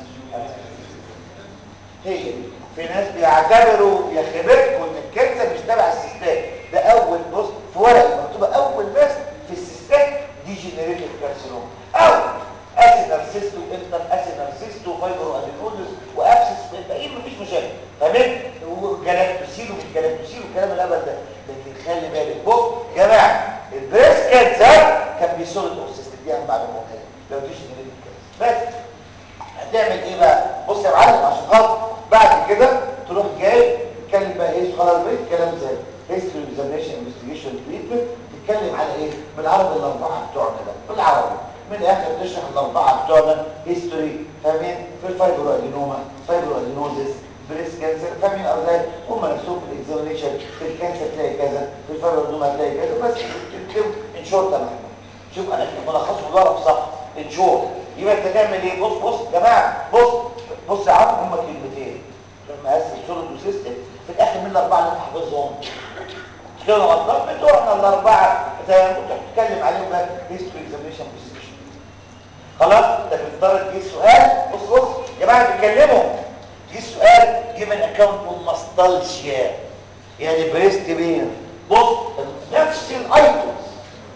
هي في ناس بيعتبروا يا خبركم ان الكنسر مش تبع السيستات ده اول بص في ورقه مكتوبه اول ناس في السيستات دي جينيريتيف كارسينوم او اسينارسيستو انتر اسينارسيستو فايبرو ادينولوس وابسس الباقيين مفيش مشاكل تمام وجلاكتوسيل ومش جلاكتوسيل والكلام الهبل ده لكن خلي بالك بص يا جماعه البريس كانسر كان بيسولد اوسيستم دي اهم معلومه مهمه لو دي جينيريتيف كانسر بس هتعمل ايه بقى بص يا معلم عشان خاطر بعد كده تروح جاي تتكلم بقى ايه خلاص بقيت كلام زي هيستوري اكزامينشن انفستيجيشن تريتمنت تتكلم على ايه بالعربي الاربعه بتوعنا ده بالعربي من الاخر تشرح الاربعه بتوعنا هيستوري فاهمين في الفايبرو ادينوما فايبرو ادينوزيس بريس كانسر فاهمين ازاي هم نفسهم في الاكزامينشن في الكانسر تلاقي كذا في الفايبرو ادينوما تلاقي كذا بس تكتب ان شورت يا محمود شوف انا ملخصه ضرب صح ان شورت يبقى انت تعمل ايه بص بص يا جماعه بص بص يا عم هما كلمتين لما اقسم سوليد وسيستم في الاخر من الاربعه اللي انت حافظهم مش كده غلطان بتوعنا الاربعه زي ما كنت بتتكلم عليهم بقى هيستوري اكزامينشن بريسكريبشن خلاص انت بتضطر تجيب سؤال بص بص يا جماعه بيتكلموا جه السؤال جيب ان اكونت ماستالجيا يعني بريست بين بص نفس الايتمز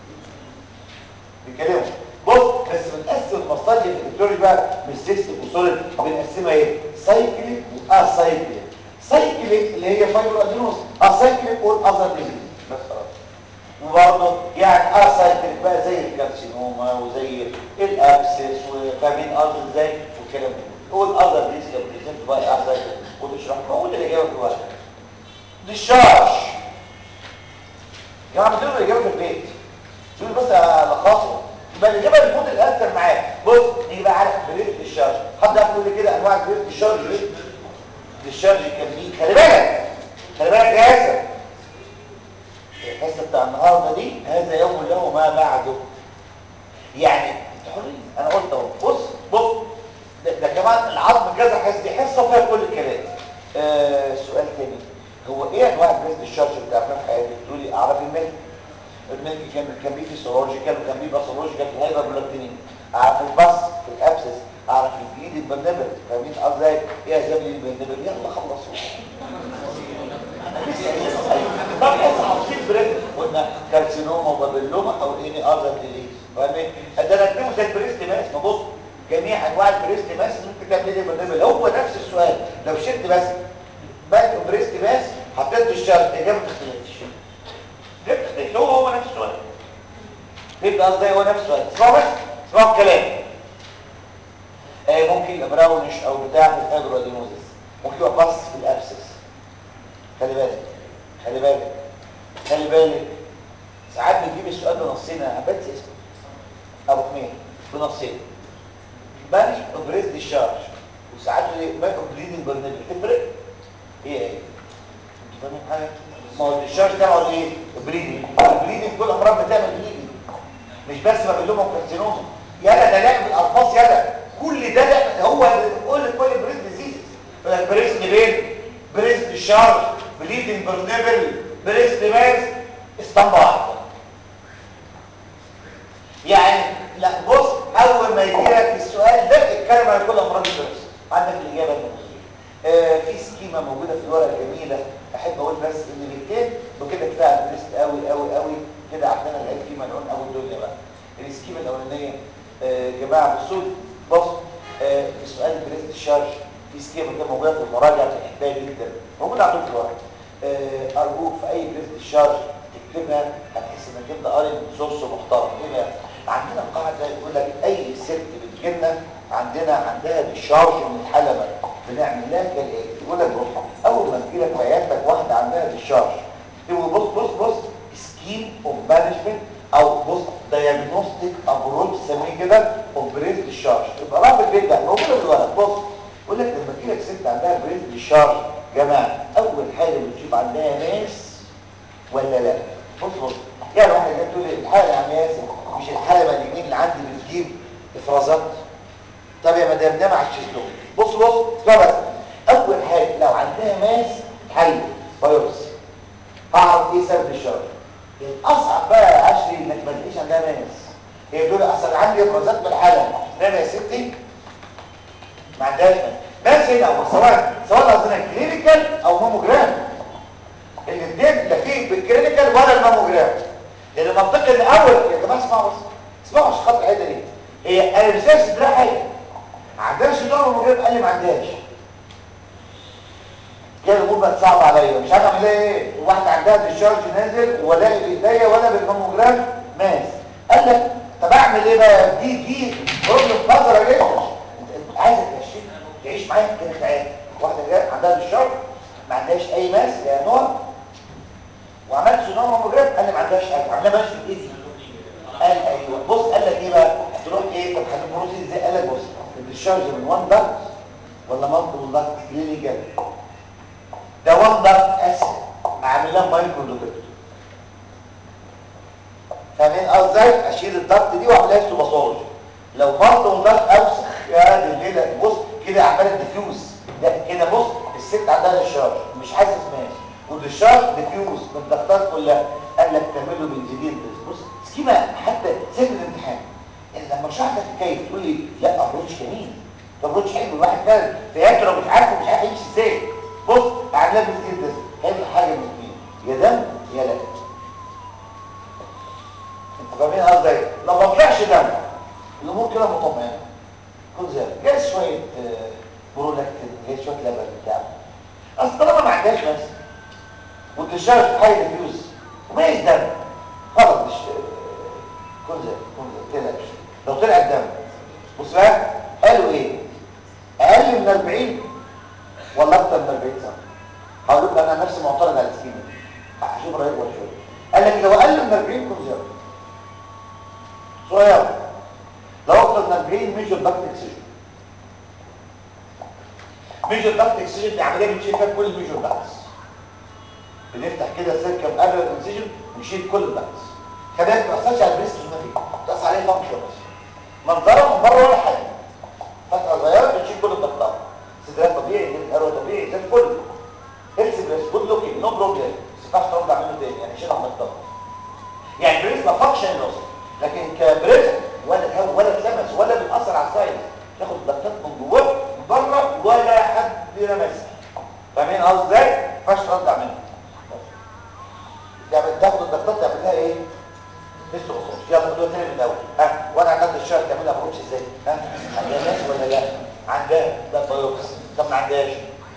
بيتكلموا بص بس بنقسم المصادر في الدكتوري بقى مش سيستم وسوليد بنقسمها ايه سايكليك واسايكليك سايكليك اللي هي فايبر ادينوس اسايكليك والاذر ديزيز بس خلاص وبرضه يعني اسايكليك بقى زي الكارسينوما وزي الابسس وفاهمين قصدي ازاي والكلام ده والاذر ديزيز بريزنت باي اسايكليك وتشرح موجود الاجابه في الورقه ديشارج يا جماعه بتقولوا الاجابه في البيت شوف بس الخاصه يبقى الاجابه المفروض الانسر معاك بص نيجي بقى على بريد الشارج حد يقول لي كده انواع بريد الشارج ايه الشارج كان فيه خلي بالك خلي بالك يا ياسر الحصه بتاع النهارده دي هذا يوم له ما بعده يعني انت حرين انا قلت اهو بص بص ده, ده كمان العظم كذا حصه دي حصه فيها كل الكلام آه سؤال تاني هو ايه انواع بريد الشارج اللي بتعرفها في حياتك تقولي اعرف الملك الملك كان كان بيه فيسيولوجيكال وكان بيه باثولوجيكال في الهايبر بلاكتينين اعرف الباس في الابسس اعرف البليد البرنبل فاهمين قصدي ايه اسباب البرنبل يلا خلصوا طب احنا عارفين بريد قلنا كارسينوما وبابيلوما او اني اذر ديزيز فاهمين ده نكتبه زي البريست ماس ما بص جميع انواع البريست ماس ممكن تعمل ايه البرنبل هو نفس السؤال لو شلت بس باك بريست ماس حطيت الشرط الاجابه ما تختلفش جبت هو هو نفس السؤال يبقى قصدي هو نفس السؤال اسمعوا بس اسمعوا الكلام آه ممكن يبقى براونش او بتاع في الفايبرودينوزيس ممكن يبقى باص في الابسس خلي بالك خلي بالك خلي بالك ساعات بنجيب السؤال بنصين انا حبيت اسمه ابو حميد بنصين بانش اوبريت ديشارج وساعات باك اوف بليدنج برنامج تفرق هي ايه انتوا فاهمين حاجه ما هو الشارج ده هو ايه البليدنج البليدنج كل امراض بتعمل بليدنج مش بس ما بيقول لهم كارسينوما يلا ده لعب الالفاظ يلا كل ده ده هو كل كل بريس ديزيز بريس بين بريس ديشارج بليدنج برنبل بريس ديماس اسطمبه واحده يعني لا بص اول ما يجي لك السؤال ده اتكلم على كل امراض البريس عندك الاجابه الموجوده آه في سكيمه موجوده في الورقه الجميله احب اقول بس ان بيتين وكده كفايه على البريست قوي قوي قوي كده عندنا العيب فيه ملعون قوي الدنيا بقى السكيمه الاولانيه يا آه جماعه بصوا بص آه في سؤال البريست الشارج في سكيمه كده موجوده في المراجعه بتحبها جدا موجوده عندكم في الورقه ارجوك في اي بريست الشارج تبقى هتحس انك انت قاري سورس محترم ايه بقى عندنا قاعده يقول لك اي ست بتجيلنا عندنا عندها ديشارج من الحلبه بنعمل لها كالاتي يقول لك بص اول ما تجي لك في عيادتك واحده عندها ديشارج تقول بص بص بص سكيم اوف مانجمنت او بص دايجنوستيك ابروتش سميه كده اوف بريز ديشارج يبقى رابط جدا موجوده في الورق بص يقول لك لما تجي لك ست عندها بريز ديشارج جماعه اول حاجه بتشوف عندها ناس ولا لا بص بص يعني واحد جاي تقول لي الحاله يا عم ياسر مش الحلبه اليمين اللي عندي بتجيب افرازات طب يا مدام نام على الشيزلون بص بص اسمع بس اول حاجه لو عندها ماس حي بايوبسي هعرف ايه سبب الشر الاصعب بقى يا عشري انك ما تلاقيش عندها ماس هي تقول اصل عندي افرازات في الحلبه نام يا ستي ما عندهاش ماس ماس هنا سواء سواء قصدنا كلينيكال او ماموجرام الاثنين لا فيه بالكلينيكال ولا الماموجرام لان منطقي ان اول يا جماعه اسمعوا بس اسمعوا عشان خاطر الحته دي هي انا مش دارس ده حاجه ما عندهاش دور ماموجرام قال لي ما عندهاش كده الامور بقت صعبه عليا مش عارف اعمل ايه واحده عندها ديشارج نازل ولا بايديا ولا بالماموجرام ماس قال لك طب اعمل ايه بقى دي دي بروبلم قذره جدا عايزك تمشي تعيش معايا كده في عيادتك واحده جايه عندها ديشارج ما عندهاش اي ماس يا نور وعملت سونار ماموجراف قال لي ما عندهاش حاجه عاملها ماشي في ايدي قال ايوه بص قال لك ايه بقى تروح ايه طب هنبروز ازاي قال لك بص الديشارج من وان دكت ولا مالتيبل دكت كلينيكال ده وان دكت اسهل عاملها مايكرو دوبيكتور فاهمين ازاي اشيل الضغط دي واعملها استوباسولوجي لو مالتيبل دكت اوسخ يا دي الليله بص كده عماله ديفيوز لا كده بص الست عندها ديشارج مش حاسس ماشي وديشارج ديفيوز بالضغطات كلها قال لك تعمل له بنزيدين بص سكيما حتى سيب الامتحان ان لما شرحت الحكايه تقول لي لا الروتش جميل طب الروتش حلو الواحد فعلا في لو مش عارفه مش عارف يمشي ازاي بص اعملها بنزيدين بس هيبقى حاجه من اثنين يا دم يا لا انت فاهمين قصدي ايه لو ما طلعش دم الامور كده مطمئنه كل زي جايز شويه برولاكتين جايز شويه لبن بتاع اصل طالما ما عندهاش بس والدشارج حي ديفيوز وما يزدم خلاص مش كل زي كل زي تلاش لو طلع الدم بص بقى قالوا ايه اقل من 40 ولا اكتر من 40 سنه هقول لكم انا نفسي معترض على السكيما هشوف رايك ولا شويه قال لك لو اقل من 40 كل زي صغير لو اكتر من 40 ميجر دكت اكسجين ميجر دكت اكسجين دي عمليه بنشيل فيها كل الميجر دكتس بنفتح كده سيركم قبل الانسجن ونشيل كل الدكتس كمان ما تاثرش على البريست جينيتيك تاثر عليه فانكشن بس منظره من بره ولا حاجه فتحه صغيره بنشيل كل الدكتات صدرها طبيعي الهواء طبيعي زي الفل هيلث بريست جود لوكينج نو بروبلم بس ما ينفعش ترجع منه تاني يعني شيلها من الدكتات يعني البريست ما فانكشن لوس لكن كبريست ولا الهواء ولا اتلمس ولا بيأثر على الساينس تاخد الدكتات من جواه من بره ولا حد لمسها فاهمين قصدي ازاي؟ ما ينفعش ترجع منه يعني تاخد الدكتور تعمل لها ايه لسه خصوص يلا خدوها تاني من الاول ها وانا عندي الشهر تعملها بروكس ازاي ها عندها ناس ولا لا عندها ده بايوكس طب ما عندهاش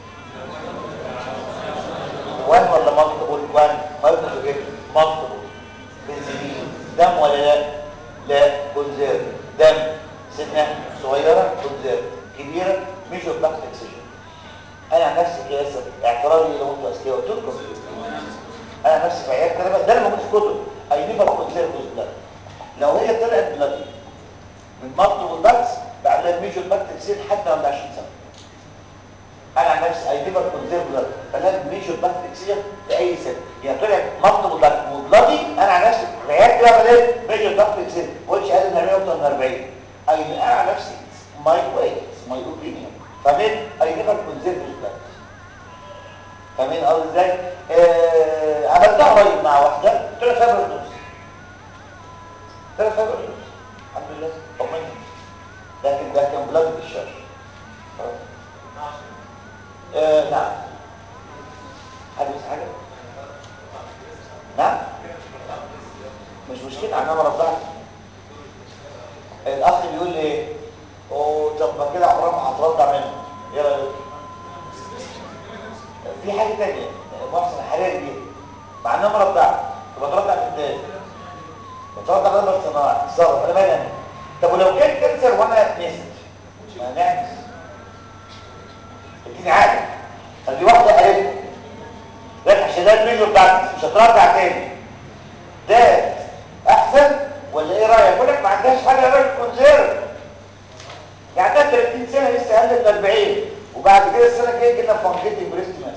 وان ولا مالتيبل وان مالتيبل ايه مالتيبل بنزيدين دم ولا لا لا كونزيرف دم سنه صغيره كونزيرف كبيره ميجور دكت اكسجين انا عن نفسي قياس اعتراضي لو انتوا اذكياء قلت لكم انا نفسي في عيادتي انا ده اللي موجود في كتب اي نيفر كونسيرف بلاد لو هي طلعت بلادي من مالتي والدكس بعملها ميجور باك تكسير حتى عند 20 سنه انا عن نفسي اي نيفر كونسيرف بلاد بلاقي ميجور باك تكسير لاي سن يعني طلعت مالتي والدكس وبلادي انا عن نفسي في عيادتي بعمل ايه ميجور باك تكسير ما قلتش اقل من 40 اكتر من 40 اي انا عن نفسي ماي واي ماي اوبينيون فاهمين اي نيفر كونسيرف بلاد فاهمين قصدي ازاي آه عملتها قريب مع واحده طلع فيها بردوس طلع فيها بردوس الحمد لله طمنت لكن ده كان بلاد الشر آه نعم حد بس حاجه نعم مش مشكله انا ما رضعت الاخ بيقول لي ايه اوه طب ما كده عمرك ما هترضع منه ايه رايك في حاجه ثانيه محسن حاليا دي مع انها مرضعه تبقى ترضع تاني بتقعد على الرضا الصناعي تصرف انا مالي انا طب ولو كان كانسر وانا نسيت ما نعكس اديني عادي خلي واحده قالت لا عشان ده الميجور بتاعتي مش هترجع تاني ده احسن ولا ايه رايك يقول لك ما عندهاش حاجه غير الكونسيرف يعني ده 30 سنه لسه اقل من 40 وبعد كده السنه الجايه جينا فانكيتنج بريست ماس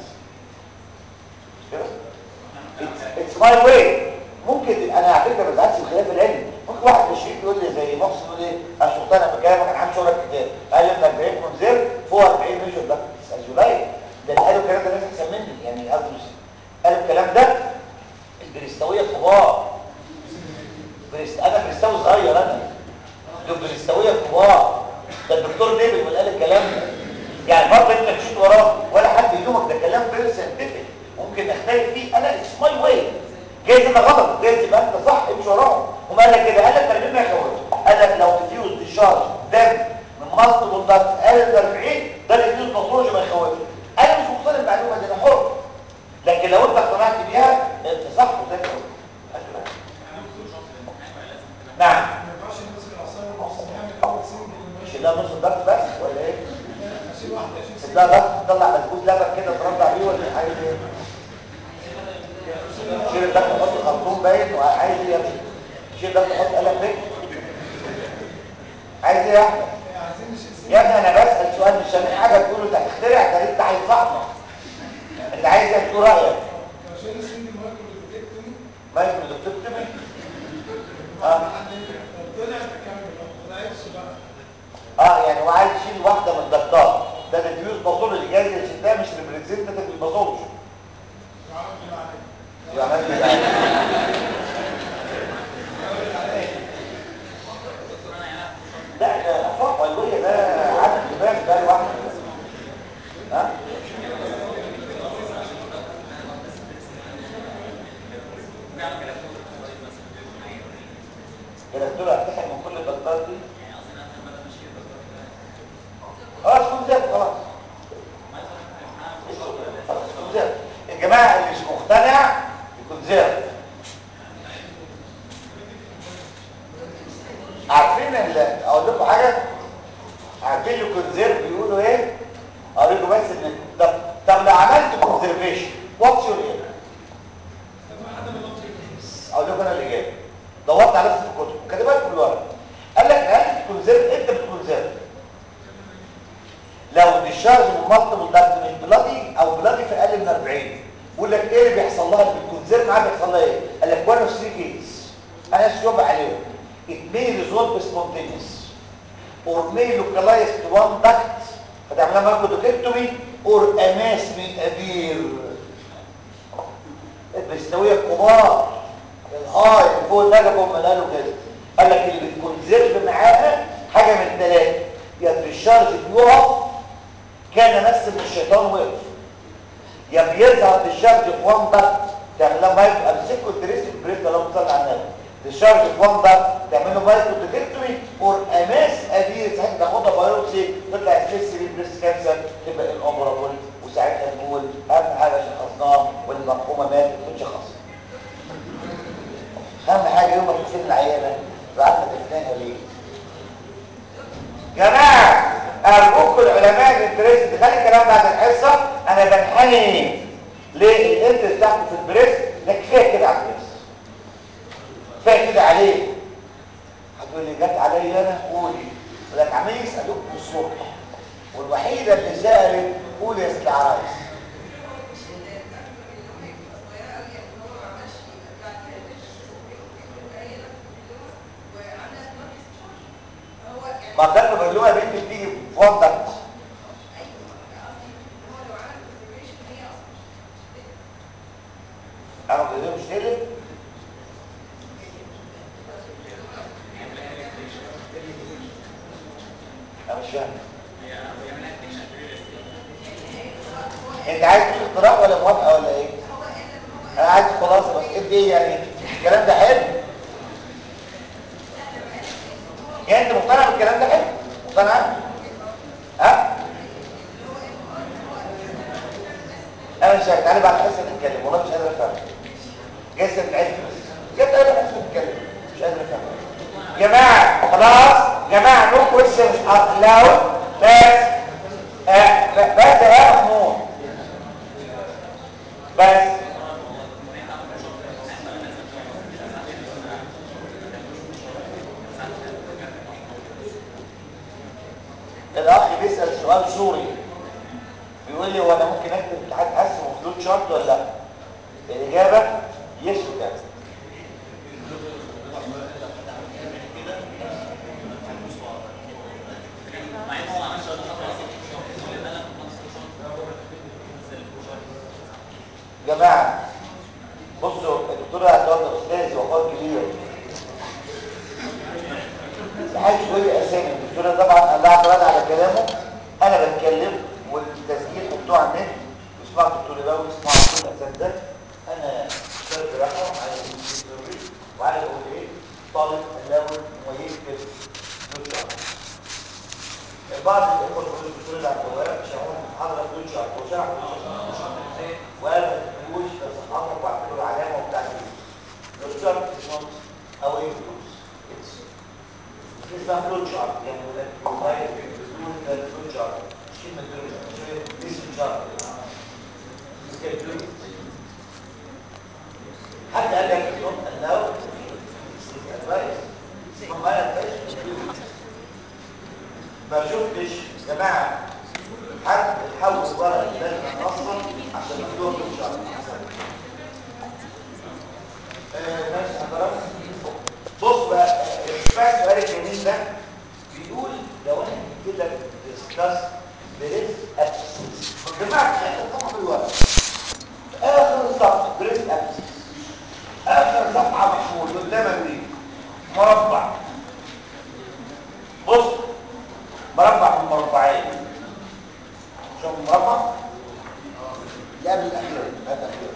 اتس ماي واي ممكن انا على فكره ما بزعلش من خلاف العلم ممكن واحد مش فيك يقول لي زي محسن يقول لي انا مش مقتنع بكلامك انا عامل شغلك كتاب قال لي من 40 كونسيرف فوق 40 ميجور ده ساجولاي ده اللي قالوا الكلام ده ناس احسن مني يعني قصدي قالوا الكلام ده البريستاويه كبار بريست انا بريستاوي صغير انا دول بريستاويه كبار ده الدكتور نيبل اللي قال الكلام ده يعني برضه انت مشيت وراه ولا حد يلومك ده كلام غير ساينتفك ممكن نختلف فيه انا اتس ماي واي جايز انا غلط جايز يبقى انت صح امشي وراهم هم قال لك كده قال لك تربيه ما يخوفش قال لك لو تفيوز ديشارج دم من مصر بالضغط اقل من 40 ده الفيوز باثولوجي ما يخوفش انا مش مقتنع بالمعلومه دي انا حر لكن لو انت اقتنعت بيها انت صح وزي الفل نعم مش لا نص الضغط بس ولا ايه لا ضغط تطلع مزبوط لبن كده ترضع بيه ولا عايز ايه شيل الضغط تحط خرطوم باين وعايز ايه يا ابني شيل الضغط تحط قلم بيه عايز ايه يا احمد يا ابني انا بسال سؤال مش سامع حاجه تقوله انت هتخترع ده انت هيصحنا انت عايز ايه تقول رايك مايكرو دكتور اه اه يعني هو عايز يشيل واحده من الضغطات ده الديوز باصول اللي جاي للشتاء مش ريبريزنتيف للباصولش يبقى عملت ايه لا ده افاق والوية ده عدد دماغ ده لوحده ها الدكتور هتحل من كل الضغطات دي اه تكون زاد خلاص خلاص تكون زاد الجماعه اللي مش مقتنع يكون زاد عارفين اقول لكم حاجه عارفين الكونزيرف بيقولوا ايه اقول لكم بس ان طب طب لو عملت كونزرفيشن واتس يور ايه اقول لكم انا الاجابه دورت على نفسي في الكتب وكاتبها في الورق قال لك هل بتكونزرف انت بتكونزرف لو ديشارج من مالتيبل دارت من بلادي او بلادي في اقل من 40 بيقول لك ايه اللي بيحصل لها اللي بتكونزرف معاها بيحصل لها ايه قال لك one of three cases انا اشوف عليهم it may resolve spontaneous or may localize to one duct فتعملها مايكودوكيكتومي or a mass من ابير البستوية الكبار الهاي اللي فوق النجف هم قالوا كده قال لك اللي بتكونزرف معاها حاجة من ثلاثة يا الديشارج بيقف كان نفس من الشيطان وقف يا بيظهر الديشارج في وان ضغط تعمل له مايكو امسكه الدريس البريس ده لو طلع على النبي الديشارج في وان ضغط تعمل له مايكو ديكتومي اور اماس ابير ساعتها تاخدها بايوبسي تطلع سيسري بريس كانسر تبقى الاوبرابل وساعتها نقول اهم حاجه شخصناه والمرحومه ماتت وتشخص اهم حاجه يوم ما تشوفين العيانه عارفه تفنانها ليه جماعه ارجوكم العلماء الانترست خلي الكلام بعد الحصه انا بنحني ليه الانترست بتاعته في البريس ده كفايه كده على البريس كفايه كده عليه هتقول لي جت عليا انا قولي ولك عمال يسالوك الصبح والوحيده اللي سالت قول يا ست العرايس ما كان بيقولوها بنت بتيجي في وضع انا كده مش تقلب انا مش فاهم انت عايز تقول اقتراح ولا موافقه ولا ايه انا عايز خلاصه بس ايه دي يعني الكلام ده حلو يعني انت مقتنع بالكلام ده حلو مقتنع ها انا مش تعالى بعد الحصه نتكلم والله مش قادر افهم جايز بتعد بس جت جماعه خلاص جماعه نو كويشنز الاود بس آه بس يا محمود بس الاخ بيسال سؤال سوري بيقول لي هو انا ممكن اكتب امتحان قسم وفلوت شارت ولا لا الاجابه يس وكذا جماعه بصوا الدكتور هتقول استاذ وقال كبير عايز يقول لي اسامي الدكتوره طبعا قال لها اعتراض على كلامه انا بتكلم والتسجيل بتوع النت اسمعوا الدكتور الاول اسمعوا كل الاساتذه انا استاذ جراحه على الدكتوري وعلى اقول ايه طالب الاول ويكتب دكتور بعض الاخوه بيقولوا الدكتور اللي على الجوال شرحوا محاضره دكتور وشرح وقال ما تقولوش بس حضرتك واعملوا العلامه وبتاع دكتور او ايه اسمها فلوت شارت يعني موبايل بدون فلوت شارت شيء من دول اسم شارت حتى قال لك نوت الاو ادفايس معايا ما شفتش يا جماعه حد حاول ورق لازم نصر عشان يدور فلوت شارت ماشي حضرتك بص بقى بقى السؤال الجميل ده بيقول لو انا جبت لك ديسكاس بريس ابسس جماعه اخر في الورق اخر صفحه بريس ابسس اخر صفحه محمول قدامك دي مربع بص مربع من مربعين شوف المربع اللي قبل الاخير هذا الاخير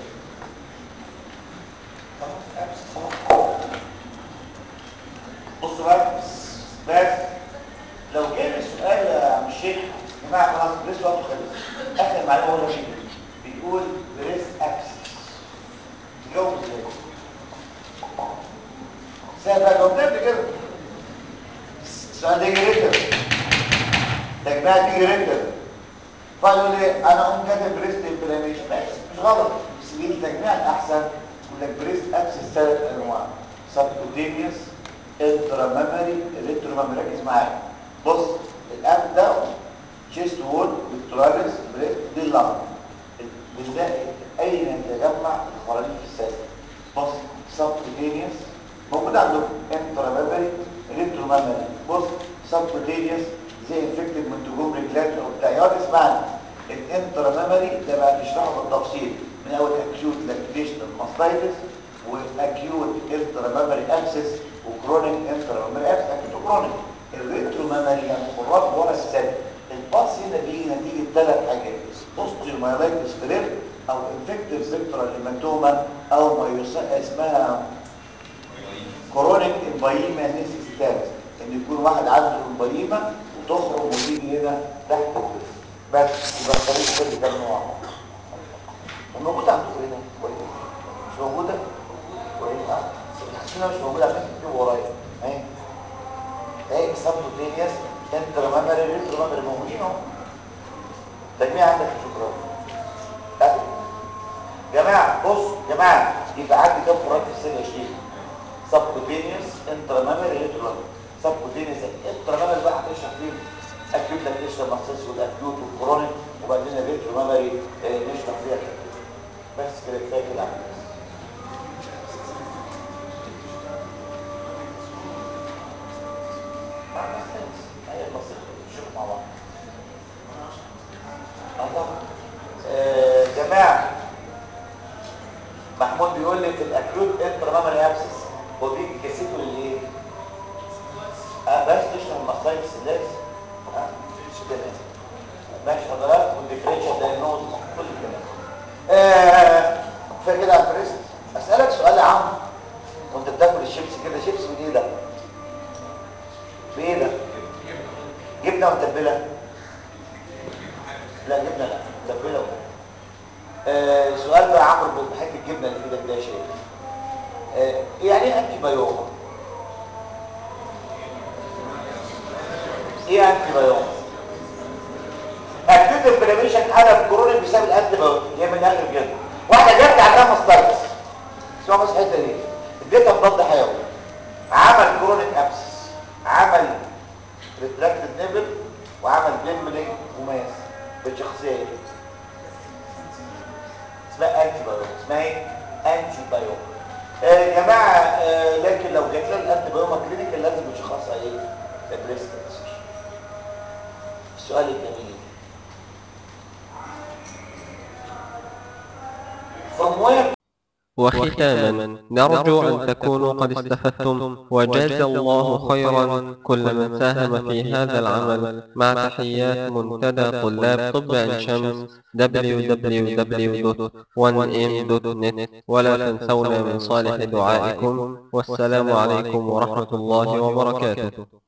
بص بقى بس لو جه السؤال يا عم الشيخ يا جماعه خلاص بريس وقته خلص اخر معلومه هو شيء بيقول بريس اكسس تجاوب ازاي سهل بقى جاوبنا قبل كده السؤال ده يجي ريتر تجميع تيجي ريتر فقالوا لي انا قوم كاتب بريست انفلاميشن مش غلط بس دي التجميع الاحسن يقول لك بريست اكسس ثلاث انواع سبكوتينيوس انترامامري الانترامامري ركز معايا بص الاب ده تشيست وول فيكتوراليس بريست دي اللمبه بنلاقي اين يتجمع الخراريج في السد بص سبكوتينيوس موجود عندكم انترامامري الانترامامري بص سبكوتينيوس زي انفكتد من تجوم رجلات او بتاع يقعد اسمعني الانترامامري ده بقى نشرحه بالتفصيل من اول اكيوت لاكتيشنال ماستايتس واكيوت انترامامري ابسس وكرونيك انترامامري ابسس اكيوت كرونيك الريترومامري يعني خراج ورا السد الباص هنا بيجي نتيجه ثلاث حاجات اوستيومايلايتس ستريب او انفكتيف سيكتورال هيماتوما او ما يسمى اسمها كرونيك امبايما نيسيستاتس ان يكون واحد عنده امبايما وتخرج وتيجي هنا تحت الجسم بس يبقى الطريق كده كام نوع موجود عندكم هنا مش موجوده كويس اه الحسنه مش موجوده عشان تكتبوا ورايا اهي اهي سبتوتينيوس انترامامري ريترومامري موجودين اهو تجميع عندك شكرا أه. جماعه بص جماعه يبقى عندي كام فراغ في السن 20 سبكوتينيوس انترامامري ريترومامري سبكوتينيوس انترامامري بقى هتشرح فيه اكيوت لاكتيشن ماسس والاكيوت والكرونيك وبعدين الريترومامري آه نشرح فيها كده بس كده كفايه كده عندي هي البسيطه نشوف مع بعض الله آه جماعه محمود بيقول لي في الاكيوت انترامامري ابسس هو بيجي كثيفه للايه اه بس تشرح المصايص اللازم اه تمام ماشي حضرتك والديفرنشال دايجنوز كل الكلام آه كفايه كده على البريست اسالك سؤال يا عم وانت بتاكل الشيبس كده شيبس من ايه ده بايه ده جبنه متبله لا جبنه لا متبله آه سؤال بقى عمرو بحب الجبنه اللي في ايدك ده يا شيخ آه يعني ايه انتي بايوما ايه انتي بايوتكس اكيد انفلاميشن حاله كورونا بسبب الانتي بايوتكس هي من الاخر كده واحده جت عندها ماستايتس اسمها بس الحته دي اديتها مضاد حيوي عمل كرونيك ابسس عمل ريتراكتد نيفل وعمل ديمبلينج وماس بالشخصيه اسمها انتي بايوتكس اسمها ايه انتي بايوتكس آه يا جماعه آه لكن لو جات لنا الانتي بايوما كلينيكال لازم نشخصها ايه بريست كانسر السؤال الجميل from where وختاما نرجو أن تكونوا قد استفدتم وجاز الله خيرا كل من ساهم في هذا العمل مع تحيات منتدى طلاب طب عين شمس www.1m.net ولا تنسونا من صالح دعائكم والسلام عليكم ورحمة الله وبركاته